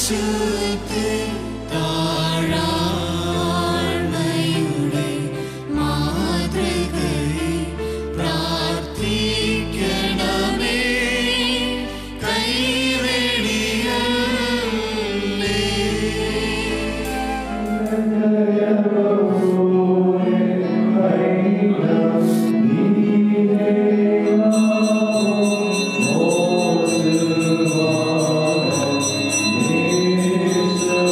പരിശുദ്ധ താഴാഴ്മയുടെ മാതൃകയെ പ്രാർത്ഥിക്കണമേ കൈവെടിയല്ലേ Oh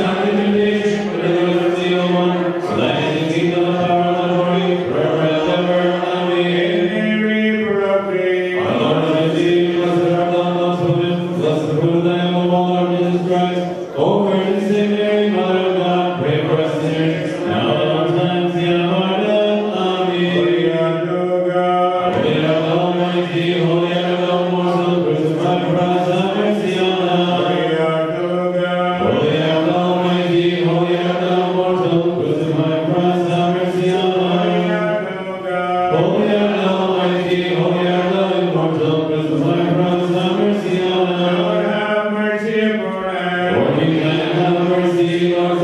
Lord, have mercy upon us.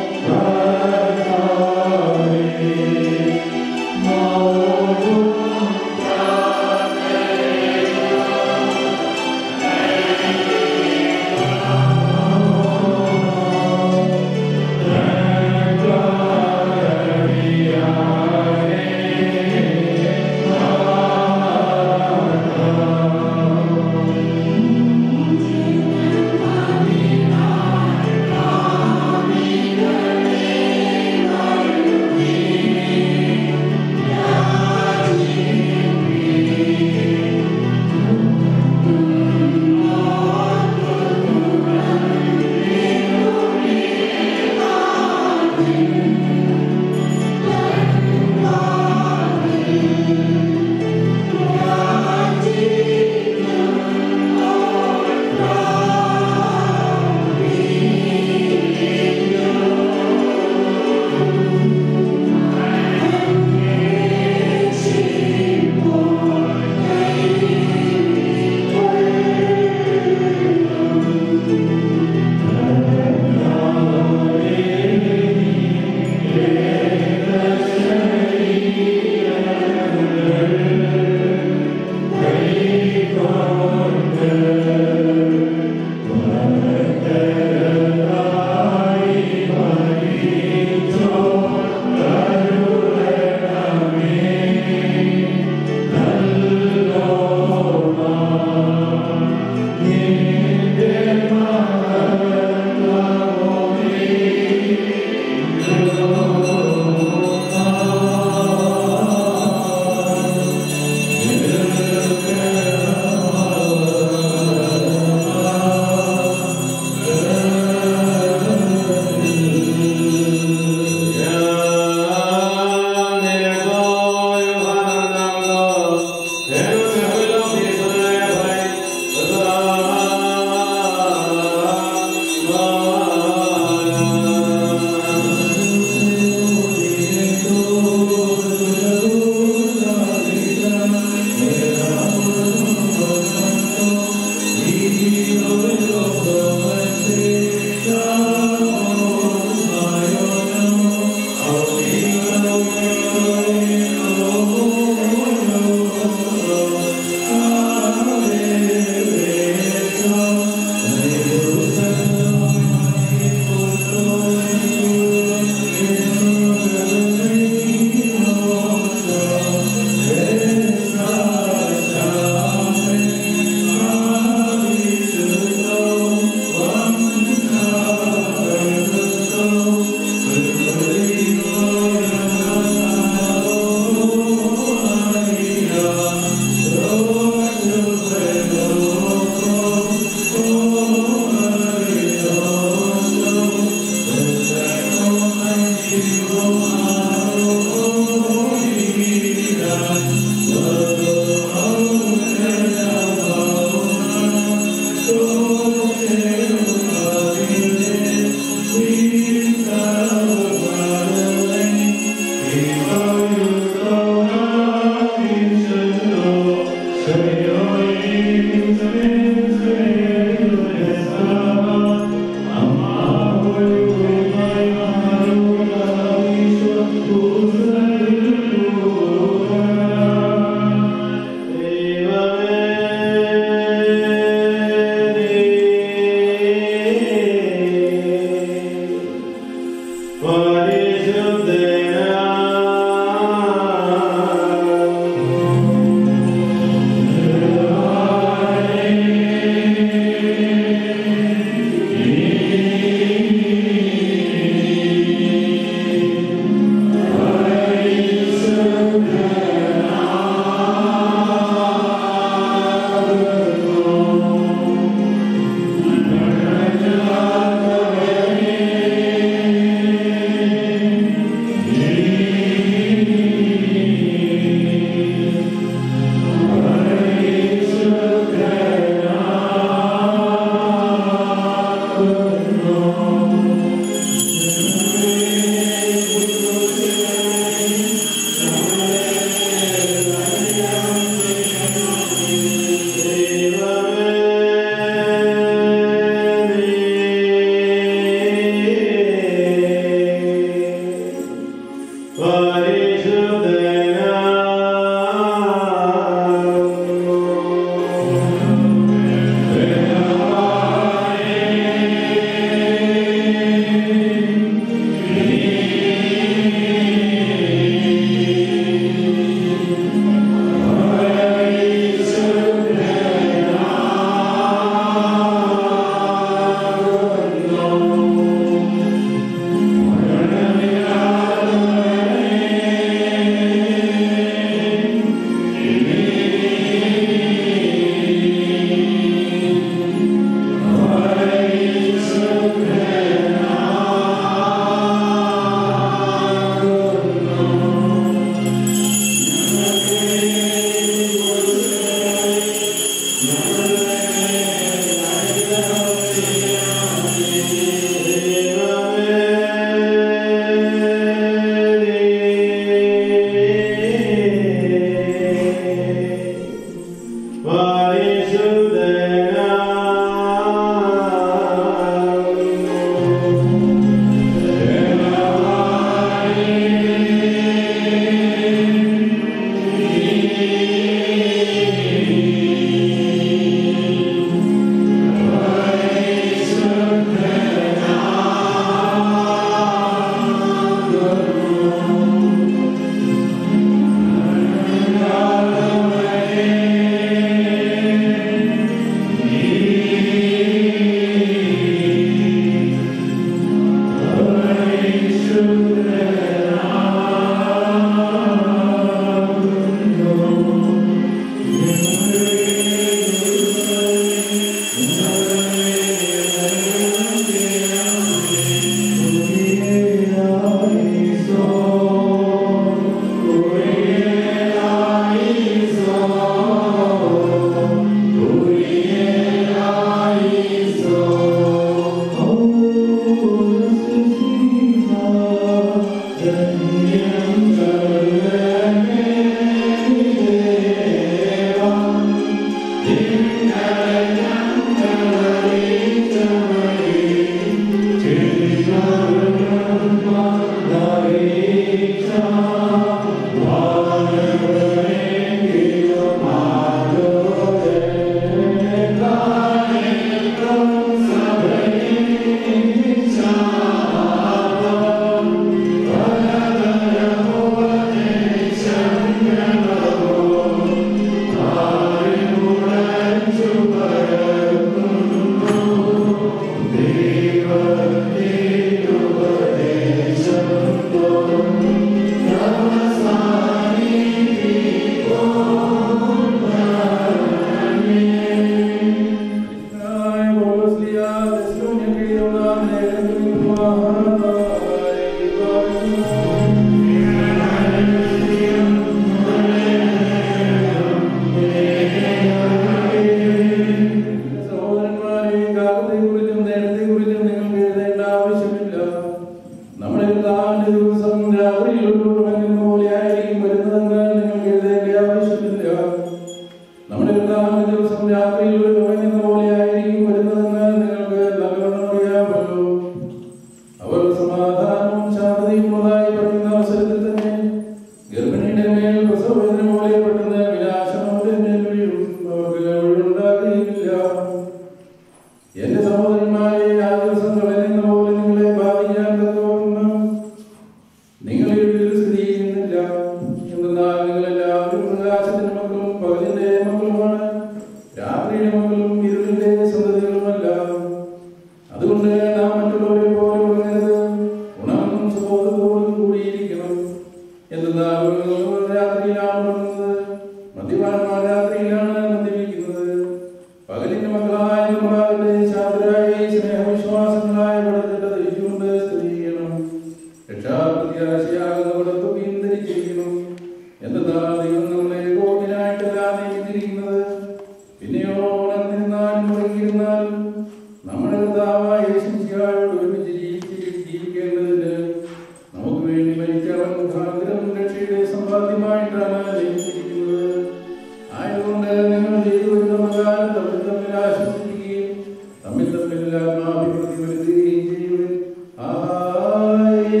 മേൽ പ്രസവവേദന പോലെ പെട്ടെന്ന് വിനാശം അവരുടെ മേൽ വീഴും അവർക്ക് ഒഴിവുണ്ടാകുകയില്ല എന്റെ സഹോദരന്മാരെ ആ ദിവസം കളയുന്ന പോലെ നിങ്ങളെ ബാധിക്കാൻ തക്കവണ്ണം നിങ്ങൾ വീട്ടിൽ സ്ഥിതി ചെയ്യുന്നില്ല എന്നാൽ നിങ്ങളെല്ലാവരും പ്രകാശത്തിന്റെ മക്കളും പകലിന്റെ മക്കളുമാണ് രാത്രിയുടെ മക്കളും ഇരുളിന്റെ സന്തതികളുമല്ല അതുകൊണ്ട് നാം മറ്റുള്ളവരെ പോലെ ഉണങ്ങരുത് ഉണർന്നും സുബോധത്തോടും കൂടിയിരിക്കണം എന്നാൽ രാത്രിയിലാണ് ഉണർന്നത് മദ്യപാന്മാർ രാത്രിയിലാണ് മദ്യപിക്കുന്നത് പകലിന്റെ മക്കളായ നിർമ്മാതാവിന്റെ ശാന്തരായ സ്നേഹവിശ്വാസങ്ങളായ പടത്തിട്ട് ധരിച്ചുകൊണ്ട് സ്ഥിതി ചെയ്യണം രക്ഷാപ്രത്യാശയാകുന്ന പടത്തൊക്കെയും ധരിച്ചിരിക്കണം എന്തെന്നാൽ ദൈവം നമ്മളെ കോട്ടിനായിട്ടല്ല നിയമിച്ചിരിക്കുന്നത് പിന്നെയോ ഉണർന്നിരുന്നാലും മുടങ്ങിയിരുന്നാലും നമ്മുടെ കർത്താവായ യേശുമിശിഹായോട് ഒരുമിച്ച് ജീവിച്ച് ജീവിക്കേണ്ടതിന് നമുക്ക് വേണ്ടി മരിച്ചവൻ മുഖാന്തരം രക്ഷയുടെ സമ്പാദ്യമായിട്ടാണ് നിയമിച്ചിരിക്കുന്നത് ആയതുകൊണ്ട് നിങ്ങൾ ചെയ്തു വരുന്ന പ്രകാരം തമ്മിൽ തമ്മിൽ ആശ്വസിക്കുകയും തമ്മിൽ തമ്മിൽ ആത്മാഭിവൃദ്ധി വരുത്തുകയും ചെയ്യുവിൻ ആഹായി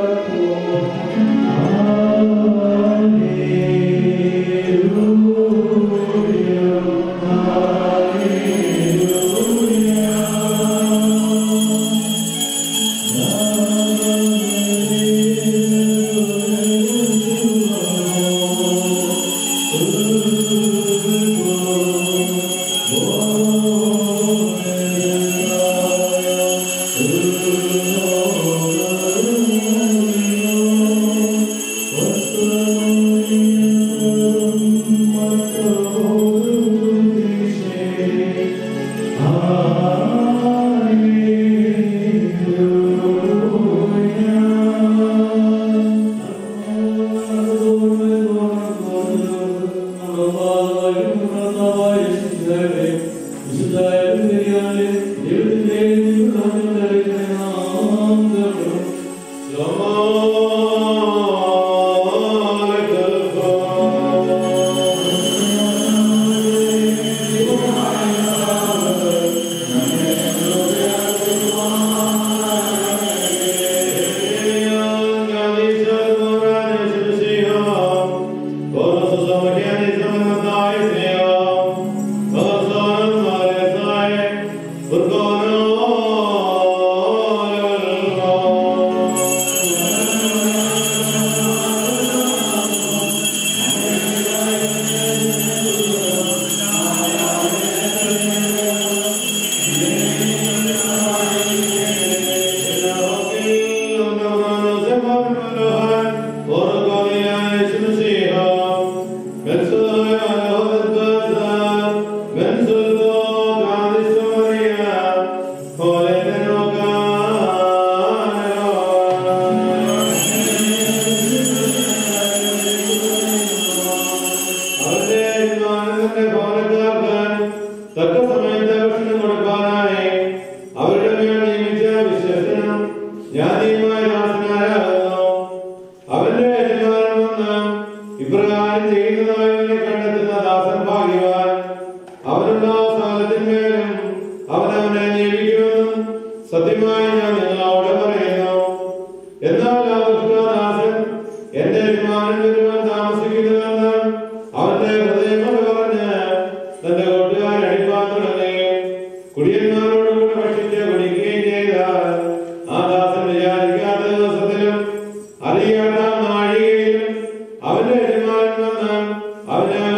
തക്ക സമയത്ത് ഭക്ഷണം കൊടുക്കാനായി അവരുടെ മേൽ നിയമിച്ച വിശ്വസനം ജ്ഞാനിയുമായ ദാസനാരാകുന്നു അവന്റെ യജമാനൻ വന്ന് ഇപ്രകാരം ചെയ്യുന്നതായവനെ കണ്ടെത്തുന്ന ദാസൻ ഭാഗ്യവാൻ അവനുള്ള സ്ഥലത്തിന്മേലും അവൻ അവനെ നിയമിക്കുമെന്നും സത്യമായി ഞാൻ നിങ്ങളോട് പറയുന്നു എന്നാൽ ആ ദുഷ്ടദാസൻ എന്റെ യജമാനൻ വരുവാൻ താമസിക്കുന്നുവെന്ന് അവന്റെ ഹൃദയം കൊണ്ട് പറഞ്ഞ് തന്റെ കൂട്ടുകാരെ അടിപ്പാൻ തുടങ്ങി കുടിയന്മാരോടുകൂടെ ഭക്ഷിച്ച് കുടിക്കുകയും ചെയ്താൽ ആ ദാസൻ വിചാരിക്കാത്ത ദിവസത്തിലും അറിയാത്ത നാഴികയിലും അവന്റെ യജമാനൻ വന്ന് അവനെ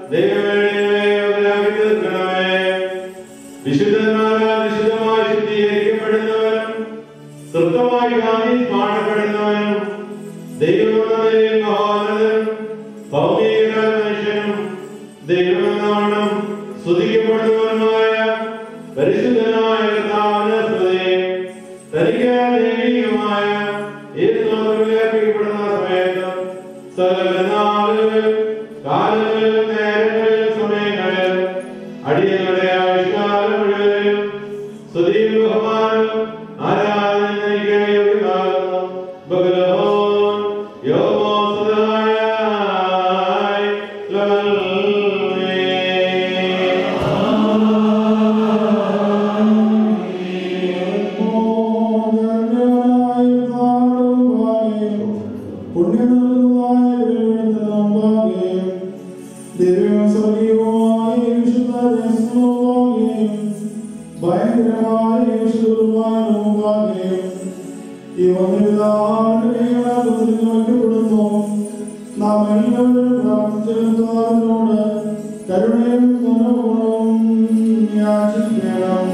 ദൈവമേ അവരാക്കി തീർക്കണമേ വിശുദ്ധന്മാരാൽ വിശുദ്ധമായി ശുദ്ധീകരിക്കപ്പെടുന്നവരും തൃപ്തമായി ഗാന്ധി പാടപ്പെടുന്നവനും ദൈവമെന്നതിൽ മഹോന്നതനും ഭൗമിക മനുഷ്യനും ദൈവമെന്നവണ്ണം സ്തുതിക്കപ്പെടുന്നവനുമായ പരിശുദ്ധനായ കർത്താവിനെ സ്തുതി തനിക്ക് ദൈവികമായ ഈ സ്തോത്രങ്ങളിലേർപ്പിക്കപ്പെടുന്ന സമയത്ത് സകല നാളുകളിൽ കാലങ്ങളിൽ നേരങ്ങളിൽ സമയങ്ങളിൽ അടിയങ്ങളുടെ ആവിഷ്കാരം മുഴുവനും സ്തുതിയും ബഹുമാനവും ആരാധനയ്ക്ക് യോഗ്യമാകുന്നു ബഹുലഹോൻ യോമോ സദായ ലവൽമേ. നാം എല്ലാവരും പ്രാർത്ഥിച്ചതിനോട് കരുണയും ഗുണവും യാചിക്കണം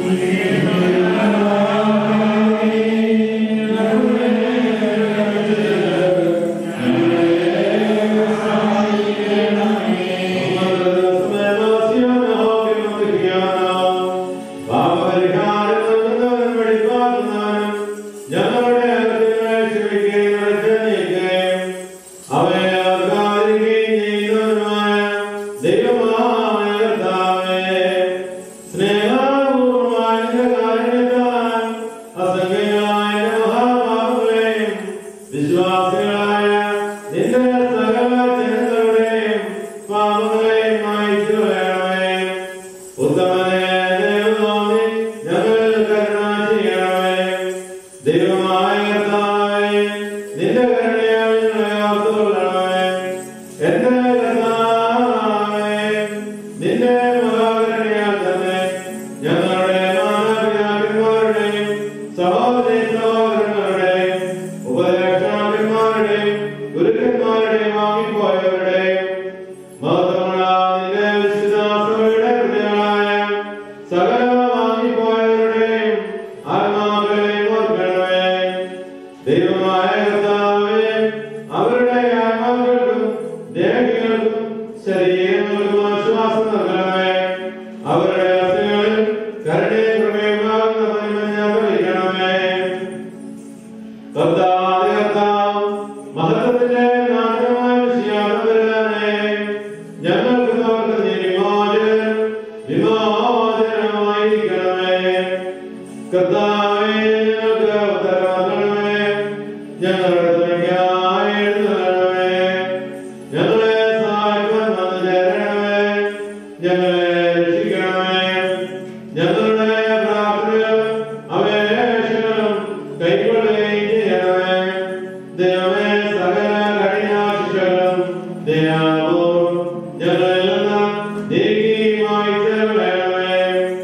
വിശ്വാസികളായ നിന്റെ സകല ജനങ്ങളുടെയും പാപങ്ങളെയും മായ്ച്ചു കളയണമേ ഉത്തമനെ ദൈവനാമേ ഞങ്ങളിൽ കരുണ ചെയ്യണമേ ദൈവമായ കർത്താവേ നിന്റെ കരുണയാൽ ഞങ്ങളെ ഓർത്തുകൊള്ളണമേ എന്റെ കർത്താവേ നിന്റെ മഹാകരുണയാൽ തന്നെ ഞങ്ങളുടെ മാതാപിതാക്കന്മാരുടെയും സഹോദരി സഹോദരങ്ങളുടെയും ഉപദേഷ്ടാക്കന്മാരുടെയും ഗുരുക്കന്മാരുടെയും വാങ്ങിപ്പോയവരുടെയും മഹത്വമുള്ള നിന്റെ വിശുദ്ധാസഭയുടെ ഹൃദയങ്ങളായ സകല വാങ്ങിപ്പോയവരുടെയും ആത്മാക്കളെയും ഓർക്കണമേ ദൈവമായ കർത്താവേ അവരുടെ ആത്മാക്കൾക്കും ദേഹികൾക്കും ശരീരങ്ങൾക്കും ആശ്വാസം നൽകണമേ അവരുടെ അസ്ഥികളിൽ കരുണയും കൃപയുമാകുന്ന പരിമഞ്ഞ പതിക്കണമേ കർത്താവേ കർത്താവ് മഹത്വത്തിന്റെ നാശമായ വിഷയാണവരാനെ ഞങ്ങൾക്ക് അവർക്ക് നീ വിമോചനം വിമോചനമായിരിക്കണമേ കർത്താവേ ഞങ്ങൾക്ക് ഉത്തരവാദണമേ ഞങ്ങളുടെ തുണയ്ക്കായി എഴുന്നള്ളണമേ ഞങ്ങളെ സഹായിക്കാൻ വന്നു ചേരണമേ ഞങ്ങളെ രക്ഷിക്കണമേ ഞങ്ങളുടെ പ്രാർത്ഥനകളും അപേക്ഷകളും കൈക്കൊള്ളുകയും ചെയ്യണമേ ദൈവമേ സകല കഠിനാശികളും ദയാപൂർവം ഞങ്ങളിൽ നിന്ന് നീക്കിയുമായി തരണമേ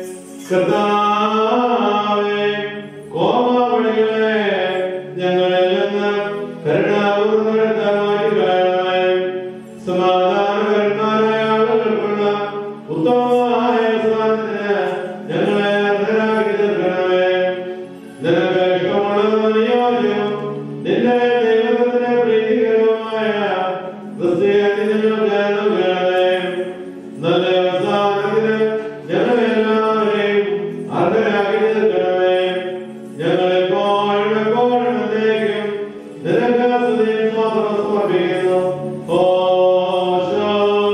കർത്താവേ കോപമണികളെ ഞങ്ങളിൽ നിന്ന് കരുണാപൂർവ്വം എടുത്ത് മാറ്റിക്കളയണമേ സമാധാനപരന്മാരായ ആളുകൾക്കുള്ള ഉത്തമമായ സ്ഥാനത്തിന് ഞങ്ങളെ അർഹരാക്കി തീർക്കണമേ നിനക്ക് ഇഷ്ടമുള്ളതും അനുയോജ്യവും നിന്റെ ദൈവത്തിന് പ്രീതികരവുമായ ക്രിസ്ത്യാനി ഞങ്ങൾക്ക് നൽകണമേ നല്ല അവസാനത്തിന് ഞങ്ങളെല്ലാവരെയും അർഹരാക്കി തീർക്കണമേ ഞങ്ങളെപ്പോഴും എപ്പോഴും എന്നേക്കും നിനക്ക് സ്തുതിയും സ്തോത്രവും സമർപ്പിക്കുന്നു ഓശോ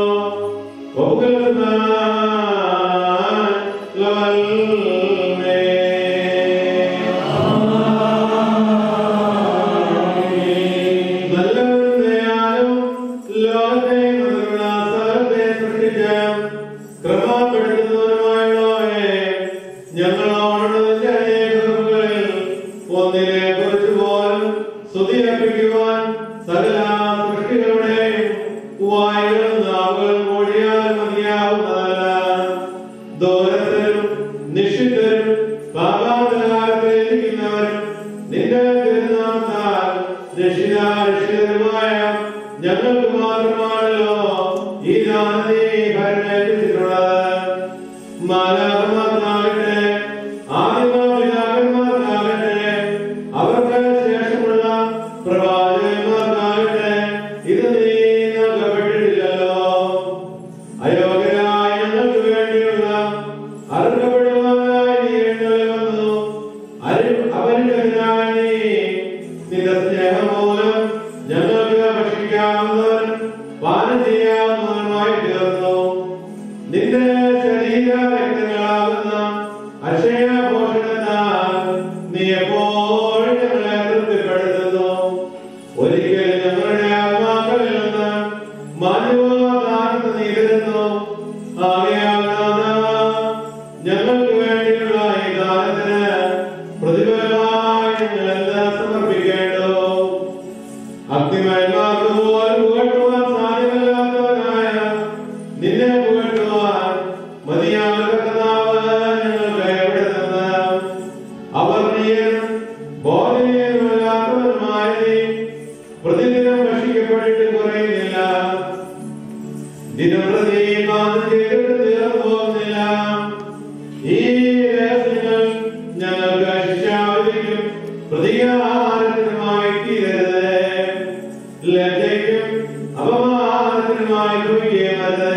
ഒന്നിനെ കുറിച്ച് പോലും സ്തുതിയർപ്പിക്കുവാൻ സകല സൃഷ്ടികളുടെയും വായുകളും നാവുകളും മൊഴിയാൽ മതിയാവുന്നതല്ല ദൂരത്തിലും നിഷിദ്ധരും പാപാന്തകാലത്തിലിരിക്കുന്നവരും നിന്റെ തിരുനാമത്താൽ രക്ഷിതാ രക്ഷിതരുമായ ഞങ്ങൾക്ക് മാത്രമാണല്ലോ ഈ ഇതാണ് നീ ഭരണേൽപ്പിച്ചിട്ടുള്ളത് മാലാഖമാർക്കാകട്ടെ ആദിമപിതാക്കന്മാർക്കാകട്ടെ അവർക്ക് ശേഷമുള്ള പ്രവാചകന്മാർക്കാകട്ടെ ഇത് നീ നൽകപ്പെട്ടിട്ടില്ലല്ലോ അയോഗ്യരായ ഞങ്ങൾക്ക് വേണ്ടിയുള്ള അർഹപ്പെടുവാനായി നീ എഴുന്നള്ളി വന്നു അരി- അവരിലെതിരായി നീ നിന്റെ സ്നേഹം മൂലം ഞങ്ങൾക്ക് ഭക്ഷിക്കാവുന്നവൻ പാനം ചെയ്യാവുന്നവനുമായി തീർന്നു നിന്റെ ശരീര രക്തങ്ങളാകുന്ന അക്ഷയ പോഷണത്താൽ നീ എപ്പോഴും ഞങ്ങളെ തൃപ്തിപ്പെടുത്തുന്നു ഒരിക്കൽ ഞങ്ങളുടെ ആത്മാക്കളിൽ നിന്ന് മാനുവാദാനത്ത് നീ തരുന്നു ആകയാൽ നാഥാ, ഞങ്ങൾക്ക് വേണ്ടിയുള്ള ഈ ദാനത്തിന് പ്രതിഫലമായി ഞങ്ങൾ എന്താ സമർപ്പിക്കേണ്ടോ അഗ്നിമയന്മാർക്ക് പോലും പുകഴ്ത്തുവാൻ സാധ്യമല്ലാത്തവനായ നിന്നെ പുകഴ്ത്തുവാൻ മതിയാകത്തനാവ് ഞങ്ങൾക്ക് എവിടെ നിന്ന് അവർണീയനും ബോധനീയനുമല്ലാത്തവനുമായ നീ പ്രതിദിനം ഭക്ഷിക്കപ്പെട്ടിട്ട് കുറയുന്നില്ല ദിനപ്രതി പാനം ചെയ്തിട്ട് തീർന്നു പോകുന്നില്ല ഈ രഹസ്യങ്ങൾ ഞങ്ങൾക്ക് ശിക്ഷാവിധിക്കും പ്രതികാരത്തിനുമായി തീരരുത് ലജ്ജയ്ക്കും അപമാനത്തിനുമായി ഭവിക്കരുത്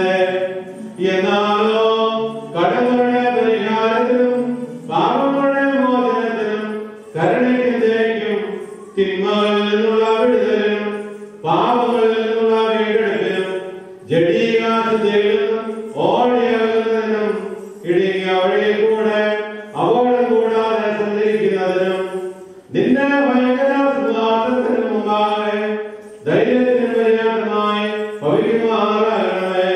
എന്നാലോ കടങ്ങളുടെ പരിഹാരത്തിനും പാപങ്ങളുടെ മോചനത്തിനും കരുണയ്ക്കും തിന്മകളിൽ നിന്നുള്ള വിടുതലിനും പാപങ്ങളിൽ നിന്നുള്ള വീണ്ടെടുപ്പിനും ജഡീകാശത്തിൽ നിന്നും ഓടിയകലുന്നതിനും ഇടുങ്ങിയ വഴിയിൽ കൂടെ അപകടം കൂടാതെ സഞ്ചരിക്കുന്നതിനും നിന്റെ ഭയങ്കര സ്വാർത്ഥത്തിന് മുമ്പാകെ ധൈര്യത്തിന് പര്യാപ്തമായി ഭവിക്കുമാറാകണമേ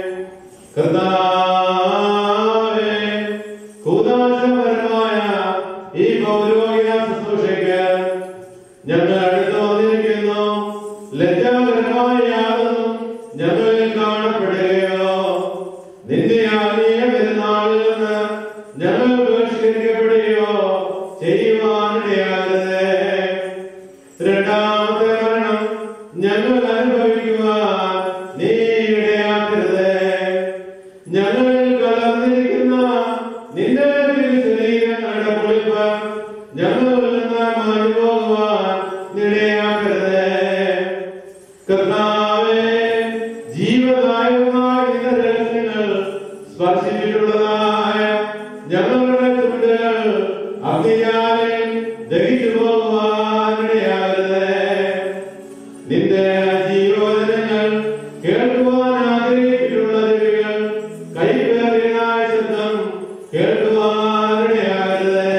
കർത്താവേ കൂതാശപരമായ ഈ പൗരോഹിക ശുശ്രൂഷയ്ക്ക് ഞങ്ങൾ അടുത്ത് വന്നിരിക്കുന്നു ലജ്ജാകരമായ യാതൊന്നും ഞങ്ങളിൽ കാണപ്പെടുകയോ നിന്റെ ആത്മീയ പെരുന്നാളിൽ നിന്ന് ഞങ്ങൾ ബഹിഷ്കരിക്കപ്പെടുകയോ ചെയ്യുവാനിടയാകരുത് രണ്ടാമത്തെ മരണം ഞങ്ങൾ അനുഭവിക്കുവാൻ നീ ഇടയാക്കരുത് ഞങ്ങളിൽ കലർന്നിരിക്കുന്ന നിന്റെ ശരീരങ്ങളുടെ പൊളിപ്പ് ഞങ്ങളിൽ നിന്ന് മാറിപ്പോകുവാൻ ഇടയാക്കരുത് കർത്താവേ ജീവദായകമായ നിന്റെ രഹസ്യങ്ങൾ സ്പർശിച്ചിട്ടുള്ളതായ ഞങ്ങളുടെ ചുണ്ടുകൾ അഗ്നിയാലെ ദഹിച്ചു പോകുവാനിടയാകരുത് നിന്റെ ജീവവചനങ്ങൾ കേൾക്കുവാൻ ആഗ്രഹിച്ചിട്ടുള്ള ചെവികൾ കൈപ്പേറിയതായ ശബ്ദം കേൾക്കുവാനിടയാകരുത്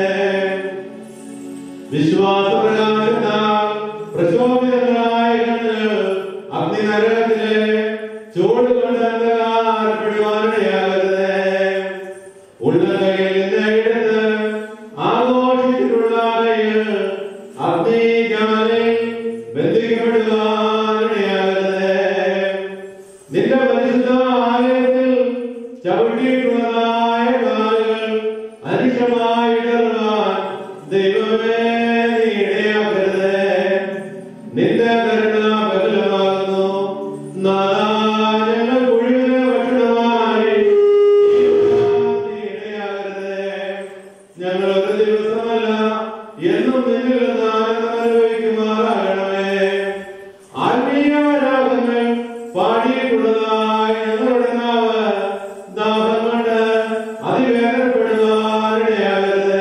വിശ്വാസപ്രകാശത്താൽ പ്രശോഭിതങ്ങളായ കണ്ണുകൾ അഗ്നിനരകത്തിലെ ചൂട് കൊണ്ട് അന്ധകാരപ്പെടുവാനിടയാകരുത് ഉള്ളകയിൽ നിന്ന് എടുത്ത് ആഘോഷിച്ചിട്ടുള്ള കൈകൾ അഗ്നിജാലിൽ ബന്ധിക്കപ്പെടുവാനിടയാകരുത് നിന്റെ പരിശുദ്ധ ആലയത്തിൽ ചവിട്ടിയിട്ടുള്ളതായ കാലുകൾ അനിഷ്ടമായി ഇടറുവാൻ ദൈവമേ നീ ഇടയാക്കരുത് നിന്റെ കരുണ ബലമാകുന്നു നാദാ, ഞങ്ങൾ കുഴിവിലെ ഭക്ഷണമായി നീ ഇടയാകരുത് ഞങ്ങൾ ഒരു ദിവസമല്ല എന്നും നിന്നിൽ നിന്ന് ആനന്ദം അനുഭവിക്കുമാറാകണമേ ആത്മീയരാഗങ്ങൾ പാടിയിട്ടുള്ളതായ ഞങ്ങളുടെ നാവ് ദാഹം കൊണ്ട് അതിവേദനപ്പെടുവാനിടയാകരുത്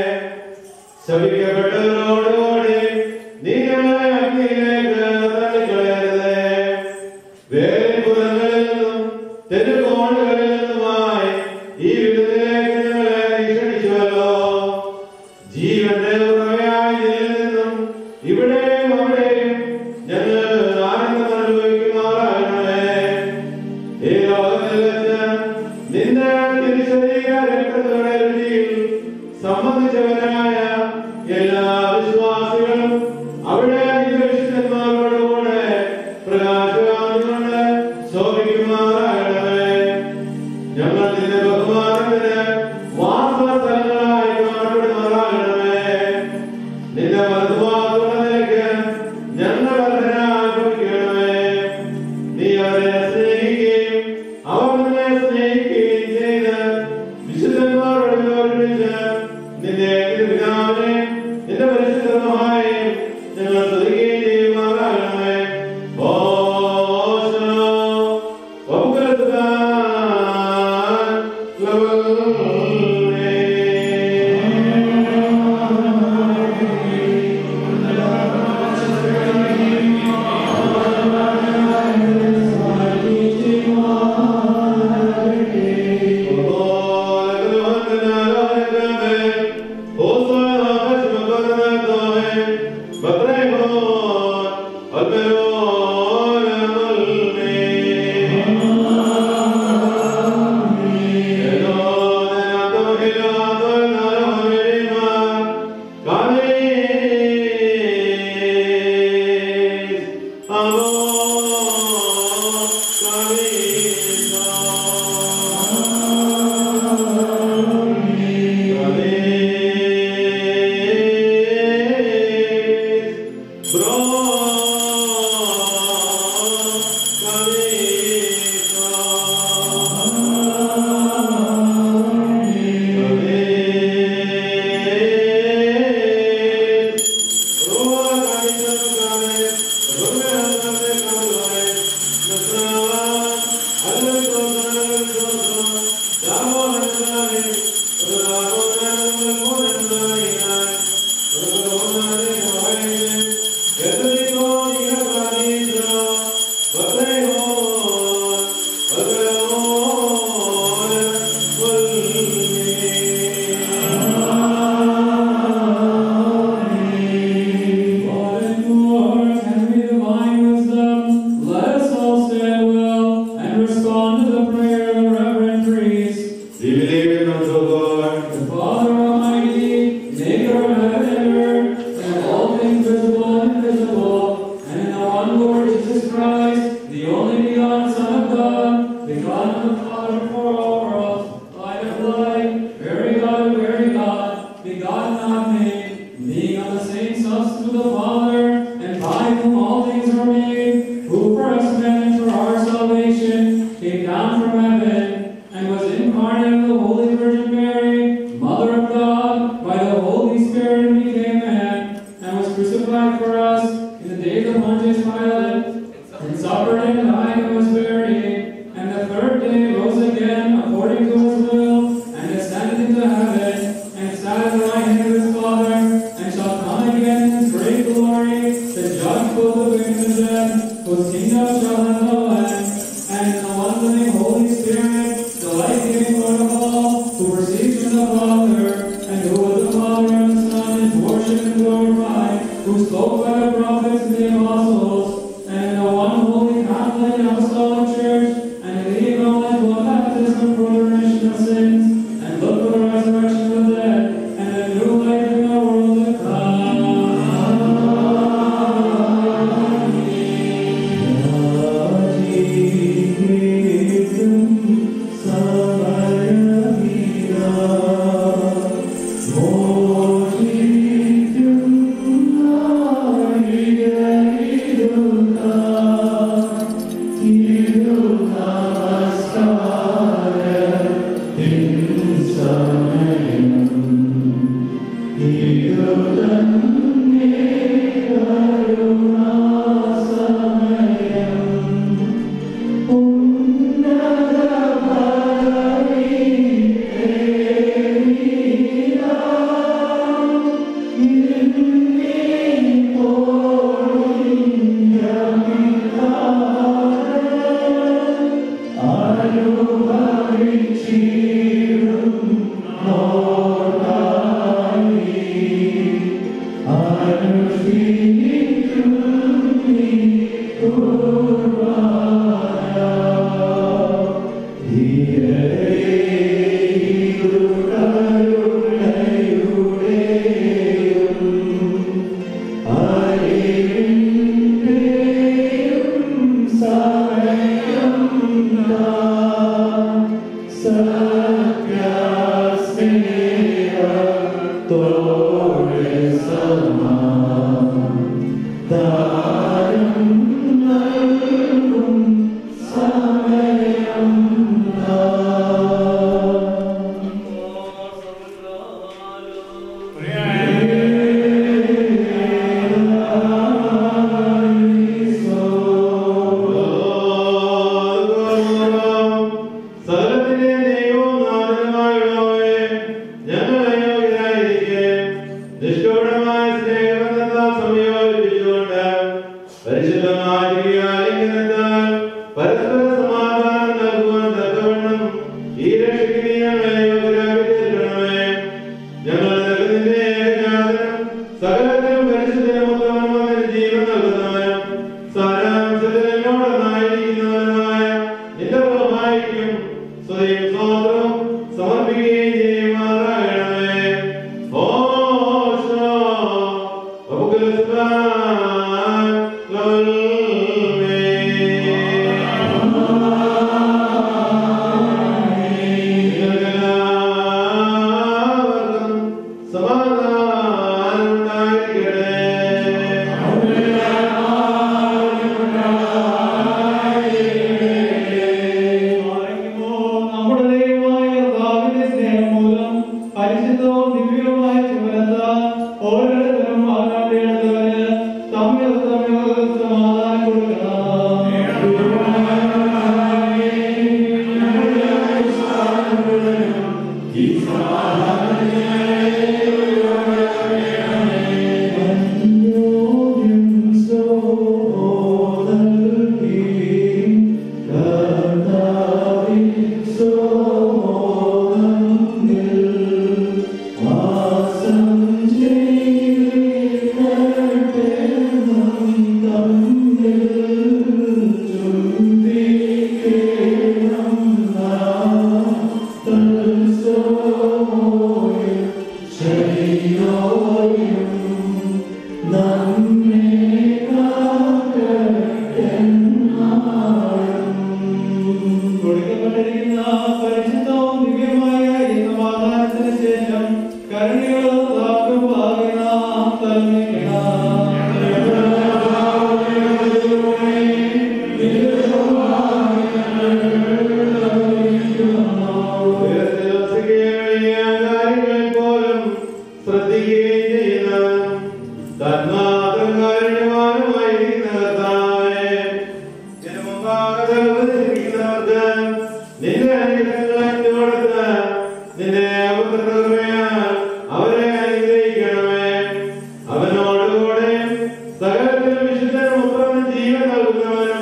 ശപിക്കപ്പെട്ടവരോടുകൂടി നീ ഞങ്ങളെ അഗ്നിയിലേക്ക് തള്ളിക്കളയരുത് വേലിപ്പുറങ്ങളിൽ നിന്നും തെരുകോണുകളിൽ നിന്നുമായി ഈ വിധത്തിലേക്ക് ഞങ്ങളെ നീ ക്ഷണിച്ചുവല്ലോ ജീവന്റെ ഉറവയായ ഇതിൽ നിന്നും ഇവിടെയും അവിടെയും ഞങ്ങൾ ആനന്ദം അനുഭവിക്കുമാറാകണമേ ഈ ലോകത്തിൽ വെച്ച് നിന്റെ തിരിച്ചറിയ രക്തങ്ങളുടെ രുചിയിൽ സംബന്ധിച്ചവരായ എല്ലാ വിശ്വാസികളും അവിടെ വിശുദ്ധന്മാരോടുകൂടെ പ്രകാശകാന്തി കൊണ്ട് ശോഭിക്കുമാറാകണമേ ഞങ്ങൾ നിന്റെ ബഹുമാനത്തിന് വാസസ്ഥലങ്ങളായി കാണപ്പെടുമാറാകണമേ നിന്റെ വലതുഭാഗത്തുള്ള നിലയ്ക്ക് ഞങ്ങൾ അനുഭവിക്കണമേ നീ അവരെ സ്നേഹിക്കുകയും Sa സ്തുതിയും സ്തോത്രവും സമർപ്പിക്കുകയും ചെയ്യുമാറാകണമേ ഓശോ സമാധാനം ഉണ്ടായിരിക്കട്ടെ നമ്മുടെ ദൈവമായ കർത്താവിന്റെ സ്നേഹം മൂലം പരിശുദ്ധവും ദിവ്യവുമായ ചുമലത്താൽ ഓരോരുത്തരും അവനവന്റെ ഇടത്തവര് തമ്മിൽ തമ്മിൽ സമാധാനം കൊടുക്കണം കൊടുക്കപ്പെട്ടിരിക്കുന്ന പരിശുദ്ധവും ദിവ്യമായ ഈ സമാധാനത്തിന് ശേഷം കരുണകളും താക്കും പാകുന്ന അവരെ അനുഗ്രഹിക്കണമേ അവനോടുകൂടെ സകലത്തിൽ വിശുദ്ധനും ഉത്തമനും ജീവൻ നൽകുന്നവനും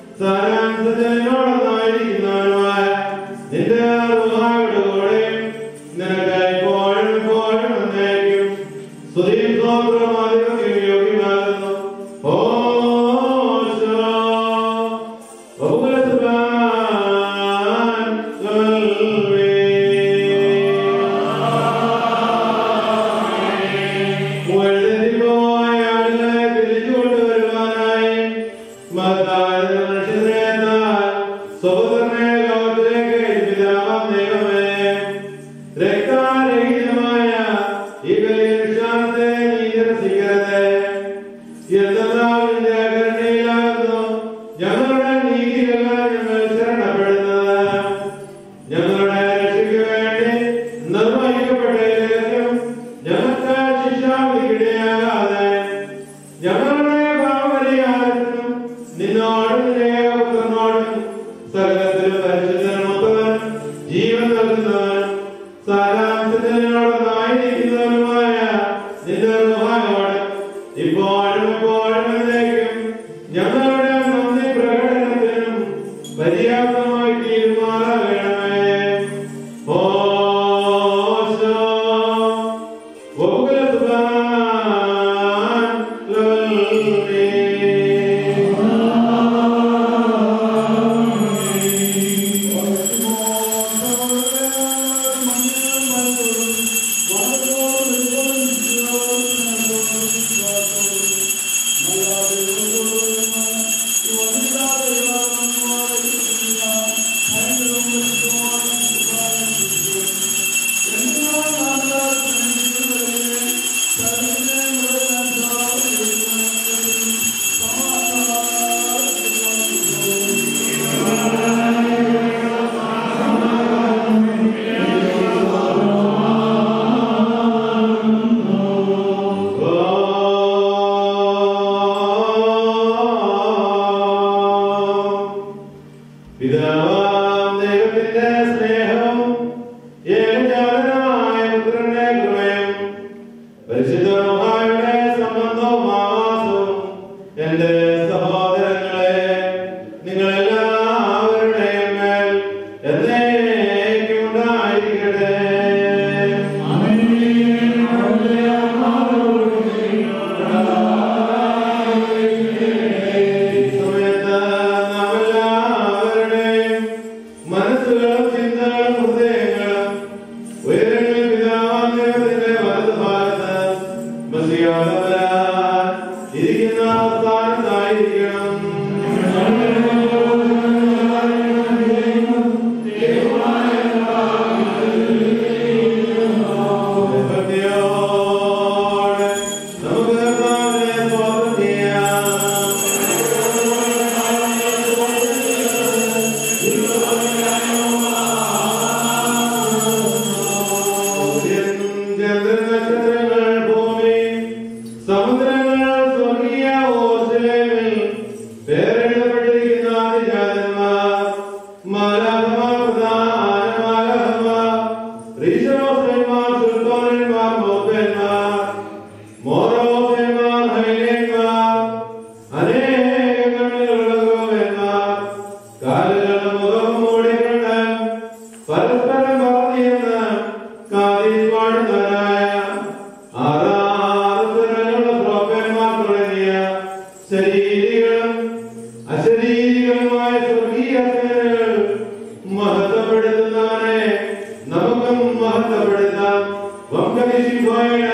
സാരാംശത്തിനോടൊന്നായിരിക്കുന്നവനുമായ നിന്റെ റുഹായോടുകൂടെ നിനക്ക് എപ്പോഴും എപ്പോഴും എന്നേക്കും സ്തുതിയും സ്തോത്രവും ആധിപത്യവും യോഗ്യമാകുന്നു ഓശോ ബഹുബലസുബാൻ മുഴുവനിപ്പോയ ആളുകളെ തിരിച്ചുകൊണ്ടുവരുവാനായി മഹത്തായ മനുഷ്യനെന്നാൽ സ്വതന്ത്രനെ ലോകത്തിലേക്ക് പിതാവാം ദൈവമേ രക്താരഹിതമായ ഈ വലിയ വിഷാദത്തെ നീ നിരസിക്കരുത് എന്തെന്നാൽ നിന്റെ കരുണയിലാകുന്നു ഞങ്ങളുടെ നീതികളാൽ ഞങ്ങൾ ശരണപ്പെടുന്നത് ഞങ്ങളുടെ രക്ഷയ്ക്ക് വേണ്ടി നിർവഹിക്കപ്പെട്ട ലേഖനം ഞങ്ങൾക്ക് ശിക്ഷാവിധിക്കിടയാകാതെ ഞങ്ങളുടെ പാവപരിഹാരത്തിനും നിന്നോടും നിന്റെ പുത്രനോടും സകലത്തിലും പരിശുദ്ധനും ജീവൻ നൽകുന്ന പരസ്പരം പറഞ്ഞിരുന്ന് കാതിൽ പാടുന്നവരായ ആറാറ് സ്വരങ്ങളുള്ള പ്രോപ്പന്മാർ തുടങ്ങിയ ശരീരികളും അശരീരികളുമായ സ്വർഗീയ സേനകൾ മഹത്വപ്പെടുത്തുന്നവനെ നമുക്കും മഹത്വപ്പെടുത്താം വംശവിശുഭോയണ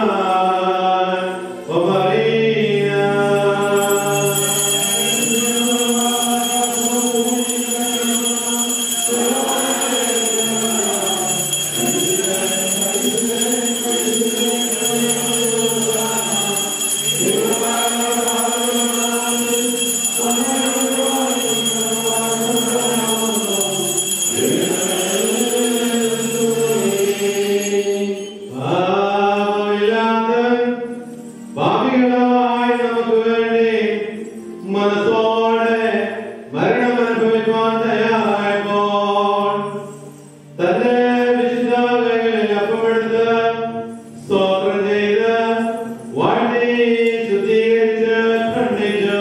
ഭാവികളായ നമുക്ക് വേണ്ടി മനസ്സോടെ മരണമനുഭവിക്കുവാൻ തയ്യാറായപ്പോൾ തന്റെ വിശുദ്ധകളിൽ അപ്പമെടുത്ത് സ്തോത്രം ചെയ്ത് വാഴ്ത്തി ശുദ്ധീകരിച്ച് ഖണ്ഡിച്ചു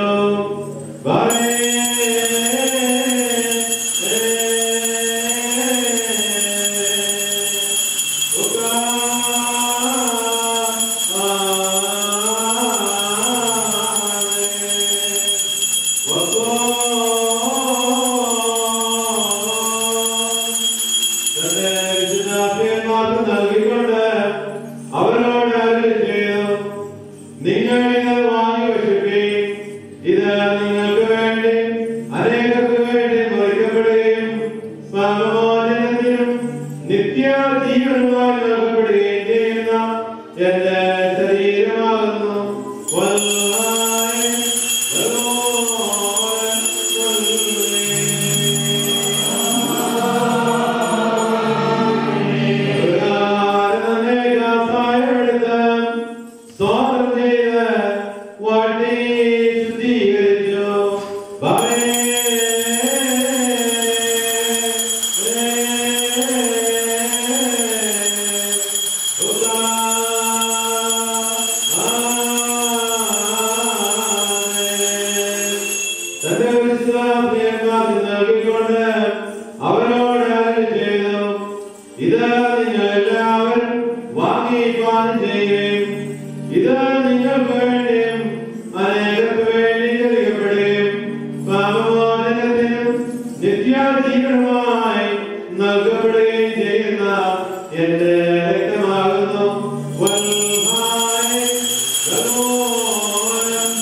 തന്റെ വിശുദ്ധാത്മീയന്മാർക്ക് നൽകിക്കൊണ്ട് അവരോട് അരുളി ചെയ്തു നിങ്ങൾ ഇത് വാങ്ങി വയ്ക്കുകയും ഇത് നിങ്ങൾക്ക് വേണ്ടി അനേകർക്ക് വേണ്ടി മുറിക്കപ്പെടുകയും പാപമോചനത്തിനും നിത്യജീവനുമായി നൽകപ്പെടുകയും ചെയ്യുന്ന എന്റെ ശരീരമാകുന്നു വല്ലായ വലോയ തന്റെ വിശ്വാസിയന്മാർക്ക് നൽകിക്കൊണ്ട് അവരോട് അരുളി ചെയ്തു ഇത് നിങ്ങൾ എല്ലാവരും വാങ്ങി പാനം ചെയ്യുകയും ഇത് നിങ്ങൾക്ക് വേണ്ടിയും അനേകർക്ക് വേണ്ടി ചതിക്കപ്പെടുകയും പാപമോചനത്തിനും നിത്യാജീവനുമായി നൽകപ്പെടുകയും ചെയ്യുന്ന എന്റെ രക്തമാകുന്നു വൽഹായ ഗമോരം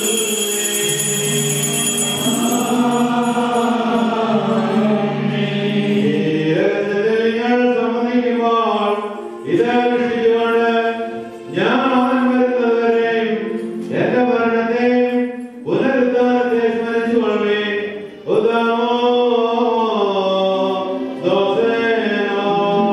നിങ്ങൾ സമ്മതിക്കുമ്പോൾ ഇത് അനുഷ്ഠിച്ചുകൊണ്ട് ഞാൻ അവൻ വരുന്നവരെയും എന്റെ മരണത്തെയും പുനരുദ്ധാനത്തെ സ്മരിച്ചുകൊള്ളേ ഉദാമോ ദോസേനോ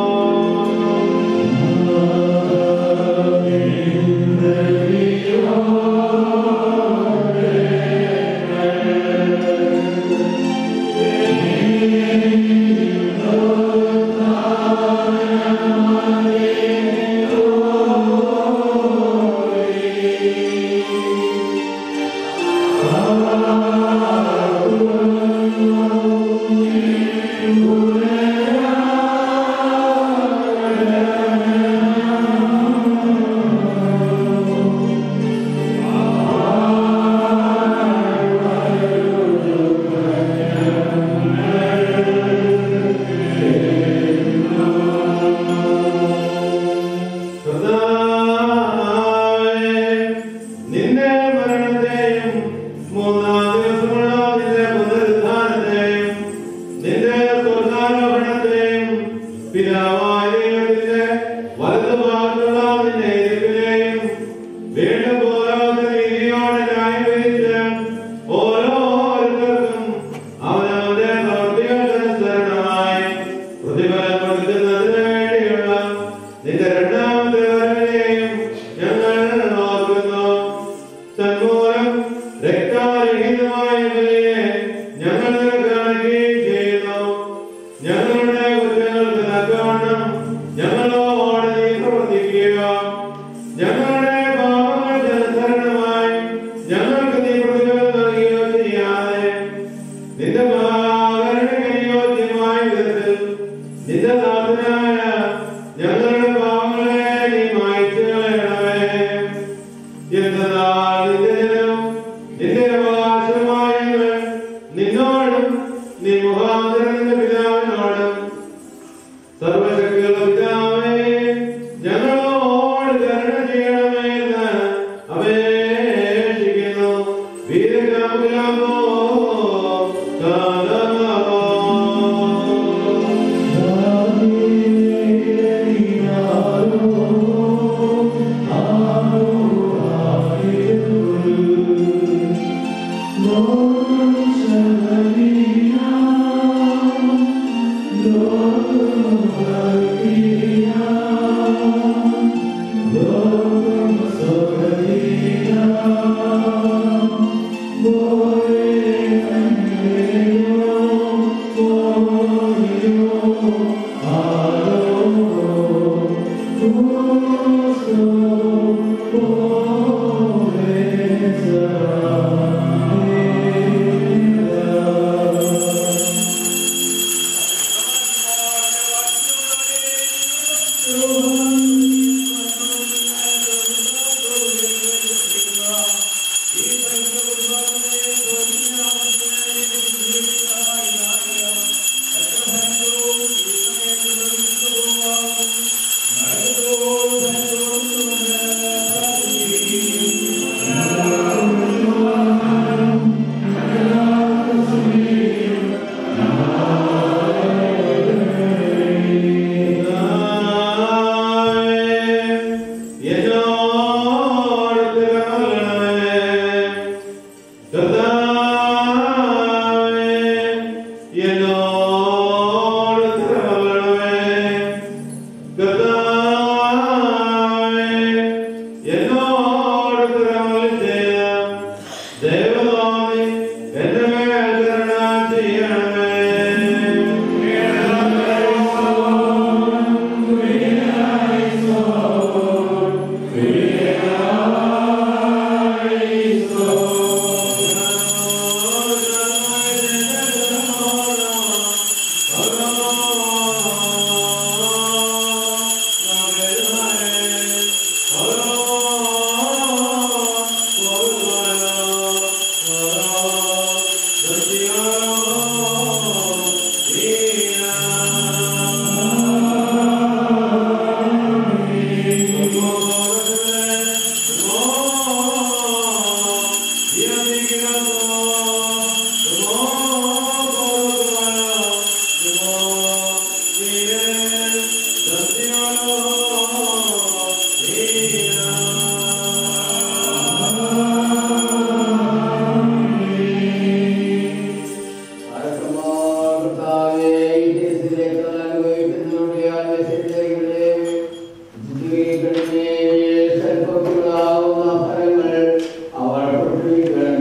കർത്താവേ, നിന്റെ മരണത്തെയും മൂന്നാം ദിവസമുള്ള നിന്റെ പുനരുദ്ധാനത്തെയും നിന്റെ സ്വർഗ്ഗാരോഹണത്തെയും ഞങ്ങളുടെ കുറ്റങ്ങൾക്ക് തക്കവണ്ണം ഞങ്ങളോട് നീ പ്രവർത്തിക്കുക ഞങ്ങളുടെ പാപങ്ങൾക്ക് അനുസരണമായി ഞങ്ങൾക്ക് നീ പ്രതിഫലം നൽകുകയോ ചെയ്യാതെ നിന്റെ മഹാകരുണയോഗ്യമായ വിധത്തിൽ നിന്റെ നാഥനായ ഞങ്ങളുടെ പാപങ്ങളെ നീ മായ്ച്ചു കളയണമേ എന്തെന്നാൽ നിന്റെ ജനം നിന്റെ അവകാശമായ ഞങ്ങൾ നിന്നോടും നീ മുഖാന്തരം നിന്റെ പിതാവിനോടും സർവശക്തിയുള്ള പിതാവേ ഞങ്ങളോട് കരുണ ചെയ്യണമേ എന്ന് അപേക്ഷിക്കുന്നു വീരഗ്രാമിലാമോ ദേവനാമി എന്റെ മേൽ കരുണ ചെയ്യണമേ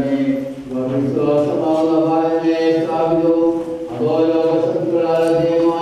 സ്ഥാപിതവും അതോ ലോകശക്തികളാൽ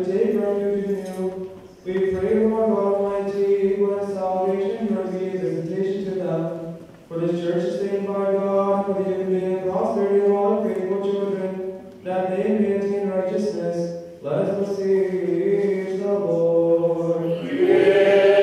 to take refuge in you. We pray, Lord God Almighty, for salvation, mercy, and visitation to them. For this church is sustained by God, for the unity and prosperity of all the faithful children, that they may attain righteousness. Let us beseech the Lord.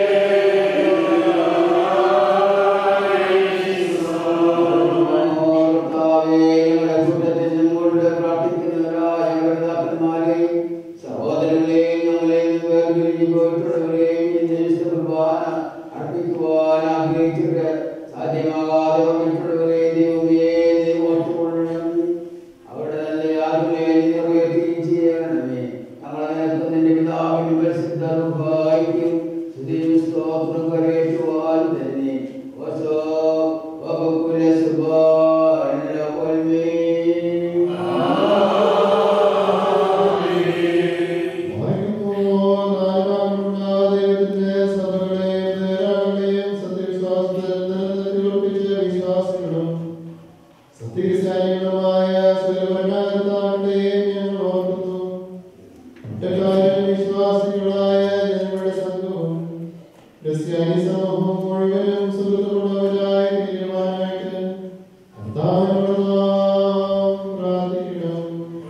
സത്യവിശ്വാസികളുമായ ഞങ്ങൾ ഓർക്കുന്നു ഒറ്റക്കാരും വിശ്വാസികളായ ജനങ്ങളുടെ സംഘവും ക്രിസ്ത്യാനി സമൂഹവും മുഴുവനും സുഹൃത്തുള്ളവരായി തീരുമാനമായിട്ട് കർത്താവിനോട് നാം പ്രാർത്ഥിക്കണം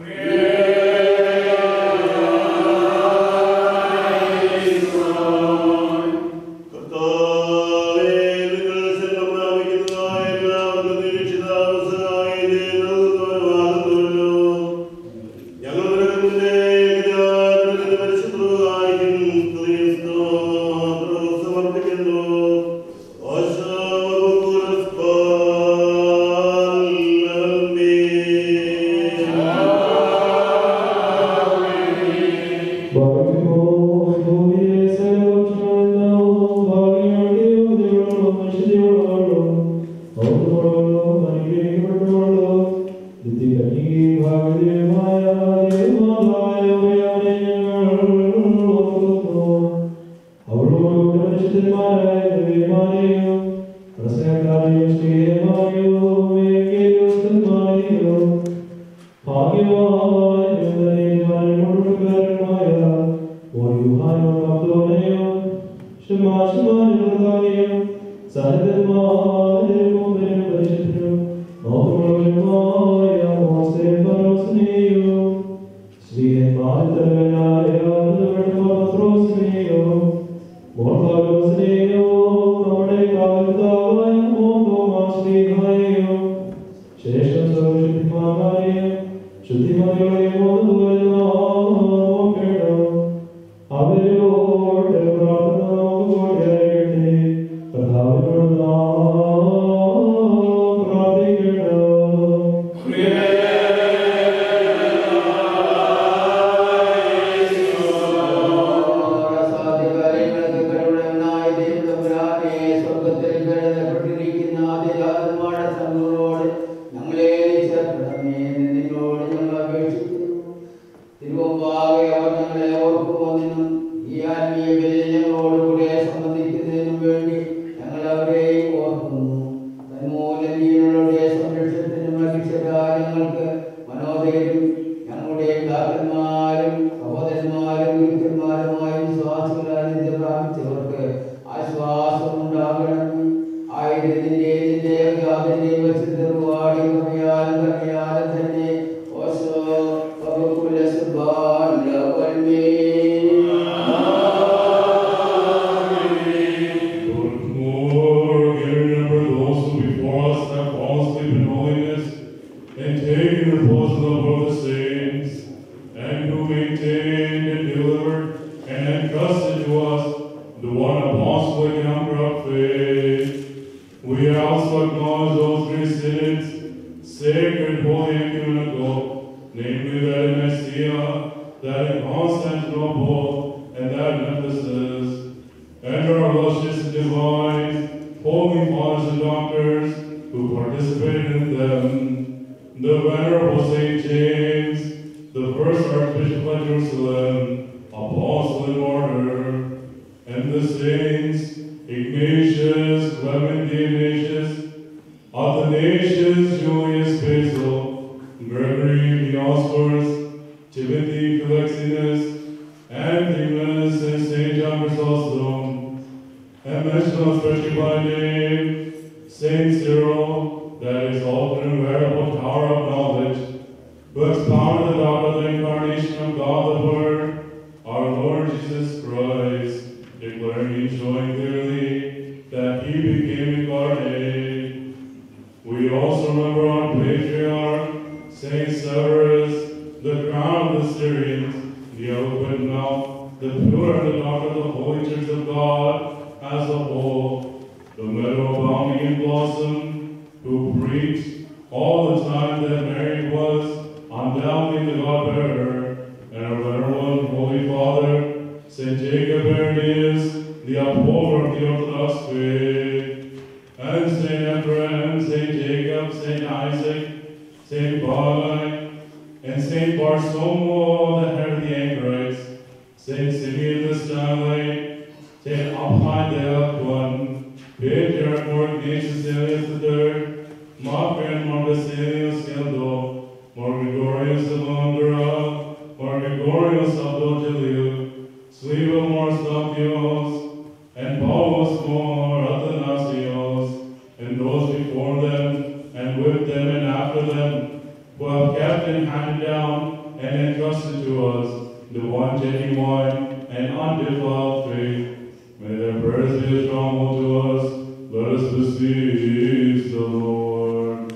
കർത്താവേ, നിങ്ങൾ ശരണം പ്രാപിക്കുന്നതായ എല്ലാവർക്കും നിരീക്ഷിതാവസ്ഥയായി ദൈവത്തോടുവാകുന്നുവല്ലോ. ഞങ്ങൾ നിനക്ക് മുന്നേ ഏകജാതന്റെ പരിശുദ്ധമായും സ്തുതിയും സ്തോത്രവും സമർപ്പിക്കുന്നു. ഓശോ ശേഷം സർവശക്തിമാനായ ശുദ്ധിമതികളെ നോക്കണം അവരോട് പ്രാർത്ഥന കൂടെയാകട്ടെ കർത്താവിനോട് നാം പ്രാർത്ഥിക്കണം തിരുവമ്പാകെ അവർ ഞങ്ങളെ ഓർക്കുവാനും ഈ ആത്മീയ ബലിയിൽ ഞങ്ങളോടുകൂടെ സംബന്ധിക്കുന്നതിനും വേണ്ടി ഞങ്ങൾ അവരെയും ഓർക്കുന്നു തന്മൂലം ജീവനുടെ സംരക്ഷണത്തിനും രക്ഷിതായ ഞങ്ങൾക്ക് മനോധൈര്യം ഞങ്ങളുടെ പിതാക്കന്മാരും സഹോദരന്മാരും ഗുരുക്കന്മാരുമായ വിശ്വാസികളാൽ നിത്യ പ്രാപിച്ചവർക്ക് ആശ്വാസം ഉണ്ടാകണം ആയിരത്തിന്റെ നിന്റെ ഏകാതിന്റെ വശത്തിറുവാടി കമയാലും കമയാലും തന്നെ ഓശോ പകുല സുബാല More, remember those who before us have fallen asleep in holiness, and taken the portion of all the saints, and who maintained and delivered and entrusted to us the one apostolic and uncorrupt faith. We also acknowledge those three synods, sacred, holy, and ecumenical, namely that in Nicaea, that in Constantinople, and that in Ephesus, and our illustrious and divine, holy fathers and doctors who participated in them, the Venerable Saint James, the first Archbishop of Jerusalem, Apostle and Martyr, and the saints Ignatius, Clement Dionysius, Athanasius, Julius Basil, Gregory Dioscorus, Timothy Philoxenus, Chrysostom, and mention especially by name Saint Cyril, that is often and veritable tower of knowledge, who expounded the doctrine of the incarnation of God the Word, our Lord Jesus Christ, declaring and showing clearly that he became incarnate. We also remember our patriarch, Saint Severus, the crown of the Syrians, the eloquent mouth, the pure and the doctor of the holy church of God as a whole, the meadow abounding in blossom, who preached all the time that Mary was undoubtedly the God-bearer, and our venerable and holy father, Saint Jacob Irenaeus, the upholder of the Orthodox faith, and Saint Ephraim, Saint Jacob, Saint Isaac, Saint Barnabas, and Saint Bartholomew, the head of the Anchorites, Saint Simeon the Stanley, Saint Abhai the Eloquent, Patriarch More Ignatius Elias III, Mark and Marcusilius Gendo, More Gregorius of Londra, More Gregorius of Dogilio, Sleva More Statios, and Paulus More Athanasios, and those before them, and with them and after them, who have kept and handed down and entrusted to us the one genuine and undefiled faith. May their prayers be a stronghold to us. Let us beseech the Lord.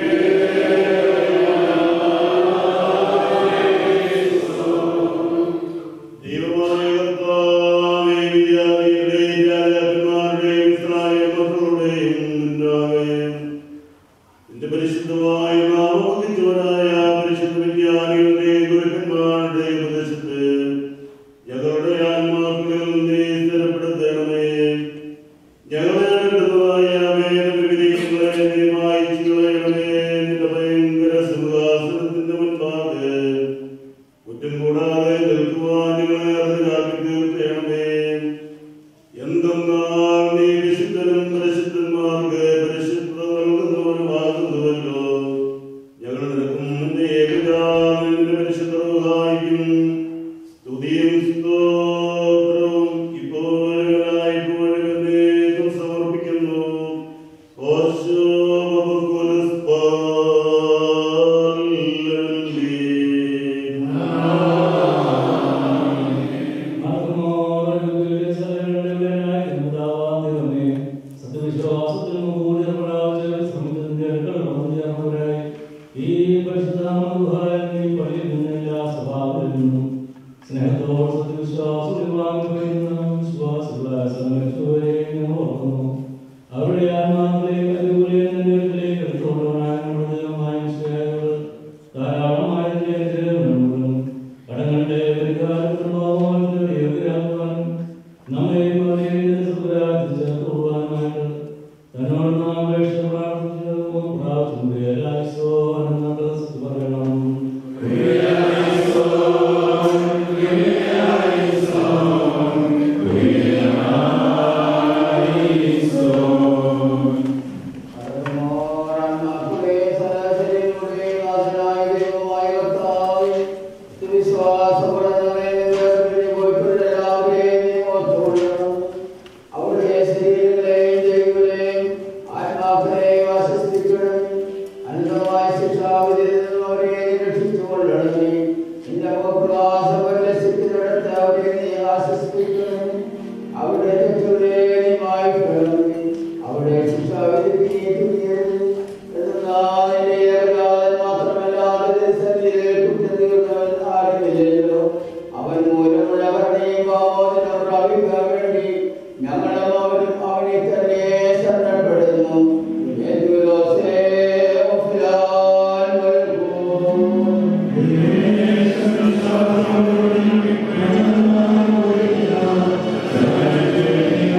ദൈവമായ കർത്താവേ, വിദ്യാലയങ്ങളുടെയും രാജാക്കന്മാരുടെയും Israel മക്കളുടെയും മുൻപാകെ നിന്റെ പരിശുദ്ധമായ നാമം വന്ദിച്ചവരായ പരിശുദ്ധ വിദ്യാലയങ്ങളുടെയും ഗുരുക്കന്മാരുടെയും ഉപദേശത്ത് ഞങ്ങളുടെ ആത്മാക്കളിൽ നീ സ്ഥിരപ്പെടുത്തണമേ ഞങ്ങളെ അകറ്റുന്നതായ വേദവിധികളെ നീ മായ്ച്ചു കളയണമേ നിന്റെ ഭയങ്കര സിംഹാസനത്തിന്റെ മുൻപാകെ കുറ്റം കൂടാതെ നിൽക്കുവാൻ നിങ്ങളെ അർഹരാക്കി തീർക്കണമേ എന്തെന്നാൽ നീ വിശുദ്ധനും പരിശുദ്ധന്മാർക്ക് പരിശുദ്ധ നൽകുന്നവനുമാകുന്നുവല്ലോ ഞങ്ങൾ നിനക്കും നിന്റെ ഏകജാതന്റെ പരിശുദ്ധ സഹായിക്കും സ്തുതിയും സ്തോത്രവും ഇപ്പോഴും എന്നേക്കും സമർപ്പിക്കുന്നു ഓശോ അവരുടെ ആത്മാക്കളെ അനുകൂലിയെ നേരത്തിലേക്ക് എടുത്തുകൊണ്ടുവരാൻ നമ്മുടെ ദൈവമായ ഈശോയോട് ധാരാളമായ ജയജയങ്ങളും കടങ്ങളുടെ പരിഹാരപ്രഭാവമായിട്ട് യോഗ്യരാക്കുവാനും നമ്മെ ചേർത്തുകൊള്ളുവാനുമായിട്ട് തന്നോട് നാം അപേക്ഷ പ്രാർത്ഥിച്ചു പ്രാർത്ഥിച്ചു എല്ലാ ഈശോനും പറയണം അവിടെ തെറ്റുകളെ നീ മായ്ക്കണമേ അവിടെ ശിക്ഷാവിധി അവൻ മൂലമുള്ളവരുടെയും പാവത്തിനും പ്രാപിക്കാൻ വേണ്ടി ഞങ്ങളും അവരും അവനെ തന്നെ ശരണപ്പെടുന്നു യേശുദോസേ ഒഫിലാൻ നൽകും Thank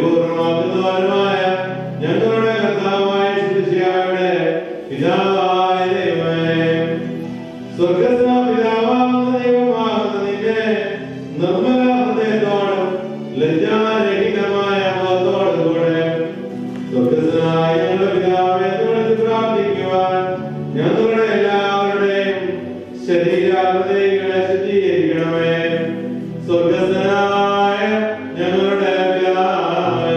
പരിപൂർണമാക്കുന്നവനുമായ ഞങ്ങളുടെ കർത്താവായ ശുദ്ധിയായുടെ പിതാവായ ദൈവമേ സ്വർഗസ്ഥ പിതാവാകുന്ന ദൈവമാകുന്ന നിന്നെ നിർമ്മല ഹൃദയത്തോടും ലജ്ജാരഹിതമായ മുഖത്തോടും കൂടെ സ്വർഗസ്ഥനായ ഞങ്ങളുടെ പിതാവെ എന്ന് വിളിച്ച് പ്രാർത്ഥിക്കുവാൻ ഞങ്ങളുടെ എല്ലാവരുടെയും ശരീരാഹൃദയങ്ങളെ ശുദ്ധീകരിക്കണമേ സ്വർഗസ്ഥനായ ഞങ്ങളുടെ പിതാവേ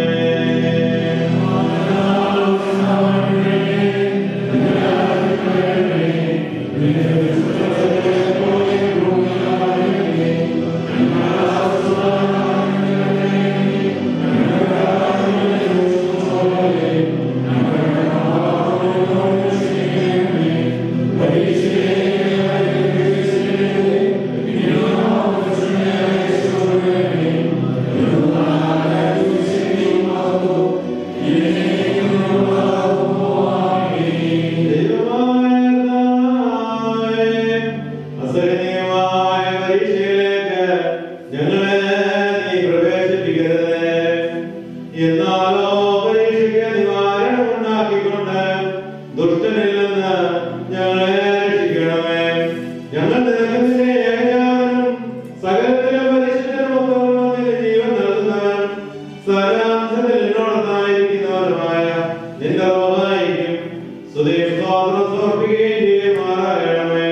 അസഹനീയമായ പരീക്ഷയിലേക്ക് ഞങ്ങളെ നീ പ്രവേശിപ്പിക്കരുതേ എന്നാലോ പരീക്ഷയ്ക്ക് നിവാരണം ഉണ്ടാക്കിക്കൊണ്ട് ദുഷ്ടനിൽ നിന്ന് ഞങ്ങളെ രക്ഷിക്കണമേ ഞങ്ങൾ നിനക്ക് നിന്റെ ഏകജാതനും സകലത്തിലും പരിശുദ്ധനുമൊത്തവനും നിന്റെ ജീവൻ നൽകുന്നവൻ സകലാംശത്തിൽ എന്നോടൊന്നായിരിക്കുന്നവനുമായ നിന്റെ റോഹായിരിക്കും സ്തുതിയും സ്തോത്രം സമർപ്പിക്കുകയും ചെയ്യുമാറാകണമേ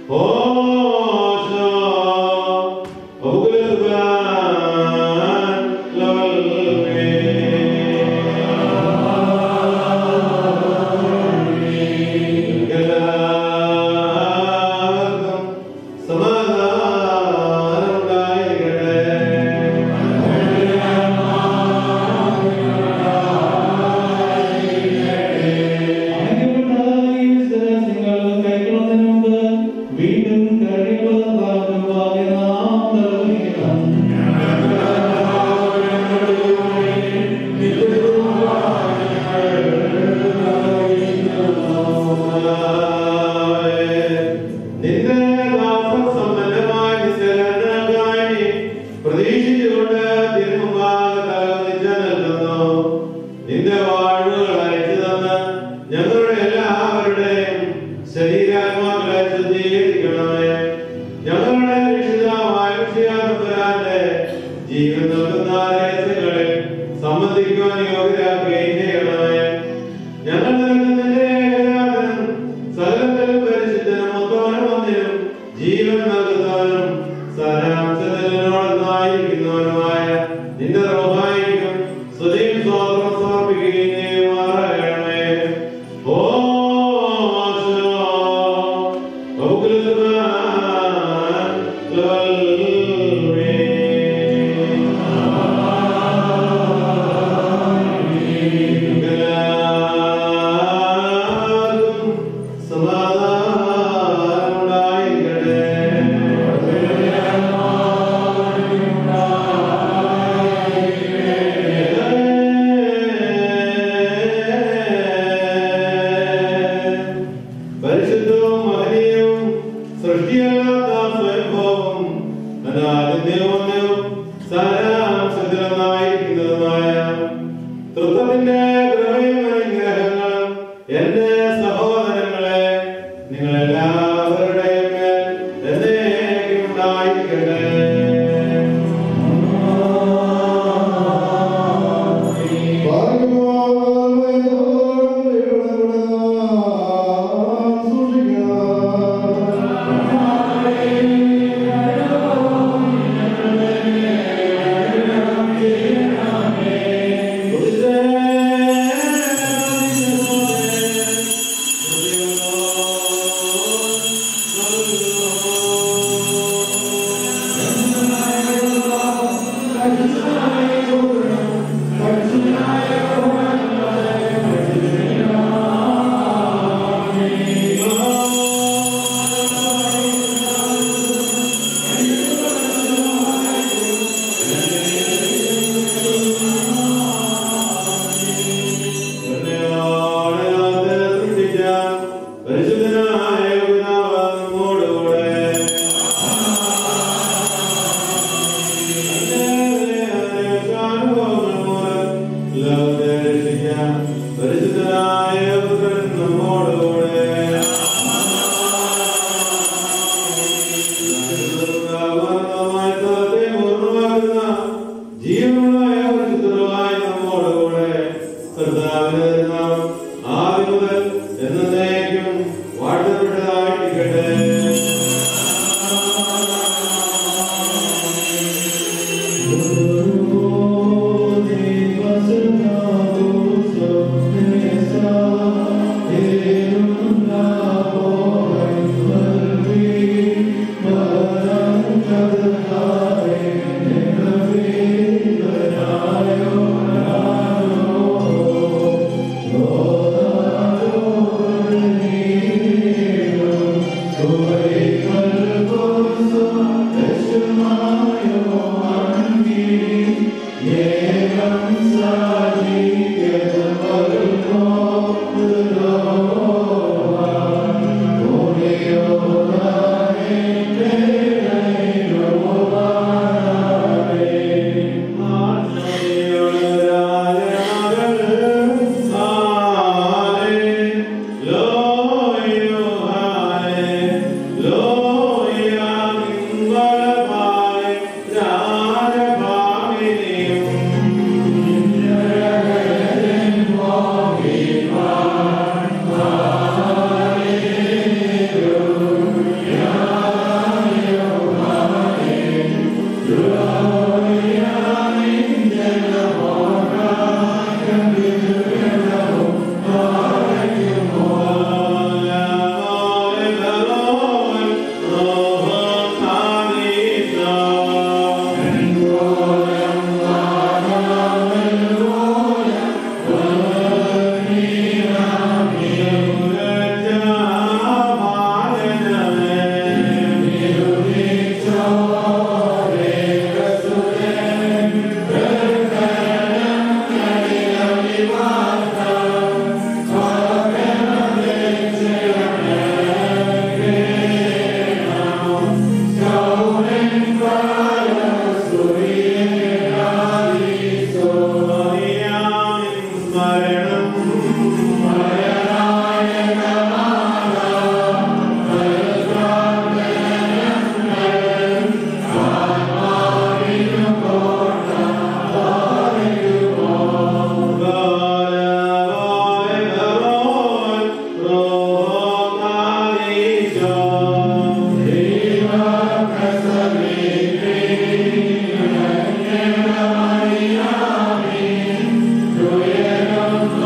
ഓശോ ഒബുകുലസുബാൻ ലവൽമേ എല്ലാവർക്കും സമാധാനം വീണ്ടും കഴിവുള്ള നാം നിന്റെ ദാസൻ സമ്പന്നമായ നിസ്സരണകാരി പ്രതീക്ഷിച്ചുകൊണ്ട് തിരുമുമ്പാകെ തലകുനിച്ച് നിൽക്കുന്നു. നിന്റെ വാഴ്വുകൾ അയച്ചു തന്ന് ഞങ്ങളുടെ എല്ലാവരുടെയും ശരീരാത്മാക്കളെ ശുദ്ധീകരിക്കണമേ ഞങ്ങളുടെ രക്ഷിതാവായ വിഷയാനന്ദരാന്റെ ജീവൻ നൽകുന്ന രഹസ്യങ്ങളിൽ സംബന്ധിക്കുവാൻ യോഗ്യരാക്കുകയും ചെയ്യണമേ ഞങ്ങൾ നിന്റെ ഏകജാതനും സകലത്തിലും പരിശുദ്ധനും മൊത്തവനും ഒന്നിനും ജീവൻ നൽകുന്നവനും സാരാംശത്തിനോടൊന്നായിരിക്കുന്നവനുമായ നിന്റെ റോഹായിരിക്കും സ്തുതിയും സ്വാതന്ത്ര്യം സമർപ്പിക്കുകയും ചെയ്യുമാറാകണമേ ഓ പരിശുദ്ധവും മഹനീയവും സൃഷ്ടിയല്ലാത്ത സ്വയംഭവവും അനാദിത്യവും സാരാംശത്തിലൊന്നായിരിക്കുന്നതുമായ തൃത്വത്തിന്റെ കൃപയും അനുഗ്രഹങ്ങളും എന്റെ സഹോദരങ്ങളെ നിങ്ങളെല്ലാവരുടെയും മേൽ എന്നേക്കും ഉണ്ടായിരിക്കട്ടെ സൂക്ഷിക്കണം പരിശുദ്ധനായ പുത്രൻ നമ്മോടുകൂടെ ായ സ്ഥലത്തെ പൂർണ്ണമാക്കുന്ന ജീവനായ പരിശുദ്ധനായ നമ്മോടുകൂടെ കർത്താവിന്റെ നാമം ആദ്യം മുതൽ എന്നേക്കും വാഴ്ത്തപ്പെട്ടതായിരിക്കട്ടെ ും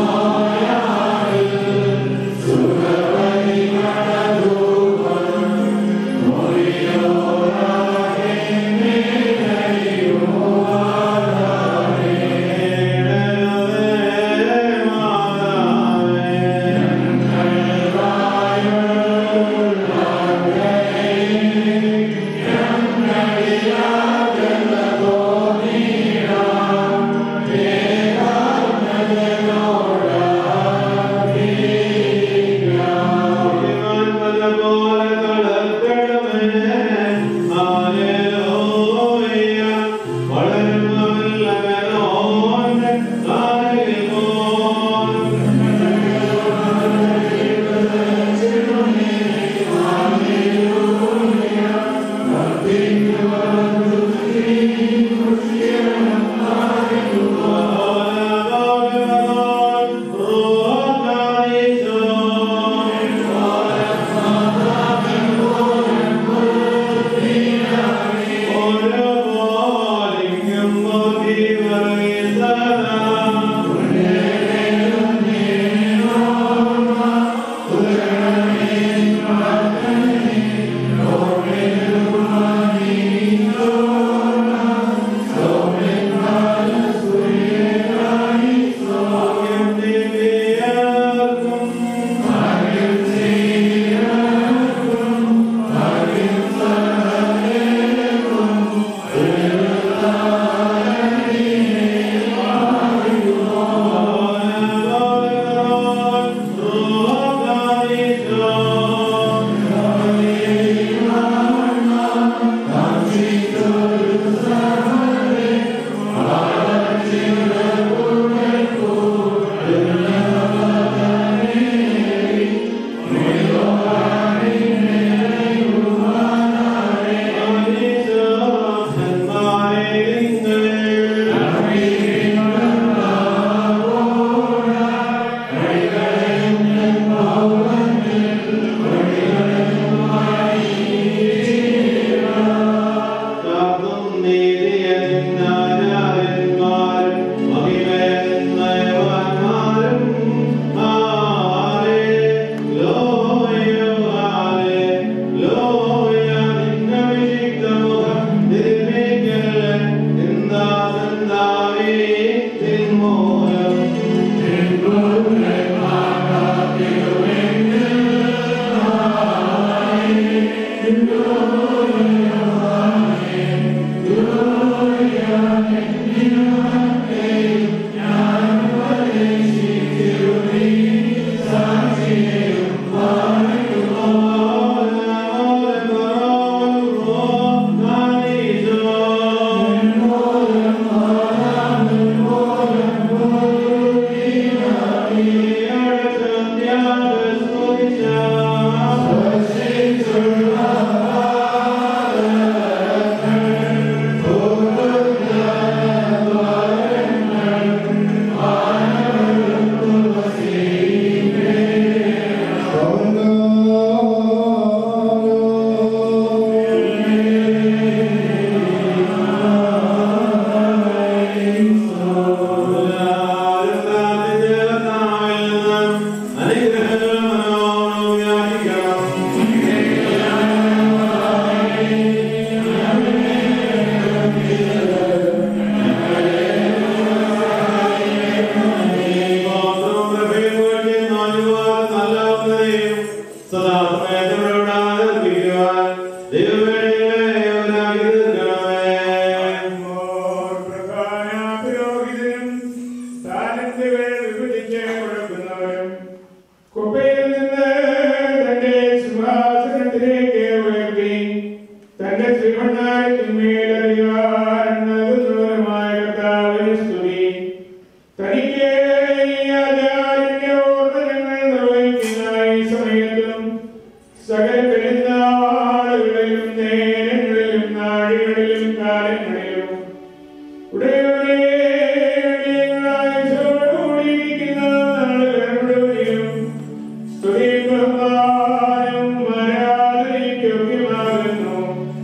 പന്തുകൾ വിഭജിച്ച് കൊടുക്കുന്നവരും കുപ്പയിൽ നിന്ന് തന്റെ സിംഹാസനത്തിലേക്ക് ഉയർത്തി തന്റെ ശ്രീമണ്ണാരത്തിന്മേൽ അധികാരം നൽകുന്നവരുമായ കർത്താവിന് സ്തുതി തനിക്ക് ഈ ആചാര്യന്റെ ഓർമ്മകൾ നിർവഹിക്കുന്ന ഈ സമയത്തും സകല പെരുന്നാളുകളിലും നേരങ്ങളിലും നാഴികളിലും കാലങ്ങളിലും ഉടയവനെ അടിയങ്ങളായുസ്സോടുകൂടിയിരിക്കുന്ന നാളുകൾ മുഴുവനും സ്തുതിയും ബഹുമാനവും ആരാധനയ്ക്കൊക്കെയുമാകുന്നു.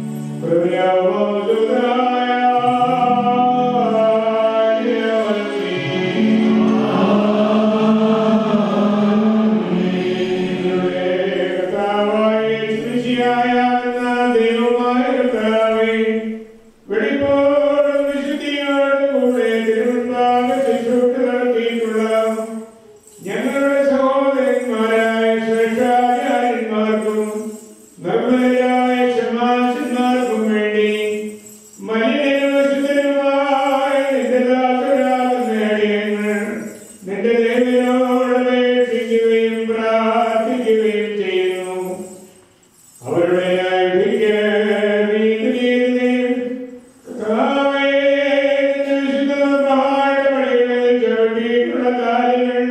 വെളിപ്പോടും വിശുദ്ധിയോടും കൂടെ തിരുവനന്തപുരം ശുശ്രൂഷ നടത്തിയിട്ടുള്ള ഞങ്ങളുടെ സഹോദരന്മാരായ ശ്രേഷ്ഠാചാര്യന്മാർക്കും നിർമ്മലരായ ക്ഷമാശന്മാർക്കും വേണ്ടി മലിനരും അശുദ്ധരുമായ നിന്റെ ദാസരാകുന്ന അടിയങ്ങൾ നിന്റെ ദേവിനോട് അപേക്ഷിക്കുകയും പ്രാർത്ഥിക്കുകയും ചെയ്യുന്നു അവരുടെ ന്യായവിധിക്ക് നീതി ചെയ്യുകയും കർത്താവേ, നിന്റെ വിശുദ്ധ മഹാപടികളിൽ ചവിട്ടിയിട്ടുള്ള കാലുകൾ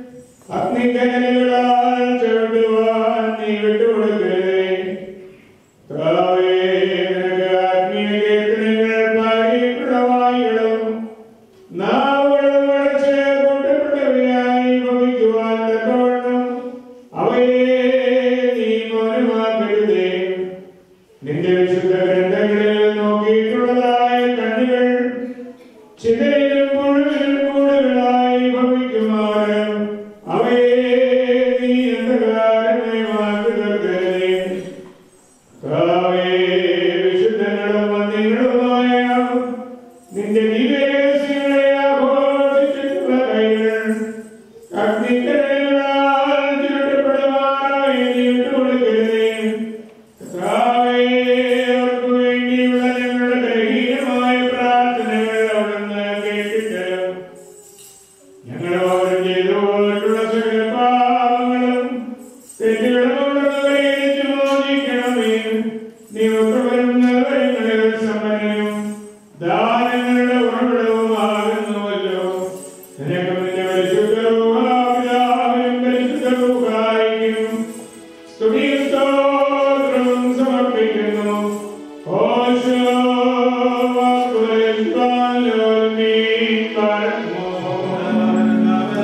അഗ്നിക്കനലുകളാൽ ചവിട്ടുവാൻ നീ വിട്ടുകൊടുക്കരുതേ. കർത്താവേ, നിനക്ക് ആത്മീയ കീർത്തനങ്ങൾ പാടിയിട്ടുള്ള വായുകളും നാവുകളും അടച്ച് കൂട്ടപ്പെട്ടവയായി ഭവിക്കുവാൻ തക്കവണ്ണം അവയെ നീ മൗനമാക്കരുതേ. നിന്റെ വിശുദ്ധ ഗ്രന്ഥങ്ങളിൽ നോക്കിയിട്ടുള്ളതായ കണ്ണുകൾ ചിതയിലും മുഴുവനും കൂടുകളായി ഭവിക്കുമാറ് അവയെ നീ അന്ധകാരമയമാക്കി തീർക്കരുതേ. കർത്താവേ, വിശുദ്ധങ്ങളും വന്യങ്ങളുമായ നിന്റെ ദിവ്യരഹസ്യങ്ങളെ ആഘോഷിച്ചിട്ടുള്ള കൈകൾ അഗ്നിക്കരങ്ങളാൽ ചുരുട്ടപ്പെടുവാനായി നീ വിട്ടുകൊടുക്കരുതേ. കർത്താവേ, അവർക്ക് വേണ്ടിയുള്ള ഞങ്ങളുടെ ദൈഹികമായ പ്രാർത്ഥനകൾ അവിടുന്ന് കേട്ടിട്ട് ഞങ്ങളോട് ചെയ്തു പോയിട്ടുള്ള സകല പാപങ്ങളും തെറ്റുകളും ഉള്ളവരെ എനിക്ക് മോചിക്കണമേ. നീ ഒത്തുവരുന്നവരങ്ങളിൽ സമ്പന്നനും ദാനങ്ങളുടെ ഉറവിടവുമാകുന്നുവല്ലോ. നിനക്കും നിന്റെ പരിശുദ്ധ രൂഹാപിതാവിനും പരിശുദ്ധ രൂഹായിക്കും സ്തുതിയും സ്തോത്രവും സമർപ്പിക്കുന്നു. ഓശോ വകുലസ്വാലോൽമീ പരമോ.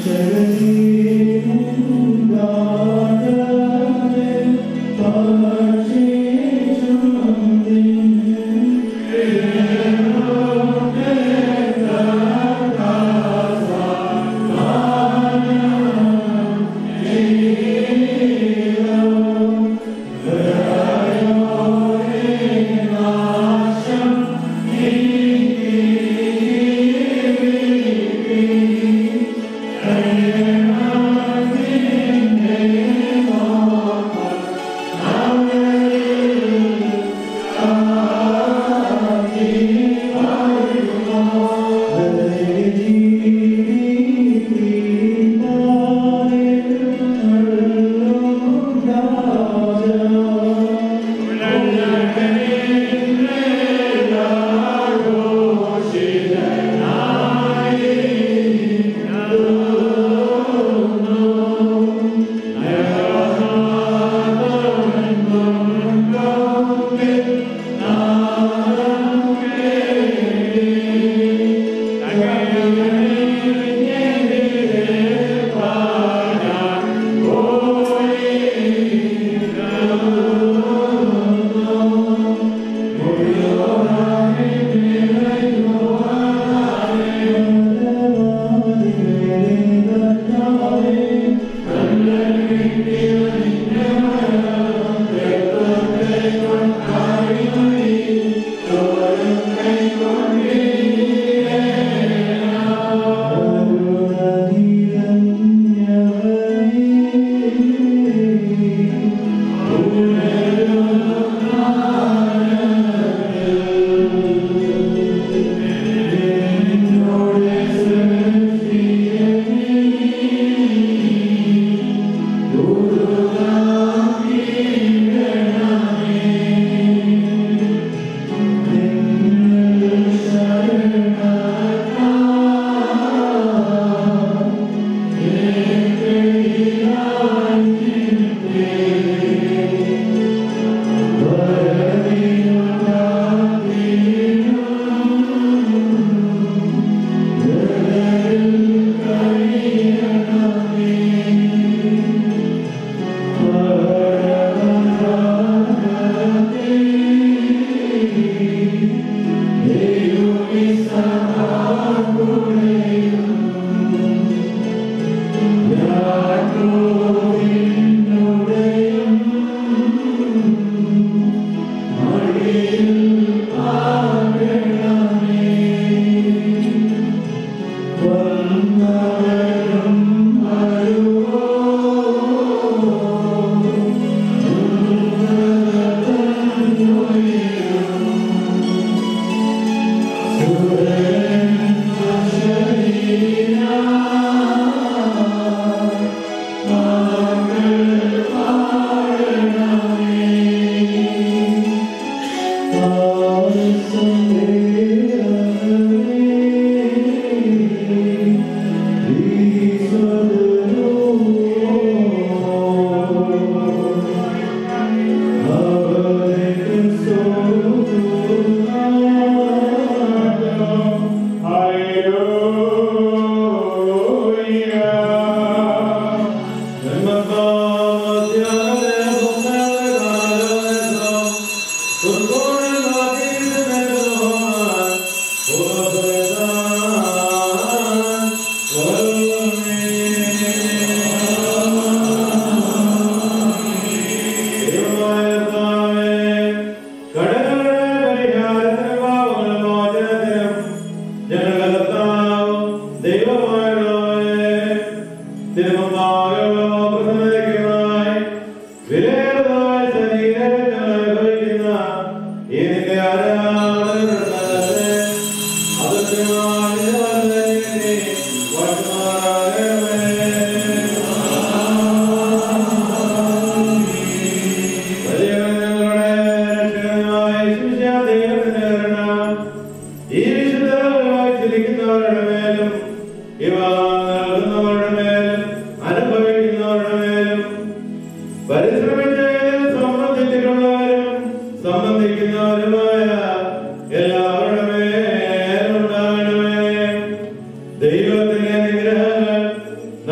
ദൈവത്തിന്റെ അനുഗ്രഹങ്ങൾ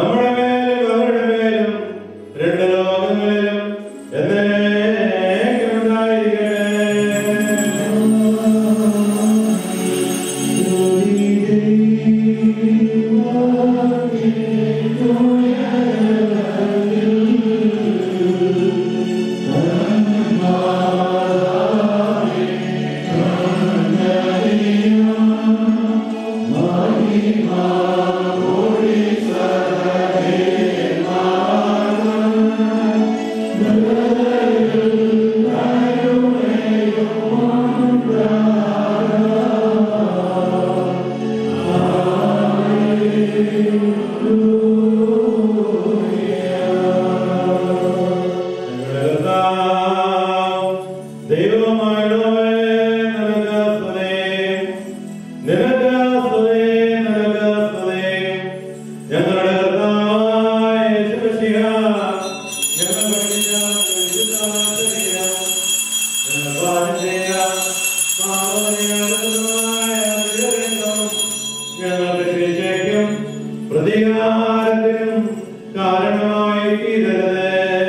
ഞങ്ങളുടെ കർത്താവായ യേശുമിശിഹ, ഞങ്ങൾ പഠിച്ച വിശുദ്ധ ശരീരം, ഞങ്ങൾ പാനം ചെയ്ത പാവനികൾക്കുമായ തിരുരക്തം, ഞങ്ങൾക്ക് ശിക്ഷയ്ക്കും പ്രതികാരത്തിനും കാരണമായി തീരരുതേ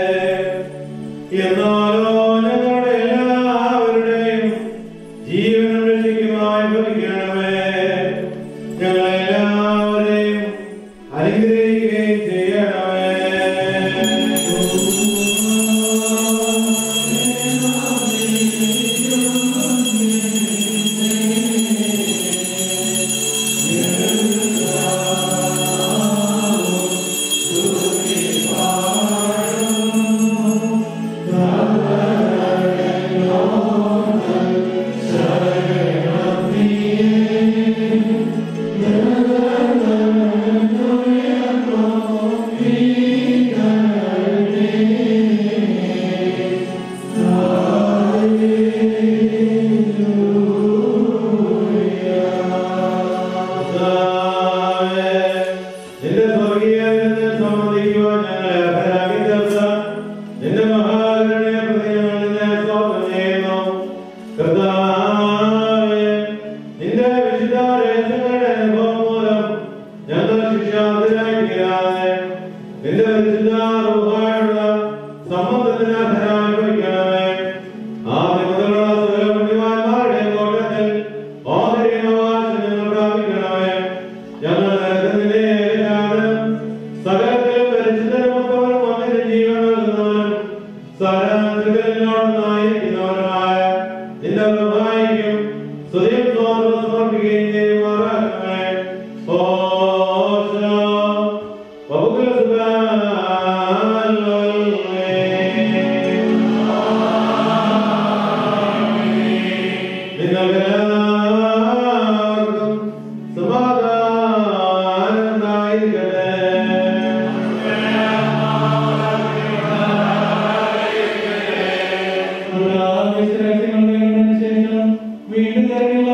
എന്നാലോ ഞങ്ങളുടെ എല്ലാവരുടെയും ജീവനും രക്ഷിക്കുമായി ഭവിക്കണമേ ഞങ്ങളെല്ലാവരെയും അനുഗ്രഹിക്കുകയും ചെയ്യണമേ നിന്റെ സ്വർഗീയത്തിൽ സംബന്ധിക്കുവാൻ ഞങ്ങളെ അർഹരാക്കി തീർത്ത നിന്റെ മഹാകരുണയെ പ്രതി ഞങ്ങൾ നിന്നെ സ്തോത്രം ചെയ്യുന്നു. കർത്താവേ, നിന്റെ വിശുദ്ധ രഹസ്യങ്ങളുടെ അനുഭവം മൂലം ഞങ്ങൾ ശിക്ഷാർത്ഥരായി തീരാതെ നിന്റെ പരിശുദ്ധ റൂഹായുള്ള സംബന്ധത്തിന് അർഹരായി ഭവിക്കണമേ. ആദ്യം മുതലുള്ള സകല പുണ്യവാന്മാരുടെയും കൂട്ടത്തിൽ ഓഹരിയും അവകാശം ഞങ്ങൾ പ്രാപിക്കണമേ ഞങ്ങൾ നിന്റെ ഏകജാതനും സകലത്തിലും പരിശുദ്ധനുമൊത്തവനും വന്നിട്ട് ജീവൻ നൽകുന്നവനും സകലത്തിനോടൊന്നായിരിക്കുന്നവനുമായ നിന്റെ പ്രഭായിക്കും സ്തുതിയും സ്തോത്രവും സമർപ്പിക്കുകയും ചെയ്യുമാറാകണമേ. ഓശോ, വബുക്കുല നിങ്ങൾക്കെല്ലാവർക്കും സമാധാനം ഉണ്ടായിരിക്കട്ടെ വീണ്ടും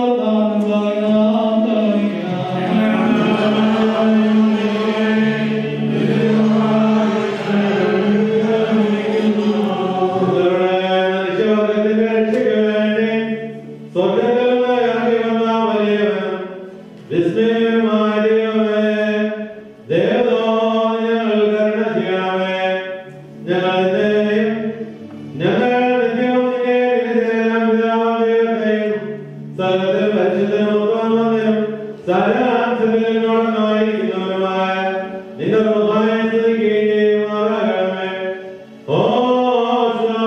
നിന്റെ പ്രഭായ സ്തുതിക്കുകയും ചെയ്യുമാറാകണമേ ഓശോ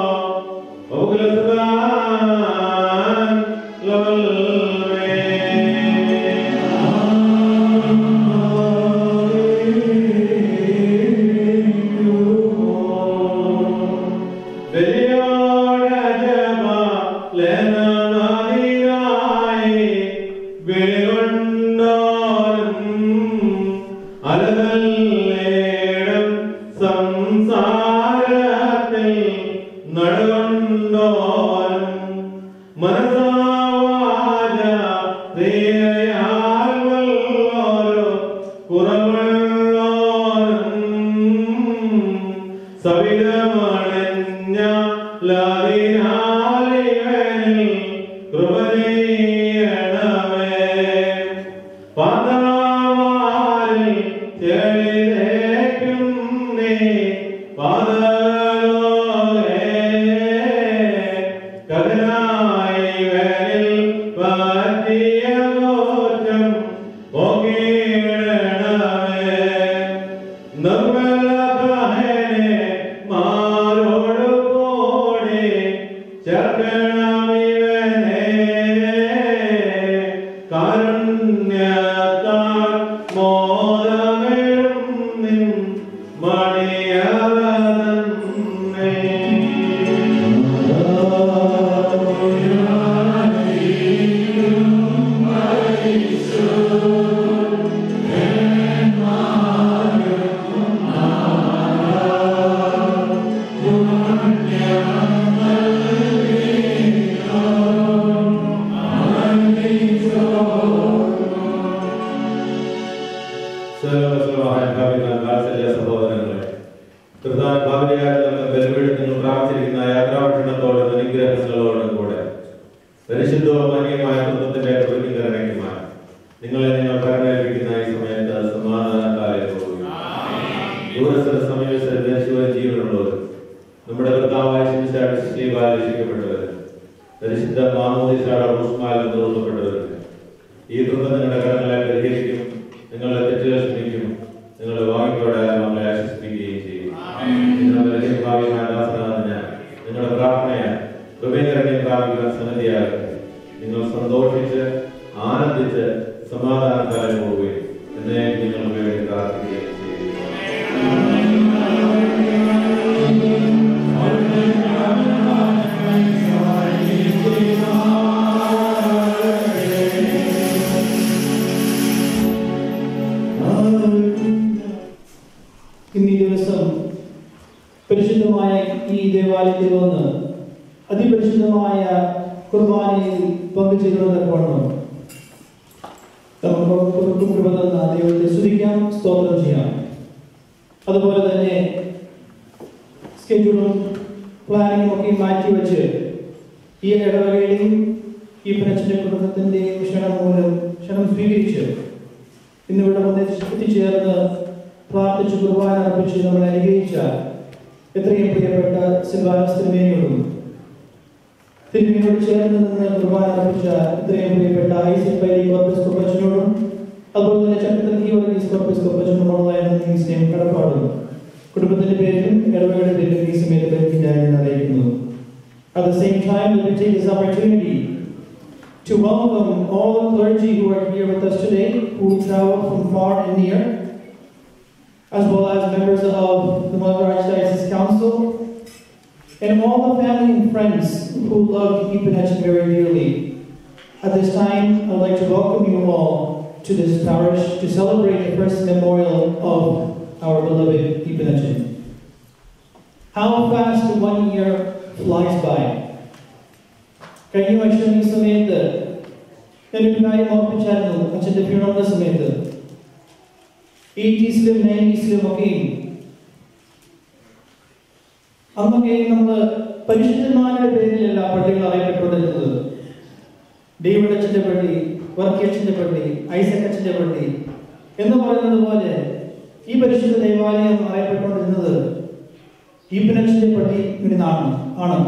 സംസാരത്തിൽ നടകൊണ്ടോനും മനസാവാച ക്രിയയാൽ വല്ലോരോ കുറവുള്ളോനും സവിധമണഞ്ഞ ലാതിനാലിവനിൽ കൃപ ചെയ്യണമേ പാതാവാരിൽ ചെളിതേക്കും നീ പാതലോകേ കഥനായി വേലിൽ പറ്റിയ കോറ്റം പോകീടണമേ നിർമ്മലകഹനെ മാരോട് കൂടി ചേർക്കണമിവനെ കാരുണ്യത്താൽ മോദമിടും നിൻ മണിയവതന്നെ ും മഹാനുഭാവികൾ വാത്സല്യ സഹോദരങ്ങളെ കൃതാനുഭാവിയായിട്ടുള്ള ബലവീട് നിങ്ങൾ പ്രാപിച്ചിരിക്കുന്ന യാത്രാഭക്ഷണത്തോടും അനുഗ്രഹങ്ങളോടും കൂടെ പരിശുദ്ധവും മാന്യമായ കുടുംബത്തിന്റെ പ്രതികരണയ്ക്കുമായി നിങ്ങളെ നിങ്ങൾ ഭരണേൽപ്പിക്കുന്ന ഈ സമയത്ത് സമാധാനത്താലെ പോകുക ദൂരസ്ഥല സമീപസ്ഥല ദേശീയ ജീവനുള്ളവർ നമ്മുടെ കർത്താവായ ശിംശാട് ശ്രീവാൽ രക്ഷിക്കപ്പെട്ടവർ പരിശുദ്ധ മാമോദിസാട് ഉസ്മാൽ നിർവഹിക്കപ്പെട്ടവർ ഈ കൃപ നിങ്ങളുടെ കടങ്ങളെ പരിഹരിക്കും നിങ്ങളുടെ തെറ്റുകൾ ക്ഷമിക്കും നിങ്ങളുടെ വാങ്ങിക്കോടെ നമ്മളെ ആശ്വസിപ്പിക്കുകയും ചെയ്യും നിങ്ങളുടെ ഭാവിയുമായ ദാസനാഥന് നിങ്ങളുടെ പ്രാർത്ഥനയ കൃപേകരണയും പ്രാപിക്കുന്ന സംഗതിയാകട്ടെ നിങ്ങൾ സന്തോഷിച്ച് ആനന്ദിച്ച് സമാധാനത്താലെ പോവുകയും എന്നെ നിങ്ങൾക്ക് വേണ്ടി പ്രാർത്ഥിക്കുകയും ചെയ്യും ഇന്ന് ഈ ദിവസം പരിശുദ്ധമായ ഈ ദേവാലയത്തിൽ വന്ന് അതിപരിശുദ്ധമായ കുർബാനയിൽ പങ്കുചേരുന്നതോടൊപ്പം നമുക്ക് കൃപ തന്ന ദൈവത്തെ സ്തുതിക്കാം സ്തോത്രം ചെയ്യാം അതുപോലെ തന്നെ സ്കെഡ്യൂളും പ്ലാനിങ്ങും ഒക്കെ മാറ്റി വെച്ച് ഈ ഇടവകയുടെയും ഈ പ്രശ്ന കുടുംബത്തിന്റെയും ക്ഷണം മൂലം ക്ഷണം സ്വീകരിച്ച് ഇന്നിവിടെ വന്ന് എത്തിച്ചേർന്ന് പ്രാർത്ഥിച്ച് കുർബാന അർപ്പിച്ച് നമ്മൾ അനുഗ്രഹിച്ച എത്രയും പ്രിയപ്പെട്ട സിൽവാനസ് തിരുമേനിയോടും തിരുമേനിയോട് ചേർന്ന് നിന്ന് കുർബാന അർപ്പിച്ച എത്രയും പ്രിയപ്പെട്ട ഐസിൽ പൈലി കോർപ്പസ് കൊപ്പച്ചനോടും അതുപോലെ തന്നെ ചക്രവർത്തി വർഗീസ് കോർപ്പസ് കൊപ്പച്ചനോടുള്ളതായ നന്ദി സ്നേഹം കടപ്പാടും കുടുംബത്തിന്റെ പേരിലും ഇടവകയുടെ പേരിലും ഈ സമയത്ത് ബന്ധിക്കാൻ ഞാൻ അറിയിക്കുന്നു At the same time, let me take this opportunity to welcome all the clergy who are here with us today, who traveled from far and near, as well as members of the Mother Archdiocese Council, and all the family and friends who love Epenech very dearly. At this time, I'd like to welcome you all to this parish to celebrate the first memorial of our beloved Epenech. How fast one year flies by. കഴിഞ്ഞ വർഷം ഈ സമയത്ത് ഞാനൊരു കാര്യം ഓർപ്പിച്ചായിരുന്നു അച്ഛൻ്റെ ഫ്യൂണറിന്റെ സമയത്ത് എയ്റ്റീസിലും നയൻറ്റീസിലും ഒക്കെയും അന്നൊക്കെ നമ്മൾ പരിശുദ്ധന്മാരുടെ പേരിലല്ല പള്ളികൾ അറിയപ്പെട്ടുകൊണ്ടിരുന്നത് ഡേവിഡ് അച്ഛൻ്റെ പള്ളി വർക്കി അച്ഛൻ്റെ പള്ളി ഐസക് അച്ഛൻ്റെ പള്ളി എന്ന് പറയുന്നത് പോലെ ഈ പരിശുദ്ധ ദേവാലയം അറിയപ്പെട്ടുകൊണ്ടിരുന്നത് ഈപ്പനച്ഛൻ്റെ പള്ളി നിന്നാണ് ആണ്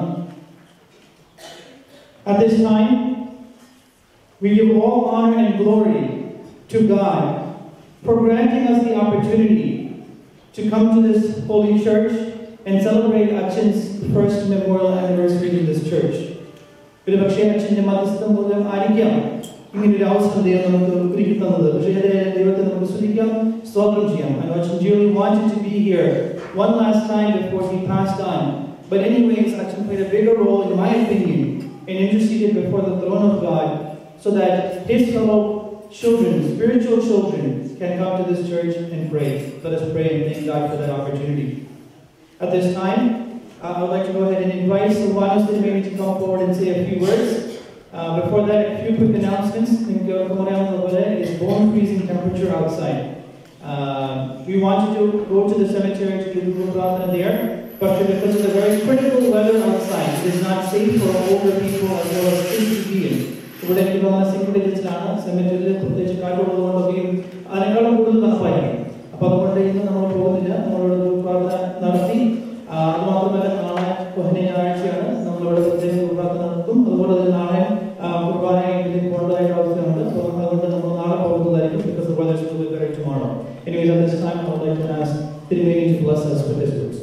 At this time, we give all honor and glory to God for granting us the opportunity to come to this holy church and celebrate Achin's first memorial anniversary in this church. ഒരു പക്ഷേ അച്ഛൻ്റെ മതസ്ഥം മൂലം ആയിരിക്കാം ഇങ്ങനെ ഒരു അവസരം ദൈവം നമുക്ക് ഒരുക്കി തന്നത് പക്ഷേ ദൈവത്തെ നമുക്ക് സ്തുതിക്കാം സ്തോത്രം ചെയ്യാം I know Achin dearly wanted to be here one last time before he passed on. But anyways, Achin played a bigger role, in my opinion, and interceded before the throne of God so that his fellow children, spiritual children, can come to this church and pray. Let us pray and thank God for that opportunity. At this time, uh, I would like to go ahead and invite Silvanus and Mary to come forward and say a few words. Uh, before that, a few quick announcements. It's bone freezing temperature outside. Uh, we want you to go to the cemetery to do the Guru there, but because of the very critical weather outside, it is not safe for older people as well as kids to be in. ഇവിടെ എനിക്ക് തോന്നുന്ന single ഡിജിറ്റാണ് സെമിറ്ററിൽ പ്രത്യേകിച്ച് കാറ്റുള്ളതുകൊണ്ടൊക്കെയും അതിനേക്കാളും കൂടുതൽ തണുപ്പായിരിക്കും അപ്പൊ അതുകൊണ്ട് ഇന്ന് നമ്മൾ പോകുന്നില്ല നമ്മളോട് പ്രാർത്ഥന നടത്തി ആ, അതുമാത്രമല്ല നാളെ കൊഹനെ ഞായറാഴ്ചയാണ് നമ്മളിവിടെ പ്രത്യേക പ്രാർത്ഥന നടത്തും അതുപോലെ തന്നെ നാളെ കുർബാനയിൽ പോകേണ്ടതായിട്ട് അവസ്ഥയുണ്ട് അപ്പോൾ അതുകൊണ്ട് നമ്മൾ നാളെ പോകുന്നതായിരിക്കും because the weather is really very tomorrow. Anyways, at this time, I would like to ask Tirumeni to bless us with his words.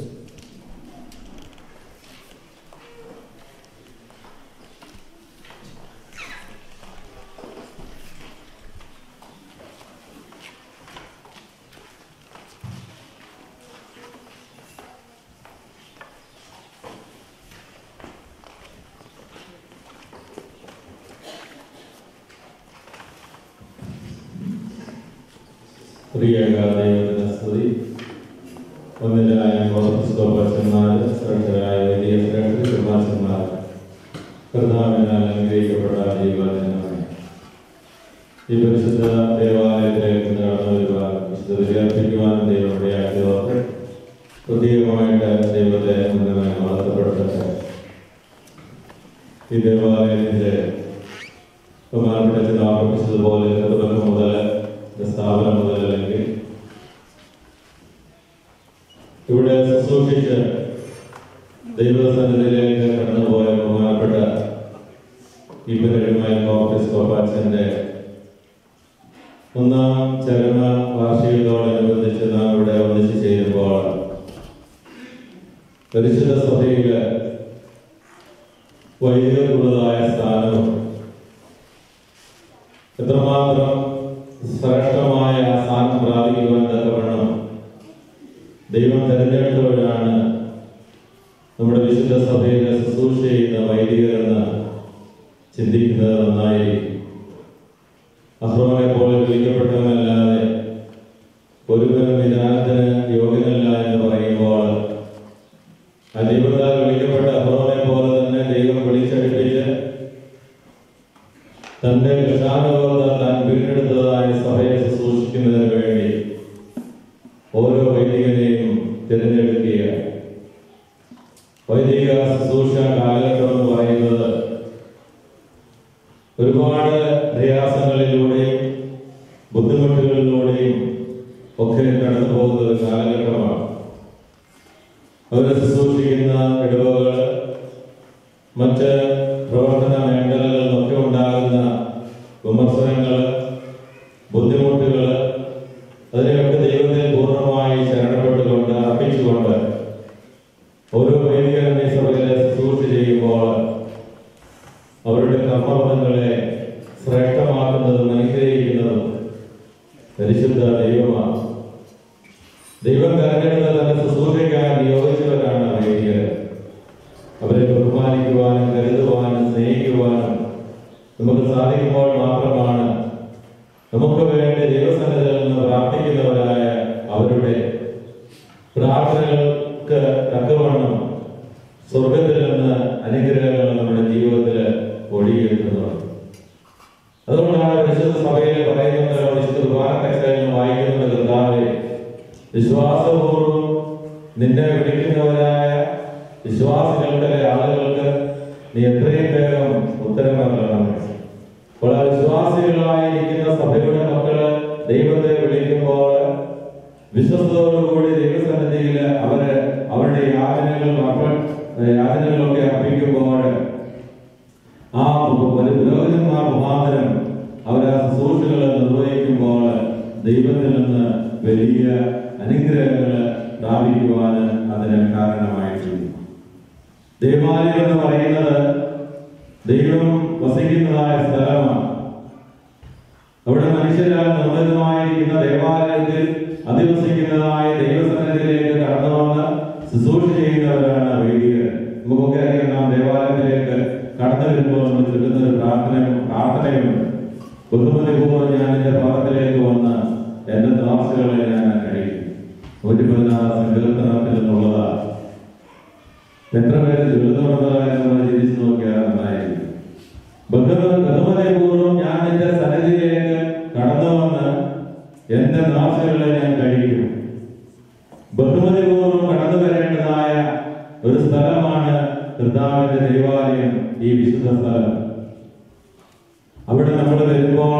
പ്രിയകാലയുടെ സ്തുതി ഒന്നിലായ ഗോപസ്തോപച്ചന്മാർ ശ്രദ്ധരായ വലിയ ശ്രേഷ്ഠന്മാർ കർത്താവിനാൽ അനുഗ്രഹിക്കപ്പെട്ട ദൈവജനമേ ഈ പരിശുദ്ധ ദേവാലയത്തിലേക്ക് നടന്നു വരുവാൻ വിശുദ്ധ ബലിയർപ്പിക്കുവാൻ ദൈവം ഇടയാക്കിയവർക്ക് പ്രത്യേകമായിട്ട് ദൈവത്തെ ഉന്നതമായി വളർത്തപ്പെടട്ടെ ഈ ദേവാലയത്തിന്റെ ബഹുമാനപ്പെട്ട ചില ആവർത്തിച്ചതുപോലെ തുടക്കം മുതൽ ഇതിന്റെ സ്ഥാപനം മുതൽ അല്ലെങ്കിൽ ഇവിടെ ശുശ്രൂഷിച്ച് ദൈവസന്നിധിയിലേക്ക് കടന്നുപോയ ബഹുമാനപ്പെട്ട ഇബ്രാഹിമായ കോൺഗ്രസ് കോപ്പാച്ചന്റെ ഒന്നാം ചരമ വാർഷികത്തോടനുബന്ധിച്ച് നാം ഇവിടെ ഒന്നിച്ച് ചേരുമ്പോൾ പരിശുദ്ധ സഭയില് വൈദികർക്കുള്ളതായ സ്ഥാനവും എത്രമാത്രം ശ്രേഷ്ഠമായ ആ സ്ഥാനം പ്രാപിക്കുവാൻ തക്കവണ്ണം ദൈവം തെരഞ്ഞെടുത്തവരാണ് നമ്മുടെ വിശുദ്ധ സഭയിലെ ശുശ്രൂഷ ചെയ്യുന്ന വൈദികരെന്ന് ചിന്തിക്കുന്നത് നന്നായിരിക്കും അഹ്റോനെ പോലെ വിളിക്കപ്പെട്ടവനല്ലാതെ ഒരുവനും വിധാനത്തിന് യോഗ്യനല്ല എന്ന് പറയുമ്പോൾ ആ ദൈവത്താൽ വിളിക്കപ്പെട്ട അഹ്റോനെ പോലെ തന്നെ ദൈവം വിളിച്ചടിപ്പിച്ച് തന്റെ കൃഷാനുഭവത്താൽ താൻ വീണ്ടെടുത്തതായ സഭയെ ശുശ്രൂഷിക്കുന്നതിന് വേണ്ടി ഓരോ വൈദികനെയും തിരഞ്ഞെടുക്കുകയാണ് വൈദിക ശുശ്രൂഷ കാലഘട്ടം എന്ന് പറയുന്നത് ഒരുപാട് പ്രയാസങ്ങളിലൂടെയും ബുദ്ധിമുട്ടുകളിലൂടെയും ഒക്കെ കടന്നു പോകുന്ന ഒരു കാലഘട്ടമാണ് അവരെ ശുശ്രൂഷിക്കുന്ന ഇടവകൾ മറ്റ് പ്രവർത്തന മേഖലകളിലൊക്കെ ഉണ്ടാകുന്ന വിമർശനങ്ങൾ ബുദ്ധിമുട്ടുകൾ അതിനെയൊക്കെ ദൈവത്തെ പൂർണ്ണമായി ശരണപ്പെട്ടുകൊണ്ട് അർപ്പിച്ചുകൊണ്ട് ഓരോ വൈദികരും ഈ സഭയിലെ ശുശ്രൂഷ ചെയ്യുമ്പോൾ അവരുടെ കർമ്മബന്ധങ്ങളെ ശ്രേഷ്ഠമാക്കുന്നതും അനുഗ്രഹിക്കുന്നതും പരിശുദ്ധ ദൈവമാണ് ദൈവം തെരഞ്ഞെടുത്ത തന്റെ ശുശ്രൂഷയ്ക്കാൻ നിയോഗിച്ചവരാണ് വൈദികർ അവരെ ബഹുമാനിക്കുവാനും കരുതുവാനും സ്നേഹിക്കുവാനും നമുക്ക് സാധിക്കുമ്പോൾ മാത്രമാണ് നമുക്ക് വേണ്ടി ദൈവസന്നിധിയിൽ നിന്ന് പ്രാർത്ഥിക്കുന്നവരായ അവരുടെ പ്രാർത്ഥനകൾക്ക് തക്കവണ്ണം സ്വർഗത്തിൽ നിന്ന് അനുഗ്രഹങ്ങൾ നമ്മുടെ ജീവിതത്തിൽ ഒഴുകിയെത്തുന്നത് അതുകൊണ്ടാണ് വിശുദ്ധ സഭയിൽ പറയുന്നത് വിശുദ്ധ കുർബാനക്കച്ചയിൽ വായിക്കുന്നത് കർത്താവെ വിശ്വാസപൂർവ്വം നിന്നെ വിളിക്കുന്നവരായ വിശ്വാസികളുടെ ആളുകൾക്ക് നീ എത്രയും വേഗം ഉത്തരം നൽകണം അപ്പോൾ ആ വിശ്വാസികളായിരിക്കുന്ന സഭയുടെ മക്കള് ദൈവത്തെ വിളിക്കുമ്പോൾ വിശ്വസത്തോടുകൂടി ദൈവസന്നിധിയിൽ അവര് അവരുടെ യാതനകൾ അർപ്പ യാതനകളൊക്കെ അർപ്പിക്കുമ്പോൾ ആ പുരോഹിതന്മാർ മുഖാന്തരം അവർ ആ ശുശ്രൂഷകൾ നിർവഹിക്കുമ്പോൾ ദൈവത്തിൽ നിന്ന് വലിയ അനുഗ്രഹങ്ങൾ പ്രാപിക്കുവാൻ അതിന് കാരണമായിട്ടുണ്ട് ദൈവാലയം എന്ന് പറയുന്നത് ദൈവം വസിക്കുന്നതായ സ്ഥലമാണ് അവിടെ മനുഷ്യരാൽ നിർമ്മിതമായിരിക്കുന്ന ദേവാലയത്തിൽ അധിവസിക്കുന്നതായ ദൈവസന്നിധിയിലേക്ക് കടന്നു വന്ന് ശുശ്രൂഷ ചെയ്യുന്നവരാണ് വൈദികർ നമുക്കൊക്കെ അറിയാം നാം ദേവാലയത്തിലേക്ക് കടന്നു വരുമ്പോൾ നമ്മൾ ചൊല്ലുന്ന ഒരു പ്രാർത്ഥനയും പ്രാർത്ഥനയുണ്ട് ബഹുമതിപൂർവ്വം ഞാൻ എന്റെ ഭാഗത്തിലേക്ക് വന്ന് എന്റെ താമസങ്ങളെ ഞാൻ കഴിക്കും നൂറ്റി പതിനാറ് സങ്കീർത്തനത്തിൽ നിന്നുള്ളതാണ് എത്ര പേര് ചൊല്ലുന്നുള്ളതായ നമ്മൾ ചിരിച്ചു നോക്കിയാൽ നന്നായിരിക്കും ബഹുമ- ബഹുമതിപൂർവ്വം ഞാൻ എന്റെ സന്നിധിയിലേക്ക് കടന്നു വന്ന് എന്റെ നാശങ്ങളെ ഞാൻ കഴിക്കും ബഹുമതിപൂർവ്വം കടന്നു വരേണ്ടതായ ഒരു സ്ഥലമാണ് കർത്താവിന്റെ ദൈവാലയം ഈ വിശുദ്ധ സ്ഥലം അവിടെ നമ്മൾ വരുമ്പോൾ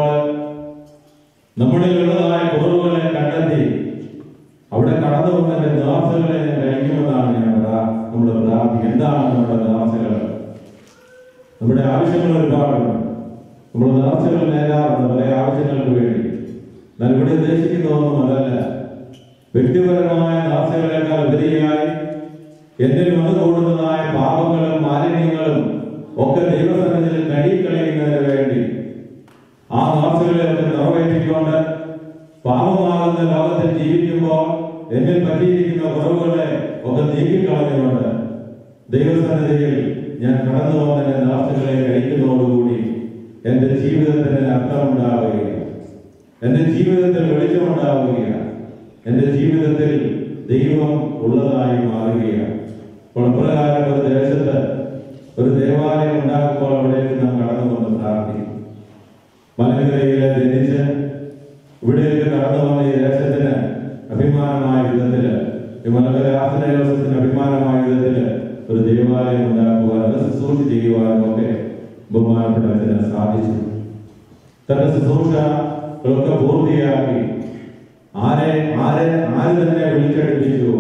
നമ്മുടെ ഉള്ളതായ കുറവുകളെ കണ്ടെത്തി അവിടെ കടന്നു വന്നതിന്റെ നിവാസങ്ങളെ ഞാൻ കഴിക്കുമെന്നാണ് ഞാൻ പ്രാ- നമ്മുടെ പ്രാർത്ഥി എന്താണ് നമ്മുടെ നിവാസങ്ങൾ നമ്മുടെ ആവശ്യങ്ങൾ ഒരുപാടുണ്ട് നമ്മുടെ നിവാസങ്ങൾ നേരാറുണ്ട് പല ആവശ്യങ്ങൾക്ക് വേണ്ടി എന്നാൽ ഇവിടെ ഉദ്ദേശിക്കുന്നതൊന്നും അതല്ല വ്യക്തിപരമായ നിവാസങ്ങളെക്കാൾ ഉപരിയായി എന്നിൽ വന്നുകൂടുന്നതായ പാപങ്ങളും മാലിന്യങ്ങളും ഒക്കെ ദൈവസന്നിധിയിൽ കഴുകിക്കളയുന്നതിന് വേണ്ടി ആ നിവാസികളെ ഒക്കെ നിറവേറ്റിക്കൊണ്ട് പാപമാകുന്ന ലോകത്തിൽ ജീവിക്കുമ്പോൾ എന്നിൽ പറ്റിയിരിക്കുന്ന കുറവുകളെ ഒക്കെ നീക്കിക്കളഞ്ഞുകൊണ്ട് ദൈവസന്നിധിയിൽ ഞാൻ കടന്നു വന്ന എന്റെ നാശങ്ങളെ കഴിക്കുന്നതോടുകൂടി എന്റെ ജീവിതത്തിന് അർത്ഥമുണ്ടാവുകയാണ് എന്റെ ജീവിതത്തിൽ വെളിച്ചമുണ്ടാവുകയാണ് എന്റെ ജീവിതത്തിൽ ദൈവം ഉള്ളതായി മാറുകയാണ് അപ്പോൾ പ്രകാരം ഒരു ദേശത്ത് ഒരു ദേവാലയം ഉണ്ടാക്കുമ്പോൾ അവിടേക്ക് നാം കടന്നു വന്ന് പ്രാർത്ഥിക്കും മലനിരയിലെ ജനിച്ച് ഇവിടേക്ക് കടന്നു വന്ന ഈ ദേശത്തിന് അഭിമാനമായ വിധത്തില് ഈ മലങ്കര ആശ്രയവസത്തിന് അഭിമാനമായ വിധത്തില് ഒരു ദേവാലയം ഉണ്ടാക്കുവാനും അത് ശുശ്രൂഷ ചെയ്യുവാനും ഒക്കെ ബഹുമാനപ്പെട്ട അച്ഛന് സാധിച്ചു തന്റെ ശുശ്രൂഷകളൊക്കെ പൂർത്തിയാക്കി ആരെ ആരെ ആര് തന്നെ വിളിച്ചടിപ്പിച്ചുവോ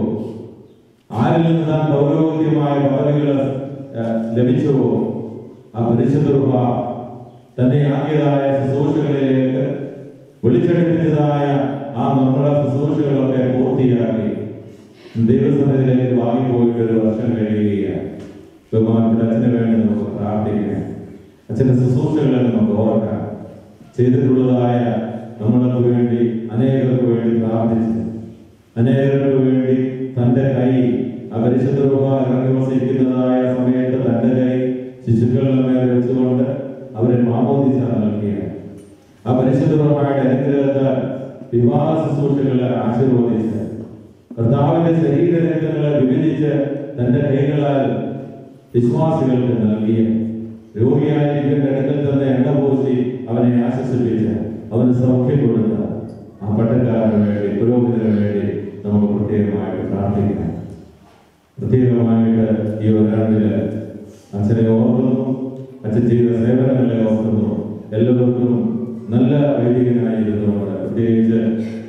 ആരിൽ നിന്ന് താൻ പൗരോഹിത്യമായ പദവികൾ ഏഹ്, ലഭിച്ചുവോ ആ പരിശുദ്ധ രൂപ തന്നെ ആക്കിയതായ ശുശ്രൂഷകളിലേക്ക് വിളിച്ചടിപ്പിച്ചതായ ആ നമ്മുടെ ശുശ്രൂഷകളൊക്കെ പൂർത്തിയാക്കി ദൈവസന്നിധിയിലേക്ക് വാങ്ങിപ്പോയിട്ട് ഒരു വർഷം കഴിയുകയാണ് ബഹുമാനപ്പെട്ട അച്ഛന് വേണ്ടി നമുക്ക് പ്രാർത്ഥിക്കാം അച്ഛന്റെ ശുശ്രൂഷകളെ നമുക്ക് ഓർക്കാം ചെയ്തിട്ടുള്ളതായ നമ്മൾക്ക് വേണ്ടി അനേകർക്ക് വേണ്ടി പ്രാർത്ഥിച്ചു അനേകർക്ക് വേണ്ടി തന്റെ കൈ ആ പരിശുദ്ധ രൂപ ഇറങ്ങി വസിക്കുന്നതായ സമയത്ത് തന്റെ കൈ ശിശുക്കളുടെ മേൽ വെച്ചുകൊണ്ട് അവരെ മാമോദിസ നൽകിയാണ് ആ പരിശുദ്ധ രൂപയുടെ അനുഗ്രഹത്താൽ വിവാഹ ശുശ്രൂഷകളെ ആശീർവദിച്ച് കർത്താവിന്റെ ശരീരരംഗങ്ങളെ വിഭജിച്ച് തന്റെ കൈകളാൽ വിശ്വാസികൾക്ക് നൽകിയ രോഗിയായിരിക്കുന്ന അടുക്കൽ തന്നെ എണ്ണ പൂശി അവനെ ആശ്വസിപ്പിച്ച് അവന് സൗഖ്യം കൊടുത്ത ആ പട്ടക്കാരന് വേണ്ടി പുരോഹിതന് വേണ്ടി നമുക്ക് പ്രത്യേകമായിട്ട് പ്രാർത്ഥിക്കാം പ്രത്യേകമായിട്ട് ഈ ഒരാണ്ടില് അച്ഛനെ ഓർക്കുന്നു അച്ഛൻ ചെയ്ത സേവനങ്ങളെ ഓർക്കുന്നു എല്ലാവർക്കും നല്ല വൈദികനായിരുന്നുകൊണ്ട് പ്രത്യേകിച്ച്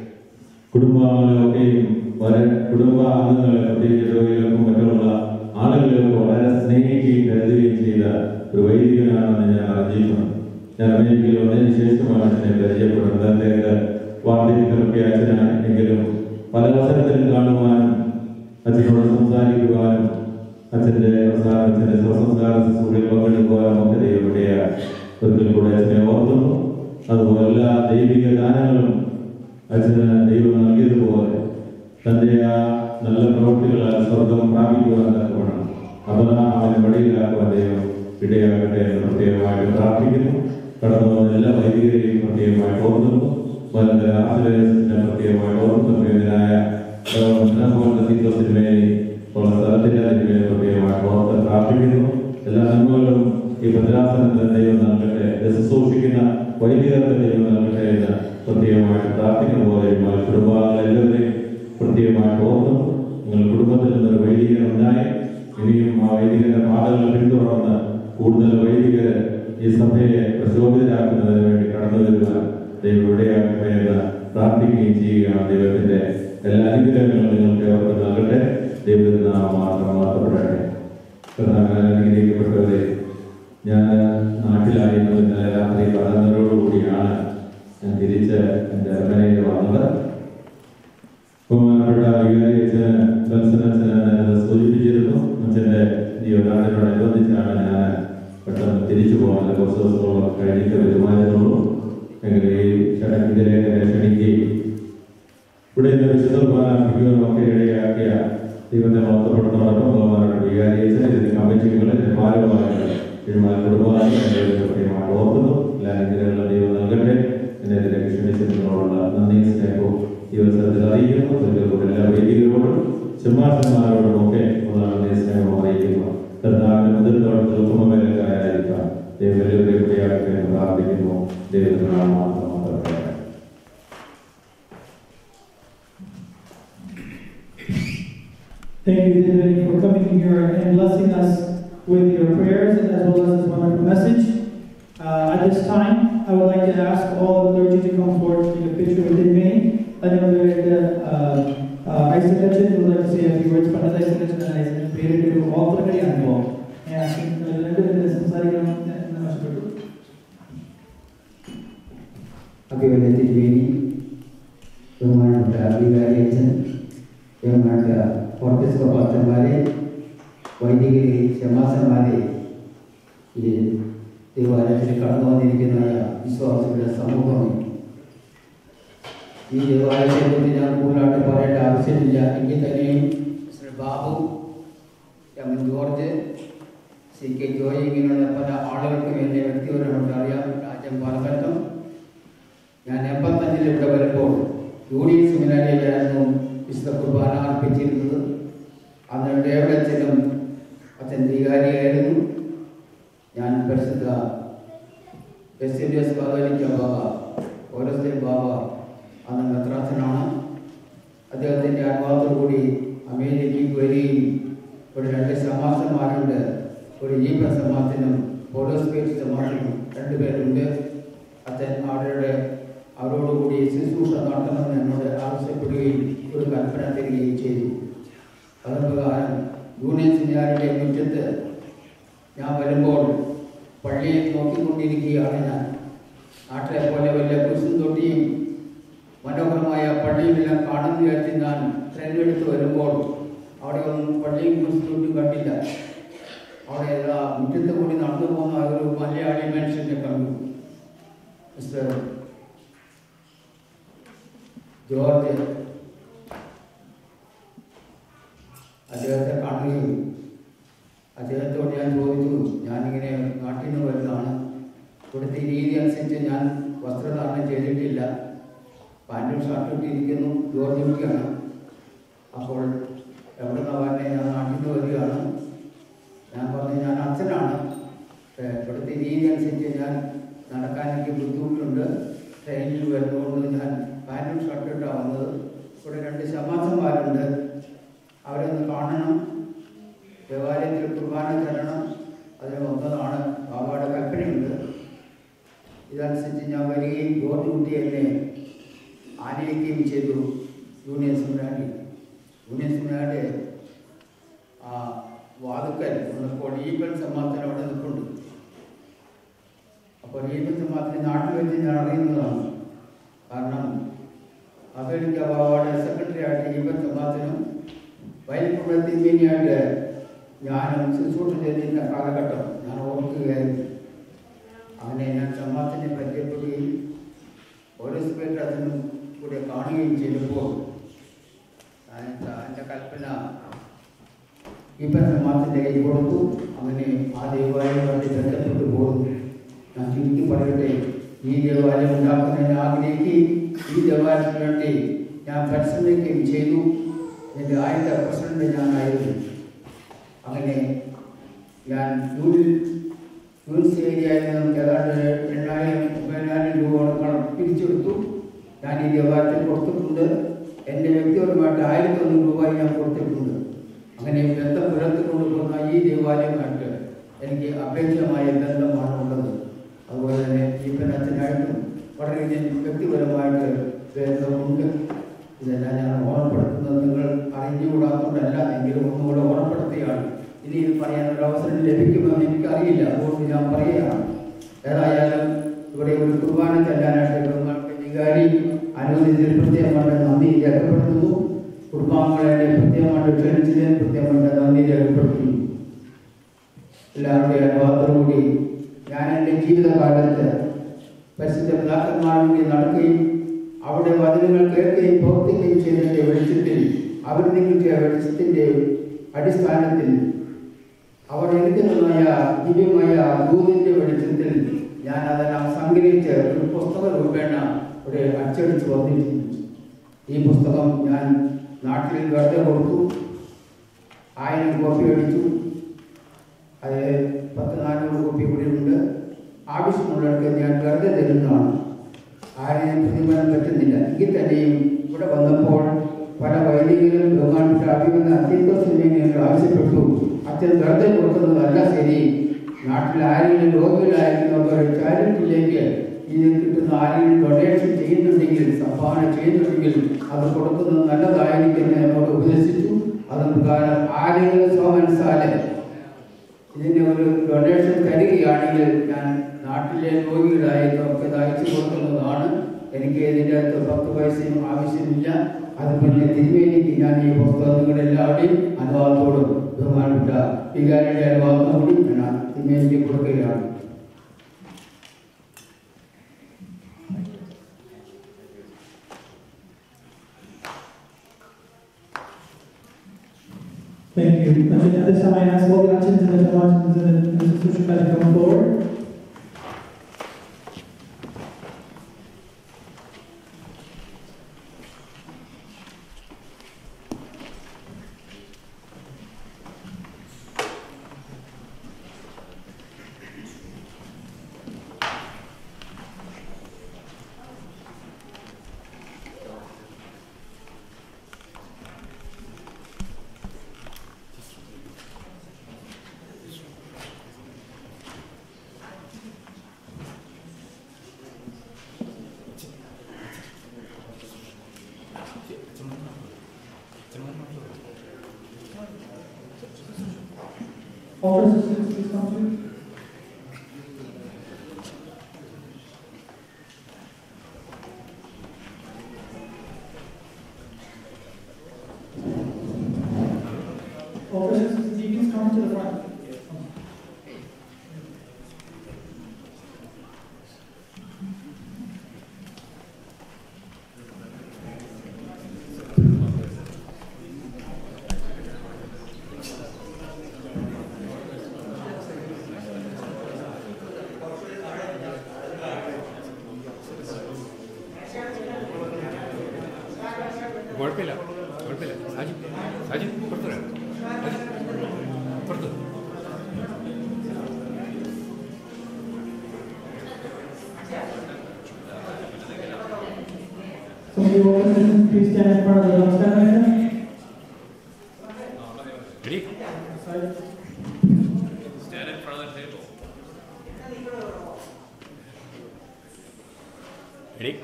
കുടുംബാംഗങ്ങളെയൊക്കെയും വളരെ കുടുംബ അംഗങ്ങളെ പ്രത്യേകിച്ച് രോഗികൾക്കും മറ്റുള്ള ആളുകളെയൊക്കെ വളരെ സ്നേഹിക്കുകയും കരുതുകയും ചെയ്ത ഒരു വൈദികനാണെന്ന് ഞാൻ അറിഞ്ഞിട്ടുണ്ട് ഞാൻ അമേരിക്കയിൽ വന്നതിന് ശേഷമാണ് അച്ഛനെ പരിചയപ്പെടുന്നത് അദ്ദേഹത്തെ വാർദ്ധക്യമൊക്കെ അച്ഛനാണ് എങ്കിലും പല അവസരത്തിലും കാണുവാനും അച്ഛനോട് സംസാരിക്കുവാനും അച്ഛന്റെ അവസാനം അച്ഛന്റെ സ്വസംസ്കാര ശുശ്രൂഷയിൽ പങ്കെടുക്കുവാനും ഒക്കെ ദൈവമുடைய ഒരിക്കൽ കൂടെ അച്ഛനെ ഓർക്കുന്നു അതുപോലെ എല്ലാ ദൈവിക ദാനങ്ങളും അച്ഛന് ദൈവം നൽകിയതുപോലെ തന്റെ ആ നല്ല പ്രവൃത്തികളാൽ സ്വർഗം പ്രാപിക്കുവാൻ തക്കവണ്ണം അപനാമനെ വഴിയിലാക്കുവാൻ ദൈവം ഇടയാകട്ടെ എന്ന് പ്രത്യേകമായിട്ട് പ്രാർത്ഥിക്കുന്നു കടന്നു വന്ന എല്ലാ വൈദികരെയും പ്രത്യേകമായിട്ട് ഓർക്കുന്നു മലങ്കര ആശ്രയത്തിന് പ്രത്യേകമായിട്ട് ഓർക്കുന്നു പ്രിയനായ സിനിമയെ ഉള്ള സ്ഥലത്തിന്റെ അതിനെ പ്രത്യേകമായിട്ട് ഓർത്ത് പ്രാർത്ഥിക്കുന്നു എല്ലാ നന്മകളും ഈ ഭദ്രാസനത്തിന് ദൈവം നൽകട്ടെ ഇത് ശുശ്രൂഷിക്കുന്ന വൈദികർക്ക് ദൈവം നൽകട്ടെ എന്ന് പ്രത്യേകമായിട്ട് പ്രാർത്ഥിക്കുന്ന പോലെ നിങ്ങളുടെ കുടുംബാംഗങ്ങൾ എല്ലാവരെയും പ്രത്യേകമായിട്ട് ഓർക്കുന്നു നിങ്ങൾ കുടുംബത്തിൽ നിന്നൊരു വൈദികൻ ഉണ്ടായി ഇനിയും ആ വൈദികന്റെ പാതകൾ പിന്തുടർന്ന് കൂടുതൽ വൈദികര് ഈ സഭയെ പ്രചോദിതരാക്കുന്നതിന് വേണ്ടി കടന്നു വരുവാൻ ദൈവം ഇവിടെയാകട്ടെ എന്ന് പ്രാർത്ഥിക്കുകയും ചെയ്യുകയാണ് ദൈവത്തിന്റെ എല്ലാ അനുഗ്രഹങ്ങളും നിങ്ങൾക്ക് അവർക്ക് നൽകട്ടെ ദൈവത്തിന് നാം മാത്രം മാത്രപ്പെടട്ടെ പ്രധാന അനുഗ്രഹിക്കപ്പെട്ടവരെ ഞാൻ നാട്ടിലായിരുന്നു ഇന്നലെ രാത്രി പതിനൊന്നരോടുകൂടിയാണ് ഞാൻ തിരിച്ച് എൻ്റെ അരമനയിൽ വന്നത് ബഹുമാനപ്പെട്ട വികാരി അച്ഛന് ബൻസൻ അച്ഛന് ഞാനത് സൂചിപ്പിച്ചിരുന്നു അച്ഛൻ്റെ ജീവനാടിനോടനുബന്ധിച്ചാണ് ഞാൻ പെട്ടെന്ന് തിരിച്ചു പോകാൻ കുറച്ച് ദിവസങ്ങളൊക്കെ കഴിഞ്ഞിട്ട് വരുമാനമുള്ളൂ എങ്കിലും ഈ ചടങ്ങിലേക്ക് എന്നെ ക്ഷണിക്കുകയും ഇവിടെ ഇന്ന് വിശുദ്ധ കുർബാനാർപ്പിക്കുകയും ഒക്കെ ഇടയാക്കിയ ദൈവത്തെ മഹത്വപ്പെടുന്നതോടൊപ്പം ബഹുമാനപ്പെട്ട വികാരി അച്ഛൻ ഇതിന്റെ കമ്മിറ്റികൾ ഇതിന്റെ ഭാരവാഹികൾ തിരുമാല കുടുംബാംഗങ്ങളെ പ്രത്യേകമായി ഓർക്കുന്നു എല്ലാ അനുഗ്രഹങ്ങളും ദൈവം നൽകട്ടെ എന്നെ ഇതിലേക്ക് ക്ഷണിച്ചതിനോടുള്ള നന്ദി സ്നേഹവും ഈ അവസരത്തിൽ അറിയിക്കുന്നു സ്വർഗ്ഗത്തിലുള്ള എല്ലാ വൈദികരോടും സിംഹാസന്മാരോടും ഒക്കെ ഉള്ള നന്ദി സ്നേഹവും അറിയിക്കുന്നു കർത്താവിന്റെ മുതിർന്നവർക്ക് ഉത്തമവേലക്കാരായിരിക്കാം ദൈവം എല്ലാവരെയും കൂടിയാകട്ടെ എന്ന് പ്രാർത്ഥിക്കുന്നു ദൈവത്തിന് നാം മാത്രം മാത്രമേ Thank you, David, for coming here and blessing us with your prayers as well as this wonderful message. Uh, at this time, I would like to ask all the clergy to come forward to take a picture with me. I know that uh, uh, Isaac Hutchin would like to say a few words. Father Isaac Hutchin and Isaac created to all the Kari Anbo. And I think uh, the സംസാരിക്കണം എന്ന് ആവശ്യപ്പെട്ടു അഭിവന്യ തിരുവേദി ബഹുമാനപ്പെട്ട വികാരി അച്ഛൻ ബഹുമാനപ്പെട്ട orchestra പാസ്റ്റർമാരെ വൈദികരെ ശമാസന്മാരെ ഈ ദേവാലയത്തിൽ കടന്നു വന്നിരിക്കുന്ന വിശ്വാസികളുടെ സമൂഹം ഈ ദേവാലയത്തെക്കുറിച്ച് ഞാൻ കൂടുതലായിട്ട് പറയേണ്ട ആവശ്യമില്ല എങ്കിൽ തന്നെയും mister Babu M George C K Joy ഇങ്ങനെയുള്ള പല ആളുകൾക്കും എന്നെ വ്യക്തിപരമായിട്ട് അറിയാം രാജ്യം പാലഘട്ടം ഞാൻ എൺപത്തഞ്ചിൽ ഇവിടെ വരുമ്പോൾ യു ഡി സെമിനാരിയിലായിരുന്നു വിശുദ്ധ കുർബാന അർപ്പിച്ചിരുന്നത് അന്ന് ഡേവിഡച്ചനും അച്ഛൻ വികാരിയായിരുന്നു ഞാൻ പരിശുദ്ധ എസ് എൻ എസ് കാതോലിക്ക ബാബ ഓരോരുത്തർ ബാബ അന്ന് മെത്രാസനാണ് അദ്ദേഹത്തിൻ്റെ അനുഭവത്തോടുകൂടി അമേരിക്കയ്ക്ക് വരികയും ഒരു രണ്ട് സമാസന്മാരുണ്ട് ഒരു ജീവ സമാസനും പോലോസ്പേറ്റ് സമാസനും രണ്ടുപേരുണ്ട് അച്ഛൻ അവരുടെ അവരോടുകൂടി ശുശ്രൂഷ നടത്തണമെന്ന് എന്നോട് ആവശ്യപ്പെടുകയും ഒരു കൽപ്പന തരികയും ചെയ്തു അതുപ്രകാരം യൂണിയൻ സെമിനാറിൻ്റെ മുറ്റത്ത് ഞാൻ വരുമ്പോൾ പള്ളിയെ നോക്കിക്കൊണ്ടിരിക്കുകയാണ് ഞാൻ നാട്ടിലെ പോലെ വലിയ കുരിശും തൊട്ടിയും മനോഹരമായ പള്ളിയുമെല്ലാം കാണുന്ന വിചാരിച്ച് ഞാൻ ട്രെയിനെടുത്ത് വരുമ്പോൾ അവിടെ ഒന്നും പള്ളിയും കുരിശും തൊട്ടും കണ്ടില്ല അവിടെ ഏതാ മുറ്റത്ത് കൂടി നടന്നു പോകുന്ന ഒരു മലയാളി മനുഷ്യനെ കണ്ടു മിസ്റ്റർ ജോർജ് അദ്ദേഹത്തെ കാണുകയും അദ്ദേഹത്തോട് ഞാൻ ചോദിച്ചു ഞാനിങ്ങനെ നാട്ടിൽ നിന്ന് വരുന്നതാണ് ഇവിടുത്തെ രീതി അനുസരിച്ച് ഞാൻ വസ്ത്രധാരണം ചെയ്തിട്ടില്ല പാൻറ്റും ഷർട്ടും ഇട്ടിരിക്കുന്നു ജോർജ് കുട്ടിയാണ് അപ്പോൾ എവിടെ നിന്ന് പറഞ്ഞ ഞാൻ നാട്ടിൽ നിന്ന് വരികയാണ് ഞാൻ പറഞ്ഞു ഞാൻ അച്ഛനാണ് പക്ഷേ ഇവിടുത്തെ രീതി അനുസരിച്ച് ഞാൻ നടക്കാൻ എനിക്ക് ബുദ്ധിമുട്ടുണ്ട് ട്രെയിനിൽ വരുന്നതുകൊണ്ട് ഞാൻ പാൻറ്റും ഷർട്ടും ഇട്ടാണ് വന്നത് ഇവിടെ രണ്ട് ശമാസന്മാരുണ്ട് അവരൊന്ന് കാണണം ദേവാലയത്തിൽ കുർബാന ചെല്ലണം അതിന് വന്നതാണ് ബാബയുടെ കൽപ്പനയുണ്ട് ഇതനുസരിച്ച് ഞാൻ വരികയും ജോർജ് കുട്ടി എന്നെ ആനയിക്കുകയും ചെയ്തു യൂണിയൻ സെമിനാരി യൂണിയൻ സെമിനാരുടെ ആ വാതുക്കൽ വന്നപ്പോൾ ഈപ്പൻ സമാധാനം അവിടെ നിൽക്കുന്നുണ്ട് അപ്പോൾ ഈപ്പൻ സമാധാനം നാട്ടിൽ വെച്ച് ഞാൻ അറിയുന്നതാണ് കാരണം അമേരിക്ക ബാബയുടെ സെക്രട്ടറി ആയിട്ട് ഈപ്പൻ സമാധാനം വയൽപ്പുഴ തിരുമേനിയായിട്ട് ഞാനും ശുശ്രൂഷ ചെയ്തിരുന്ന കാലഘട്ടം ഞാൻ ഓർക്കുകയായിരുന്നു അങ്ങനെ ഞാൻ സമാജത്തിനെ പരിചയപ്പെടുകയും ഓരോ സ്പേറ്റത്തിനും കൂടെ കാണുകയും ചെയ്തപ്പോൾ എൻ്റെ കൽപ്പന ഇപ്പം സമാജത്തിൻ്റെ കൈ കൊടുത്തു അങ്ങനെ ആ ദേവാലയമായിട്ട് ബന്ധപ്പെട്ടു പോകുന്നു ഞാൻ ചുരുക്കി പറയട്ടെ ഈ ദേവാലയം ഉണ്ടാക്കുന്നതിന് ആഗ്രഹിക്കുകയും ഈ ദേവാലയത്തിന് വേണ്ടി ഞാൻ പരിശ്രമിക്കുകയും ചെയ്തു എൻ്റെ ആദ്യത്തെ പ്രസിഡന്റ് ഞാനായിരുന്നു അങ്ങനെ ഞാൻ യൂണിൽ യൂണിസ് ഏരിയയിൽ നിന്നും ഏതാണ്ട് എണ്ണായിരം ഒമ്പതിനായിരം രൂപയോളം കടം പിരിച്ചെടുത്തു ഞാൻ ഈ ദേവാലയത്തിൽ കൊടുത്തിട്ടുണ്ട് എൻ്റെ വ്യക്തിപരമായിട്ട് ആയിരത്തൊന്ന് രൂപ ഞാൻ കൊടുത്തിട്ടുണ്ട് അങ്ങനെ ബന്ധം പുലർത്തിക്കൊണ്ട് പോകുന്ന ഈ ദേവാലയമായിട്ട് എനിക്ക് അപേക്ഷമായ ബന്ധമാണ് ഉള്ളത് അതുപോലെ തന്നെ ജീപ്പൻ അച്ഛനായിട്ടും വളരെ ഞാൻ വ്യക്തിപരമായിട്ട് ബന്ധമുണ്ട് ഇതെല്ലാം ഞാൻ ഓർമ്മപ്പെടുത്തുന്നത് നിങ്ങൾ അറിഞ്ഞുകൂടാത്തതുകൊണ്ടല്ല എങ്കിലും ഒന്നുകൂടെ ഓർമ്മപ്പെടുത്തുകയാണ് ഇനി ഇത് പറയാൻ ഒരു അവസരം ലഭിക്കുമെന്ന് എനിക്കറിയില്ല അതുകൊണ്ട് ഞാൻ പറയുകയാണ് ഏതായാലും ഇവിടെ ഒരു കുർബാന ചെല്ലാനായിട്ട് ബഹുമാനപ്പെട്ട വികാരി അനുവദിച്ചതിൽ പ്രത്യേകമായിട്ട് നന്ദി രേഖപ്പെടുത്തുന്നു കുടുംബാംഗങ്ങളെ പ്രത്യേകമായിട്ട് ക്ഷണിച്ചതിന് പ്രത്യേകമായിട്ട് നന്ദി രേഖപ്പെടുത്തുന്നു എല്ലാവരുടെയും അനുഭവത്തോടുകൂടി ഞാൻ എൻ്റെ ജീവിതകാലത്ത് പരിശുദ്ധ പിതാക്കന്മാരുടെ നടക്കുകയും അവിടെ വചനങ്ങൾ കേൾക്കുകയും പ്രവർത്തിക്കുകയും ചെയ്തതിൻ്റെ വെളിച്ചത്തിൽ അവർ നിങ്ങൾക്ക് വെളിച്ചത്തിൻ്റെ അടിസ്ഥാനത്തിൽ അവർ എടുക്കുന്നതായ ദിവ്യമായ ദൂതിൻ്റെ വെളിച്ചത്തിൽ ഞാൻ അതെല്ലാം സംഗ്രഹിച്ച് ഒരു പുസ്തക രൂപേണ ഒരു അച്ചടിച്ച് വന്നിട്ടുണ്ട് ഈ പുസ്തകം ഞാൻ നാട്ടിൽ വെറുതെ കൊടുത്തു ആയിരം കോപ്പി അടിച്ചു അത് പത്ത് നാനൂറ് കോപ്പി കൂടി ഉണ്ട് ആവശ്യമുള്ളവർക്ക് ഞാൻ വെറുതെ തരുന്നതാണ് ആരെയും പ്രതിഫലം പറ്റുന്നില്ല എങ്കിൽ തന്നെയും ഇവിടെ വന്നപ്പോൾ പല വൈദികരും ബഹുമാനപ്പെട്ട അഭിമന്യ അത്യന്തോസിനെ ആവശ്യപ്പെട്ടു അച്ഛൻ വെറുതെ കൊടുക്കുന്നതല്ല ശരി നാട്ടിൽ ആരെങ്കിലും രോഗികളായിരിക്കുന്നവർക്ക് ഒരു ചാരിറ്റിയിലേക്ക് ഇത് കിട്ടുന്ന ആരെങ്കിലും ഡൊണേഷൻ ചെയ്യുന്നുണ്ടെങ്കിൽ സംഭാവന ചെയ്യുന്നുണ്ടെങ്കിൽ അത് കൊടുക്കുന്നത് നല്ലതായിരിക്കും എന്ന് എന്നോട് ഉപദേശിച്ചു അത് പ്രകാരം ആരെങ്കിലും സ്വമനസാലെ ഇതിന് ഒരു ഡൊണേഷൻ തരികയാണെങ്കിൽ ഞാൻ നാട്ടിലെ രോഗികളായവർക്ക് ഇത് അയച്ചു കൊടുക്കുന്നതാണ് എനിക്ക് ഇതിൻ്റെ അകത്ത് പത്ത് പൈസയും ആവശ്യമില്ല അത് പിന്നെ തിരുവേലിക്ക് ഞാൻ ഈ പുസ്തകങ്ങളുടെ എല്ലാവരുടെയും അനുഭവത്തോടും ബഹുമാനപ്പെട്ട വികാരിയുടെ അനുഭവത്തോടും ഞാൻ തിരുവേലിക്ക് കൊടുക്കുകയാണ് Thank you. And at this time, I ask all the ushers and the Tomas and the Sister to come forward. Altar assistants, please come to. Altar assistants, deacons, come to the front. കുഴപ്പമില്ല കുഴപ്പമില്ല സാജി സാജി പുറത്തു വരാം സാജി, പുറത്ത് So will you altar assistants, please stand in front of the Lord's tabernacle. Ready? Side. Stand in front of the table. Ready?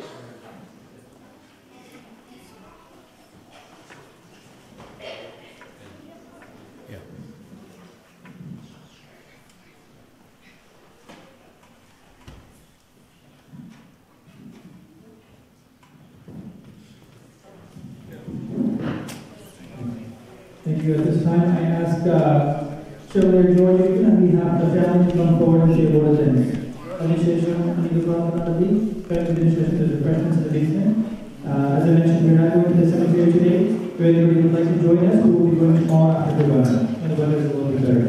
Yeah. Thank you. At this time, I ask uh, Chevrolet Joy Newton on behalf of the family to come forward and say a word of thanks. അതിനുശേഷം എനിക്ക് പ്രവർത്തനത്തിൽ അതിനുശേഷം the presence of the basement. Uh, as I mentioned, we're not going to the cemetery today. If anybody would like to join us, we will be going tomorrow after the wedding. And the weather will be better.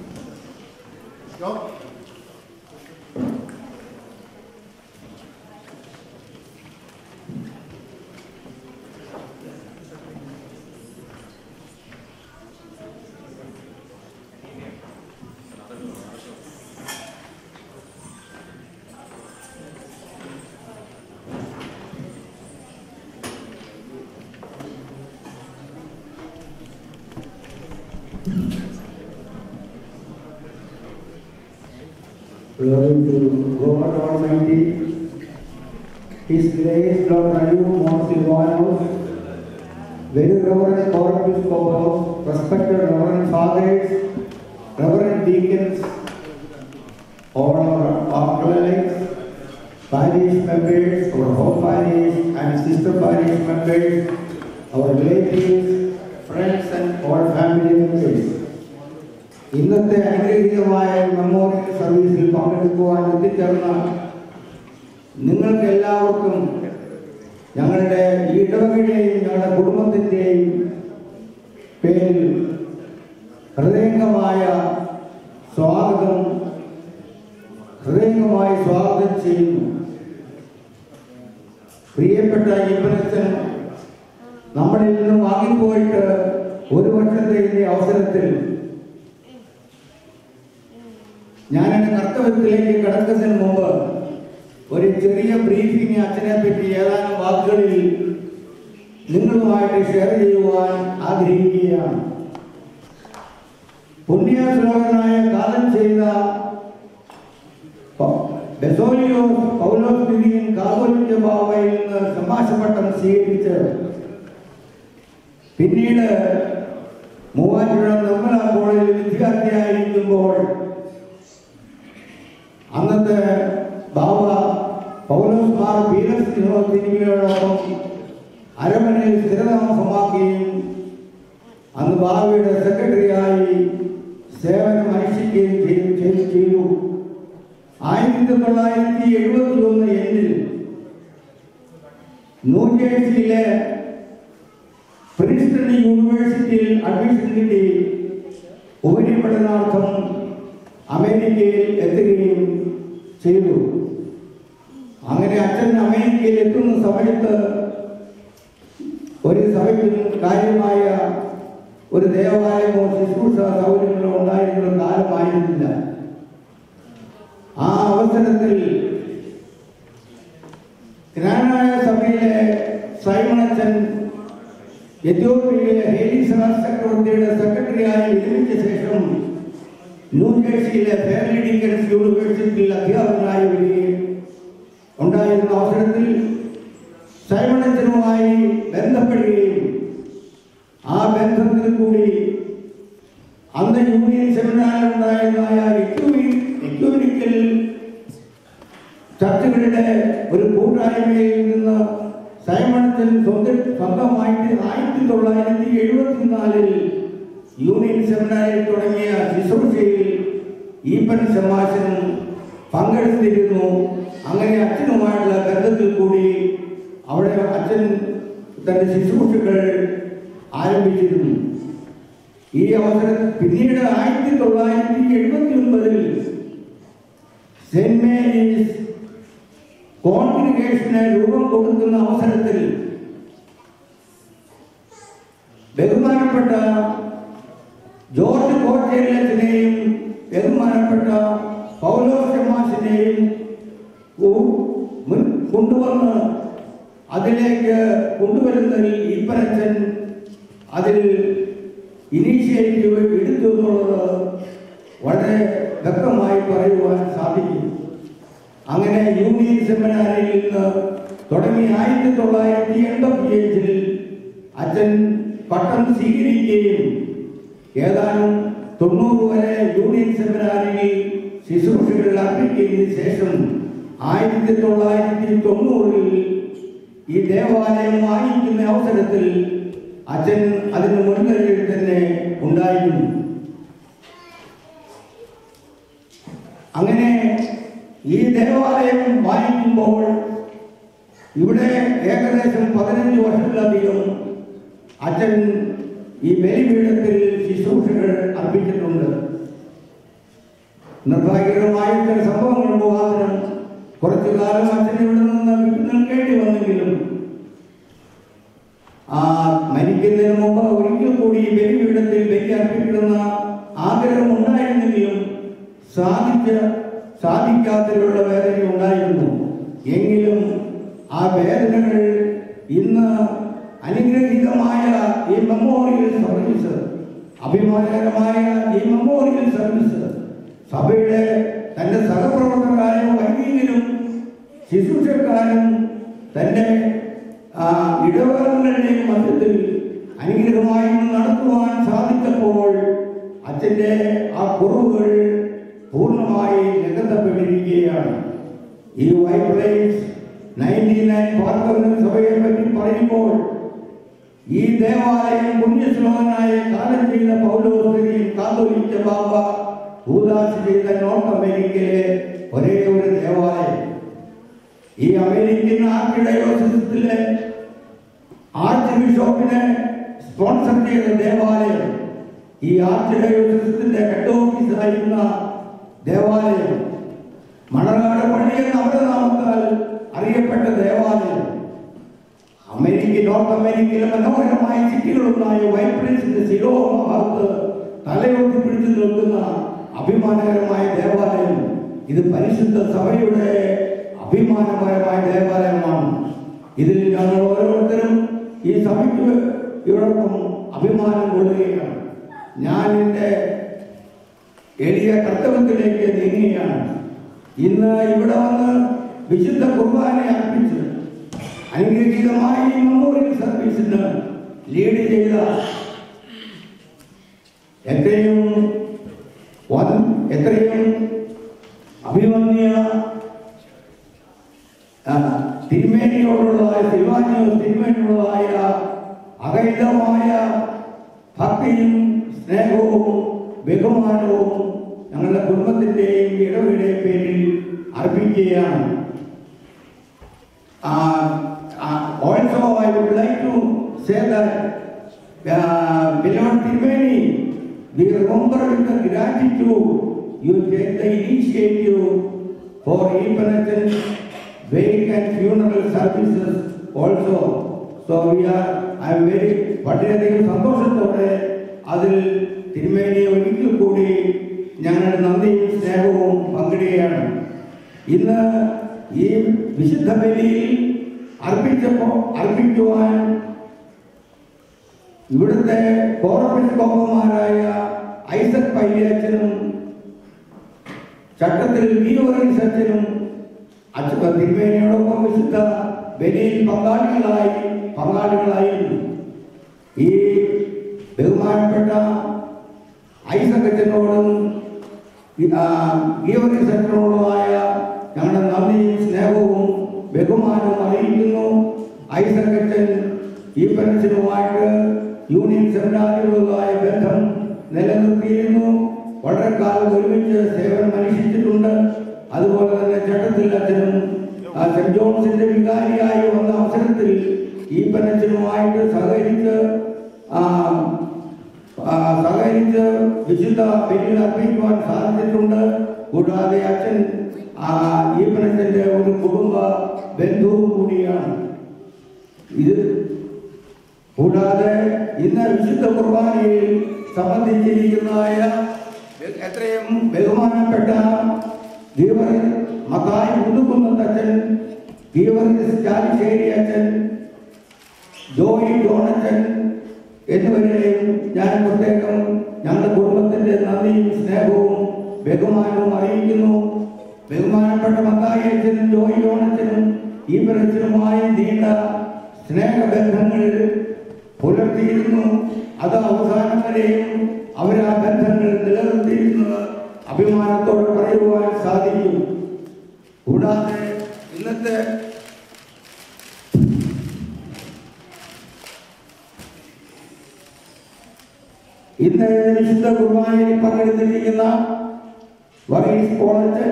Glory to God Almighty. His grace, Lord Ayub Monsivanos, very reverend Episcopal, respected reverend fathers, reverend deacons, all our acolytes, parish members, our home parish and sister parish members, our relatives, friends and all family members. ഇന്നത്തെ അനുഗ്രഹീതമായ memorial സർവീസിൽ പങ്കെടുക്കുവാൻ എത്തിച്ചേർന്ന നിങ്ങൾക്ക് എല്ലാവർക്കും ഞങ്ങളുടെ ഈ ഇടവകയുടെയും ഞങ്ങളുടെ കുടുംബത്തിൻ്റെയും പേരിൽ ഹൃദയംഗമായ സ്വാഗതം ഹൃദയംഗമായി സ്വാഗതം ചെയ്യുന്നു പ്രിയപ്പെട്ട ഇപ്പനച്ചൻ നമ്മളിൽ നിന്ന് വാങ്ങിപ്പോയിട്ട് ഒരു വർഷത്തെ ഈ അവസരത്തിൽ ഞാൻ എൻ്റെ കർത്തവ്യത്തിലേക്ക് കടക്കുന്നതിന് മുമ്പ് ഒരു ചെറിയ ബ്രീഫിംഗ് അച്ഛനെ പറ്റി ഏതാനും വാക്കുകളിൽ നിങ്ങളുമായിട്ട് ഷെയർ ചെയ്യുവാൻ ആഗ്രഹിക്കുകയാണ് പുണ്യശ്ലോകനായ കാലം ചെയ്ത ബെസോലിയോ പൗലോസ് ദിദിയൻ കാതോലിക്ക ബാവയിൽ നിന്ന് സമാശപട്ടം സ്വീകരിച്ച് പിന്നീട് മൂവാറ്റുപുഴ നിർമ്മല കോളേജിൽ വിദ്യാർത്ഥിയായിരിക്കുമ്പോൾ അന്നത്തെ ബാബ പൗലോസ് മാർ പീരസ് തിരുവോടൊപ്പം അരമനയിൽ സ്ഥിരതാമസമാക്കുകയും അന്ന് ബാബയുടെ സെക്രട്ടറിയായി സേവനം അനുഷ്ഠിക്കുകയും ചെയ്തു ചെയ്തു ചെയ്തു ആയിരത്തി തൊള്ളായിരത്തി എഴുപത്തി ഒന്ന് എന്നിൽ ന്യൂജേഴ്സിയിലെ പ്രിൻസ്റ്റൺ യൂണിവേഴ്സിറ്റിയിൽ അഡ്മിഷൻ കിട്ടി ഉപരിപഠനാർത്ഥം അമേരിക്കയിൽ എത്തുകയും ചെയ്തു അങ്ങനെ അച്ഛൻ അമേരിക്കയിൽ എത്തുന്ന സമയത്ത് ഒരു സഭയ്ക്കും കാര്യമായ ഒരു ദേവാലയമോ ശുശ്രൂഷ സൗകര്യങ്ങളോ ഉണ്ടായിരുന്ന കാലമായിരുന്നില്ല ആ അവസരത്തിൽ ജ്ഞാനായ സഭയിലെ സൈമണച്ചൻ എത്യോപ്യയിലെ ഹേലിസണർ ചക്രവർത്തിയുടെ സെക്രട്ടറിയായി വിരമിച്ച ശേഷം ന്യൂജേഴ്സിയിലെ ഫേർലി ഡീക്കൻസ് യൂണിവേഴ്സിറ്റിയിൽ അധ്യാപകനായി വരികയും ഉണ്ടായിരുന്ന അവസരത്തിൽ സൈമണച്ചനുമായി ബന്ധപ്പെടുകയും ആ ബന്ധത്തിൽ കൂടി അന്ന് യൂണിയൻ സെമിനാറിലുണ്ടായതായ എക്യൂമിനിക്കൽ ചർച്ചകളുടെ ഒരു കൂട്ടായ്മയിൽ നിന്ന് സൈമണത്തിൽ സ്വന്തം സ്വന്തമായിട്ട് ആയിരത്തി തൊള്ളായിരത്തി എഴുപത്തിനാലിൽ യൂണിയൻ സെമിനാറിൽ തുടങ്ങിയ ശുശ്രൂഷയിൽ ഈപ്പൻ സമാശനും പങ്കെടുത്തിരുന്നു അങ്ങനെ അച്ഛനുമായുള്ള ബന്ധത്തിൽ കൂടി അവിടെ അച്ഛൻ തന്റെ ശുശ്രൂഷകൾ ആരംഭിച്ചിരുന്നു ഈ അവസരം പിന്നീട് ആയിരത്തി തൊള്ളായിരത്തി എഴുപത്തി ഒൻപതിൽ സെന്റ് മേരീസ് കോൺഗ്രിഗേഷന് രൂപം കൊടുക്കുന്ന അവസരത്തിൽ ബഹുമാനപ്പെട്ട ജോർജ് കോട്ടയിലത്തിനെയും ബഹുമാനപ്പെട്ട പൗലോസ് ചെമ്മാസിനെയും കൊണ്ടുവന്ന് അതിലേക്ക് കൊണ്ടുവരുന്നതിൽ ഈപ്പനച്ചൻ അതിൽ ഇനീഷ്യേറ്റീവ് എടുത്തു എന്നുള്ളത് വളരെ വ്യക്തമായി പറയുവാൻ സാധിക്കും അങ്ങനെ യൂണിയൻ സെമിനാരിൽ നിന്ന് തുടങ്ങി ആയിരത്തി തൊള്ളായിരത്തി എൺപത്തി അഞ്ചിൽ അച്ഛൻ പട്ടം സ്വീകരിക്കുകയും ഏതാനും തൊണ്ണൂറ് വരെ യൂണിയൻ സെമിനാരിൽ ശുശ്രൂഷകൾ അർപ്പിക്കുന്നതിന് ശേഷം ആയിരത്തി തൊള്ളായിരത്തി തൊണ്ണൂറിൽ ഈ ദേവാലയം വാങ്ങിക്കുന്ന അവസരത്തിൽ അച്ഛൻ അതിന് മുൻനിരയിൽ തന്നെ ഉണ്ടായിരുന്നു അങ്ങനെ ഈ ദേവാലയം വാങ്ങിക്കുമ്പോൾ ഇവിടെ ഏകദേശം പതിനഞ്ച് വർഷത്തിലധികം അച്ഛൻ ഈ ബലിപീഠത്തിൽ ശുശ്രൂഷകൾ അർപ്പിച്ചിട്ടുണ്ട് നിർഭാഗ്യകരമായ ചില സംഭവങ്ങൾ മുഖാന്തരം കുറച്ചു കാലം അച്ഛൻ ഇവിടെ നിന്ന് വിട്ടു നിൽക്കേണ്ടി വന്നെങ്കിലും ആ മരിക്കുന്നതിന് മുമ്പ് ഒരിക്കൽ കൂടി ബലിപീഠത്തിൽ ബലി അർപ്പിക്കണമെന്ന ആഗ്രഹം ഉണ്ടായിരുന്നെങ്കിലും സാധിച്ച സാധിക്കാത്തതിലുള്ള വേദന ഉണ്ടായിരുന്നു എങ്കിലും ആ വേദനകൾ ഇന്ന് അനുഗ്രഹീതമായ ഈ മെമ്മോറിയൽ സർവീസ് അഭിമാനകരമായ ഈ മെമ്മോറിയൽ സർവീസ് സഭയുടെ തന്റെ സഹപ്രവർത്തകരായ വൈദികരും ശുശ്രൂഷക്കാരും തന്റെ ആ, ഇടവേളകളുടെയും മധ്യത്തിൽ അനുഗ്രഹമായി നടത്തുവാൻ സാധിച്ചപ്പോൾ അച്ഛന്റെ ആ കുറവുകൾ പൂർണ്ണമായി നികത്തപ്പെട്ടിരിക്കുകയാണ് ഈ White Place ninety nine Park Avenue സഭയെ പറ്റി പറയുമ്പോൾ ഈ ദേവാലയം പുണ്യശ്ലോകനായ കാലം ചെയ്ത പൗലോസ്ത്രീയും കാതോലിക്ക ബാബ ഭൂദാസ് ചെയ്ത നോർത്ത് അമേരിക്കയിലെ ഒരേ ഒരു ദേവാലയം ഈ അമേരിക്കൻ ആർക്കിഡയോസിസിലെ ആർച്ച് ബിഷപ്പിനെ സ്പോൺസർ ചെയ്ത ദേവാലയം ഈ ആർച്ചിഡയോസിന്റെ ഹെഡ് ഓഫീസായിരുന്ന ദേവാലയം മണനാട് പള്ളി എന്ന അമരനാമത്താൽ അറിയപ്പെട്ട ദേവാലയം അമേരിക്ക നോർത്ത് അമേരിക്കയിലെ മനോഹരമായ സിറ്റികളുണ്ടായ വൈറ്റ് പ്രിൻസിന്റെ ശിലോഹ ഭാഗത്ത് തലയോട്ടി പിടിച്ചു നിൽക്കുന്ന അഭിമാനകരമായ ദേവാലയം ഇത് പരിശുദ്ധ സഭയുടെ അഭിമാനപരമായ ദേവാലയമാണ് ഇതിൽ ഞങ്ങൾ ഓരോരുത്തരും ഈ സഭയ്ക്ക് ഇവരൊപ്പം അഭിമാനം കൊള്ളുകയാണ് ഞാൻ എൻ്റെ എളിയ കർത്തവ്യത്തിലേക്ക് നീങ്ങുകയാണ് ഇന്ന് ഇവിടെ വന്ന് വിശുദ്ധ കുർബാന അർപ്പിച്ച് അനുഗ്രഹീതമായ ഈ മെമ്മോറിയൽ സർവീസിന് ലീഡ് ചെയ്ത എത്രയും വൻ- എത്രയും അഭിമന്യ ആ, തിരുമേനിയോടുള്ളതായ തിരുവാനിയോ തിരുമേനിയോടുള്ളതായ അകൈതമായ ഭക്തിയും സ്നേഹവും ബഹുമാനവും ഞങ്ങളുടെ കുടുംബത്തിന്റെയും ഇടവയുടെ പേരിൽ അർപ്പിക്കുകയാണ് Uh, uh, also, I would like to say that, uh, beloved Triveni, we remember with the gratitude you take the initiative for independence, wake and funeral services also. So we are, I am very, വളരെയധികം സന്തോഷത്തോടെ അതിൽ തിരുമേനിയെ ഒരിക്കൽ കൂടി ഞങ്ങളുടെ നന്ദിയും സ്നേഹവും പങ്കിടുകയാണ് ഇന്ന് ഈ വിശുദ്ധ ബലിയിൽ അർപ്പിച്ചപ്പോ അർപ്പിക്കുവാൻ ഇവിടുത്തെ കോറപ്പിസ്കോപ്പന്മാരായ ഐസക് പയ്യച്ചനും ചട്ടത്തിൽ വി വർഗീസ് അച്ഛനും അച്ഛൻ തിരുമേനിയോടൊപ്പം വിശുദ്ധ ബലിയിൽ പങ്കാളികളായി പങ്കാളികളായിരുന്നു ഈ ബഹുമാനപ്പെട്ട ഐസക്കച്ചനോടും ഗീവറിസച്ചനോടുമായ ഞങ്ങളുടെ നന്ദിയും സ്നേഹവും ബഹുമാനവും അറിയിക്കുന്നു ഐസക്കച്ചൻ ഈ പെൻഷനുമായിട്ട് യൂണിയൻ സെമിനാറുകളുമായ ബന്ധം നിലനിർത്തിയിരുന്നു വളരെ കാലം ഒരുമിച്ച് സേവനം അനുഷ്ഠിച്ചിട്ടുണ്ട് അതുപോലെ തന്നെ ചട്ടത്തിൽ അച്ഛനും ആ സെന്റ് ജോൺസിന്റെ വികാരിയായി വന്ന അവസരത്തിൽ ഈ പെൻഷനുമായിട്ട് സഹകരിച്ച് ആ, ആ, സഹകരിച്ച് വിശുദ്ധ ബലിയിൽ അർപ്പിക്കുവാൻ സാധിച്ചിട്ടുണ്ട് കൂടാതെ അച്ഛൻ ആ, ഈ പെൻഷന്റെ ഒരു കുടുംബ ബന്ധുവും കൂടിയാണ് ഇത് കൂടാതെ ഇന്ന് വിശുദ്ധ കുർബാനയിൽ സംബന്ധിച്ചിരിക്കുന്നതായ എത്രയും ബഹുമാനപ്പെട്ട ദീപറി മക്കായി പുതുക്കുന്ന അച്ഛൻ ദീപറി ചാലിശ്ശേരി അച്ഛൻ ജോയി ജോണച്ചൻ എന്നിവരെയും ഞാൻ പ്രത്യേകം ഞങ്ങളുടെ കുടുംബത്തിന്റെ നന്ദിയും സ്നേഹവും ബഹുമാനവും അറിയിക്കുന്നു ബഹുമാനപ്പെട്ട മത്തായി അച്ഛനും ജോയി ജോണച്ചനും ഈ പ്രശ്നവുമായി നീണ്ട സ്നേഹബന്ധങ്ങൾ പുലർത്തിയിരുന്നു അത് അവസാനം വരെയും അവർ ആ ബന്ധങ്ങൾ നിലനിർത്തിയിരുന്നത് അഭിമാനത്തോടെ പറയുവാൻ സാധിക്കും കൂടാതെ ഇന്നത്തെ ഇന്ന് വിശുദ്ധ കുർബാനയിൽ പങ്കെടുത്തിരിക്കുന്ന വർഗീസ് പോളച്ചൻ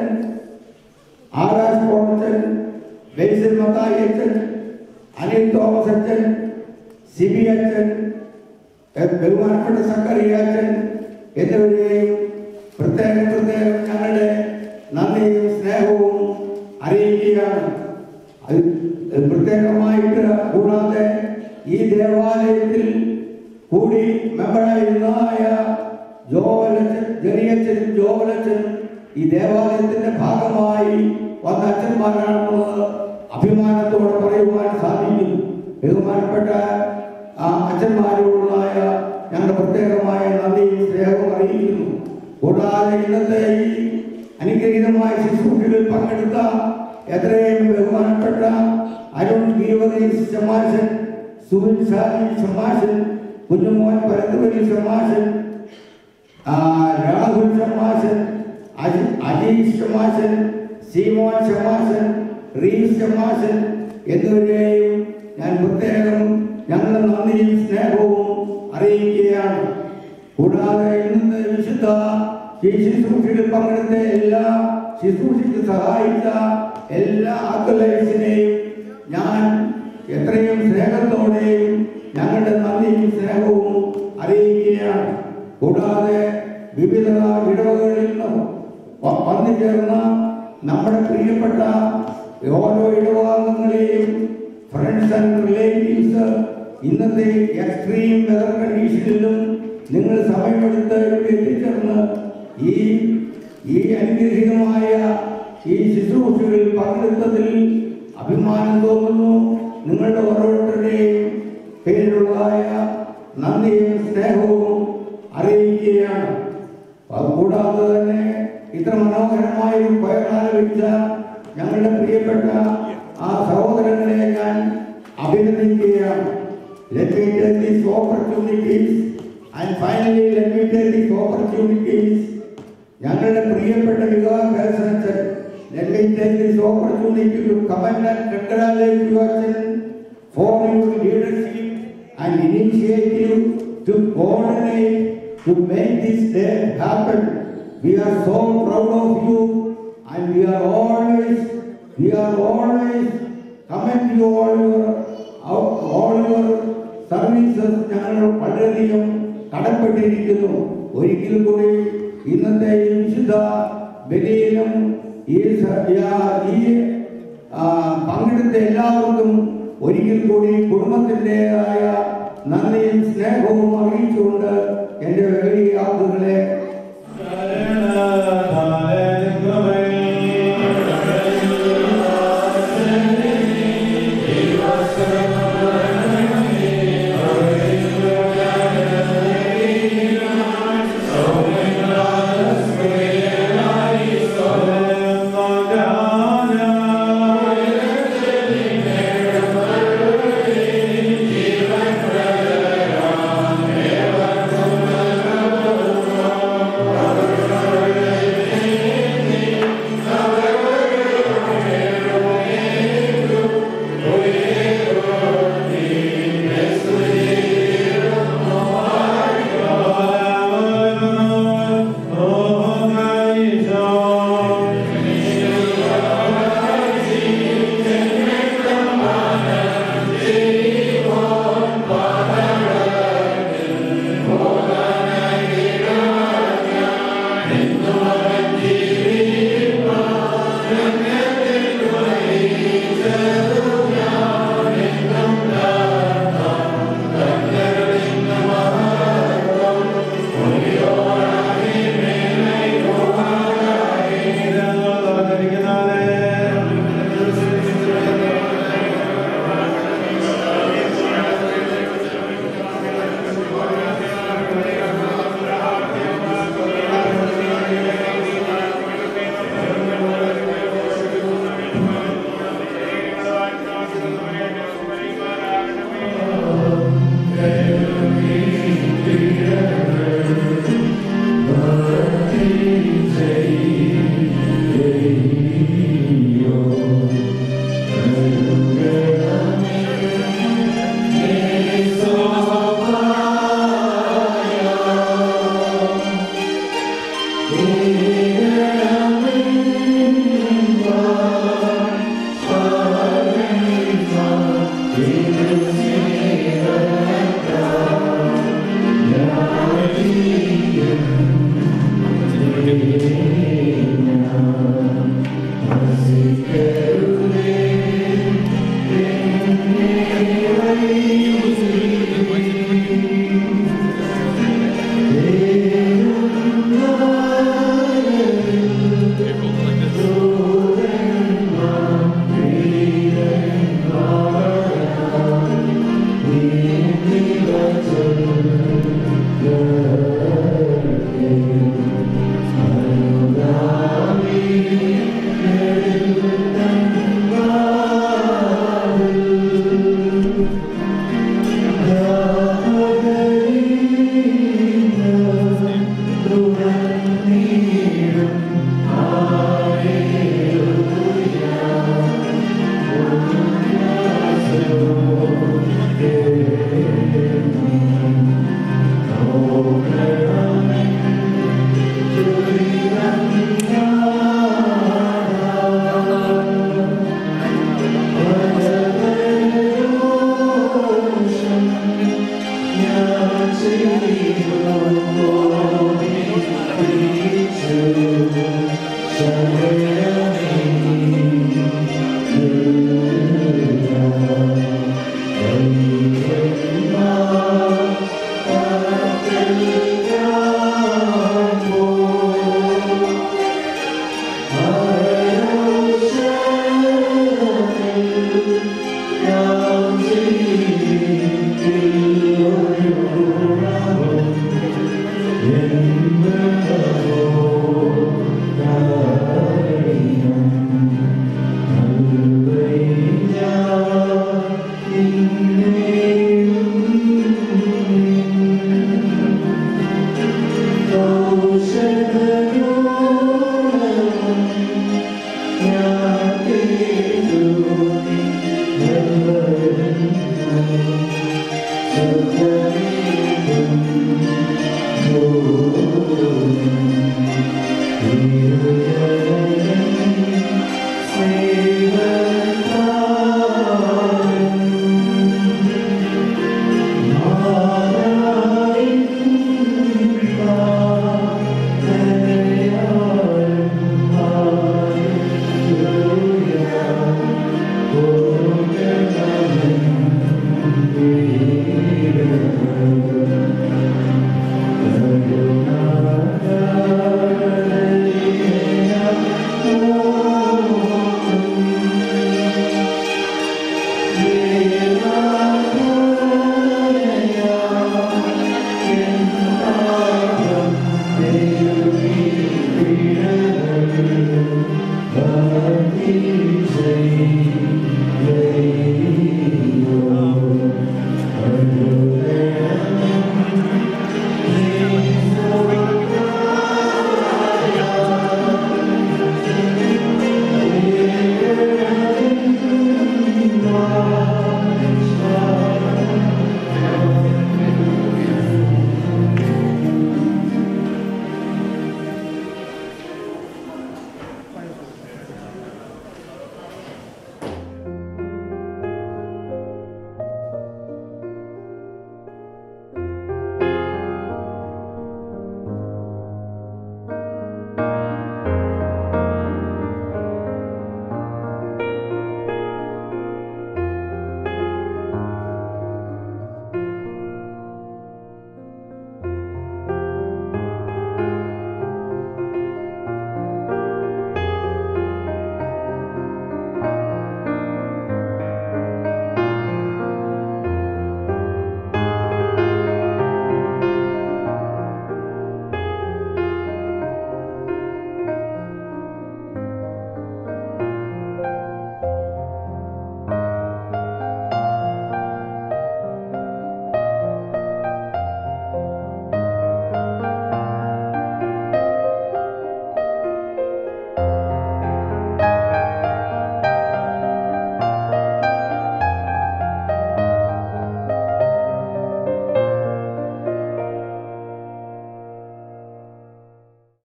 ആകാശ് പോളച്ചൻ ബേസിൽ മത്തായി അച്ഛൻ അനിൽ തോമസ് അച്ഛൻ സിബി അച്ഛൻ എ- ബഹുമാനപ്പെട്ട സക്കറിയ അച്ഛൻ എന്നിവരെയും പ്രത്യേകം പ്രത്യേകം ഞങ്ങളുടെ നന്ദിയും സ്നേഹവും അറിയിക്കുകയാണ് അത് പ്രത്യേകമായിട്ട് കൂടാതെ ഈ ദേവാലയത്തിൽ കൂടി മെമ്പറായിരുന്നതായ ജോവലച്ചൻ ജനിയച്ചനും ജോവലച്ചനും ഈ ദേവാലയത്തിന്റെ ഭാഗമായി വന്ന അച്ഛന്മാരാണെന്നുള്ളത് അഭിമാനത്തോടെ പറയുവാൻ സാധിക്കും ബഹുമാനപ്പെട്ട ആ അച്ഛന്മാരോടുള്ളതായ ഞങ്ങളുടെ പ്രത്യേകമായ നന്ദിയും സ്നേഹവും അറിയിക്കുന്നു കൂടാതെ ഇന്നത്തെ ഈ അനുഗ്രഹീതമായ ശുശ്രൂഷകളിൽ പങ്കെടുത്ത എത്രയും ബഹുമാനപ്പെട്ട അരുൺ ഗീവറീസ് ശമാശൻ സുനിൽ ഷാജി ശമാശൻ കുഞ്ഞുമോൻ പരത്തുവരി ശമാശൻ ആ, രാഹുൽ ശമാശൻ അജി- അജീഷ് ശമാശൻ സീമോൻ ശമാശൻ റീസ് ശമാശൻ എന്നിവരെയും ഞാൻ പ്രത്യേകം ഞങ്ങളുടെ നന്ദിയും സ്നേഹവും അറിയിക്കുകയാണ് കൂടാതെ ഇന്നത്തെ വിശുദ്ധ ഈ ശുശ്രൂഷയിൽ പങ്കെടുത്ത എല്ലാ ശുശ്രൂഷയ്ക്ക് സഹായിച്ച എല്ലാ അക്കലൈസിനെയും ഞാൻ എത്രയും സ്നേഹത്തോടെയും ഞങ്ങളുടെ നന്ദിയും സ്നേഹവും അറിയിക്കുകയാണ് കൂടാതെ വിവിധ ഇടവകളിൽ നിന്ന് വ- വന്നു ചേർന്ന നമ്മുടെ പ്രിയപ്പെട്ട ഓരോ ഇടവാംഗങ്ങളെയും ഫ്രണ്ട്സ് ആൻഡ് റിലേറ്റീവ്സ് ഇന്നത്തെ എക്സ്ട്രീം വെതർ കണ്ടീഷനിലും നിങ്ങൾ സമയമെടുത്ത് ഇവിടെ എത്തിച്ചേർന്ന് ഈ ഈ അനുഗ്രഹീതമായ ഈ ശുശ്രൂഷകളിൽ പങ്കെടുത്തതിൽ അഭിമാനം തോന്നുന്നു നിങ്ങളുടെ ഓരോരുത്തരുടെയും പേരിലുള്ളതായ നന്ദിയും സ്നേഹവും അറിയിക്കുകയാണ് അത് കൂടാതെ തന്നെ ഇത്ര മനോഹരമായ ഒരു പയറാലോചിച്ച ഞങ്ങളുടെ പ്രിയപ്പെട്ട ആ സഹോദരങ്ങളെ ഞാൻ അഭിനന്ദിക്കുകയാണ് Let me take these opportunities and finally let me take these opportunities ഞങ്ങളുടെ പ്രിയപ്പെട്ട വിവാഹ Let me take this opportunity to commend and congratulate you Achan, for your leadership and initiative to coordinate to make this day happen. We are so proud of you and we are always, we are always commend you all your, all your services ഞങ്ങൾ വളരെയധികം കടപ്പെട്ടിരിക്കുന്നു ഒരിക്കൽ കൂടി ഇന്നത്തെ ഈ വിശുദ്ധ ബലിയിലും ഈ സ- യാ- ഈ ആ, പങ്കെടുത്ത എല്ലാവർക്കും ഒരിക്കൽ കൂടി കുടുംബത്തിൻ്റെതായ നന്ദിയും സ്നേഹവും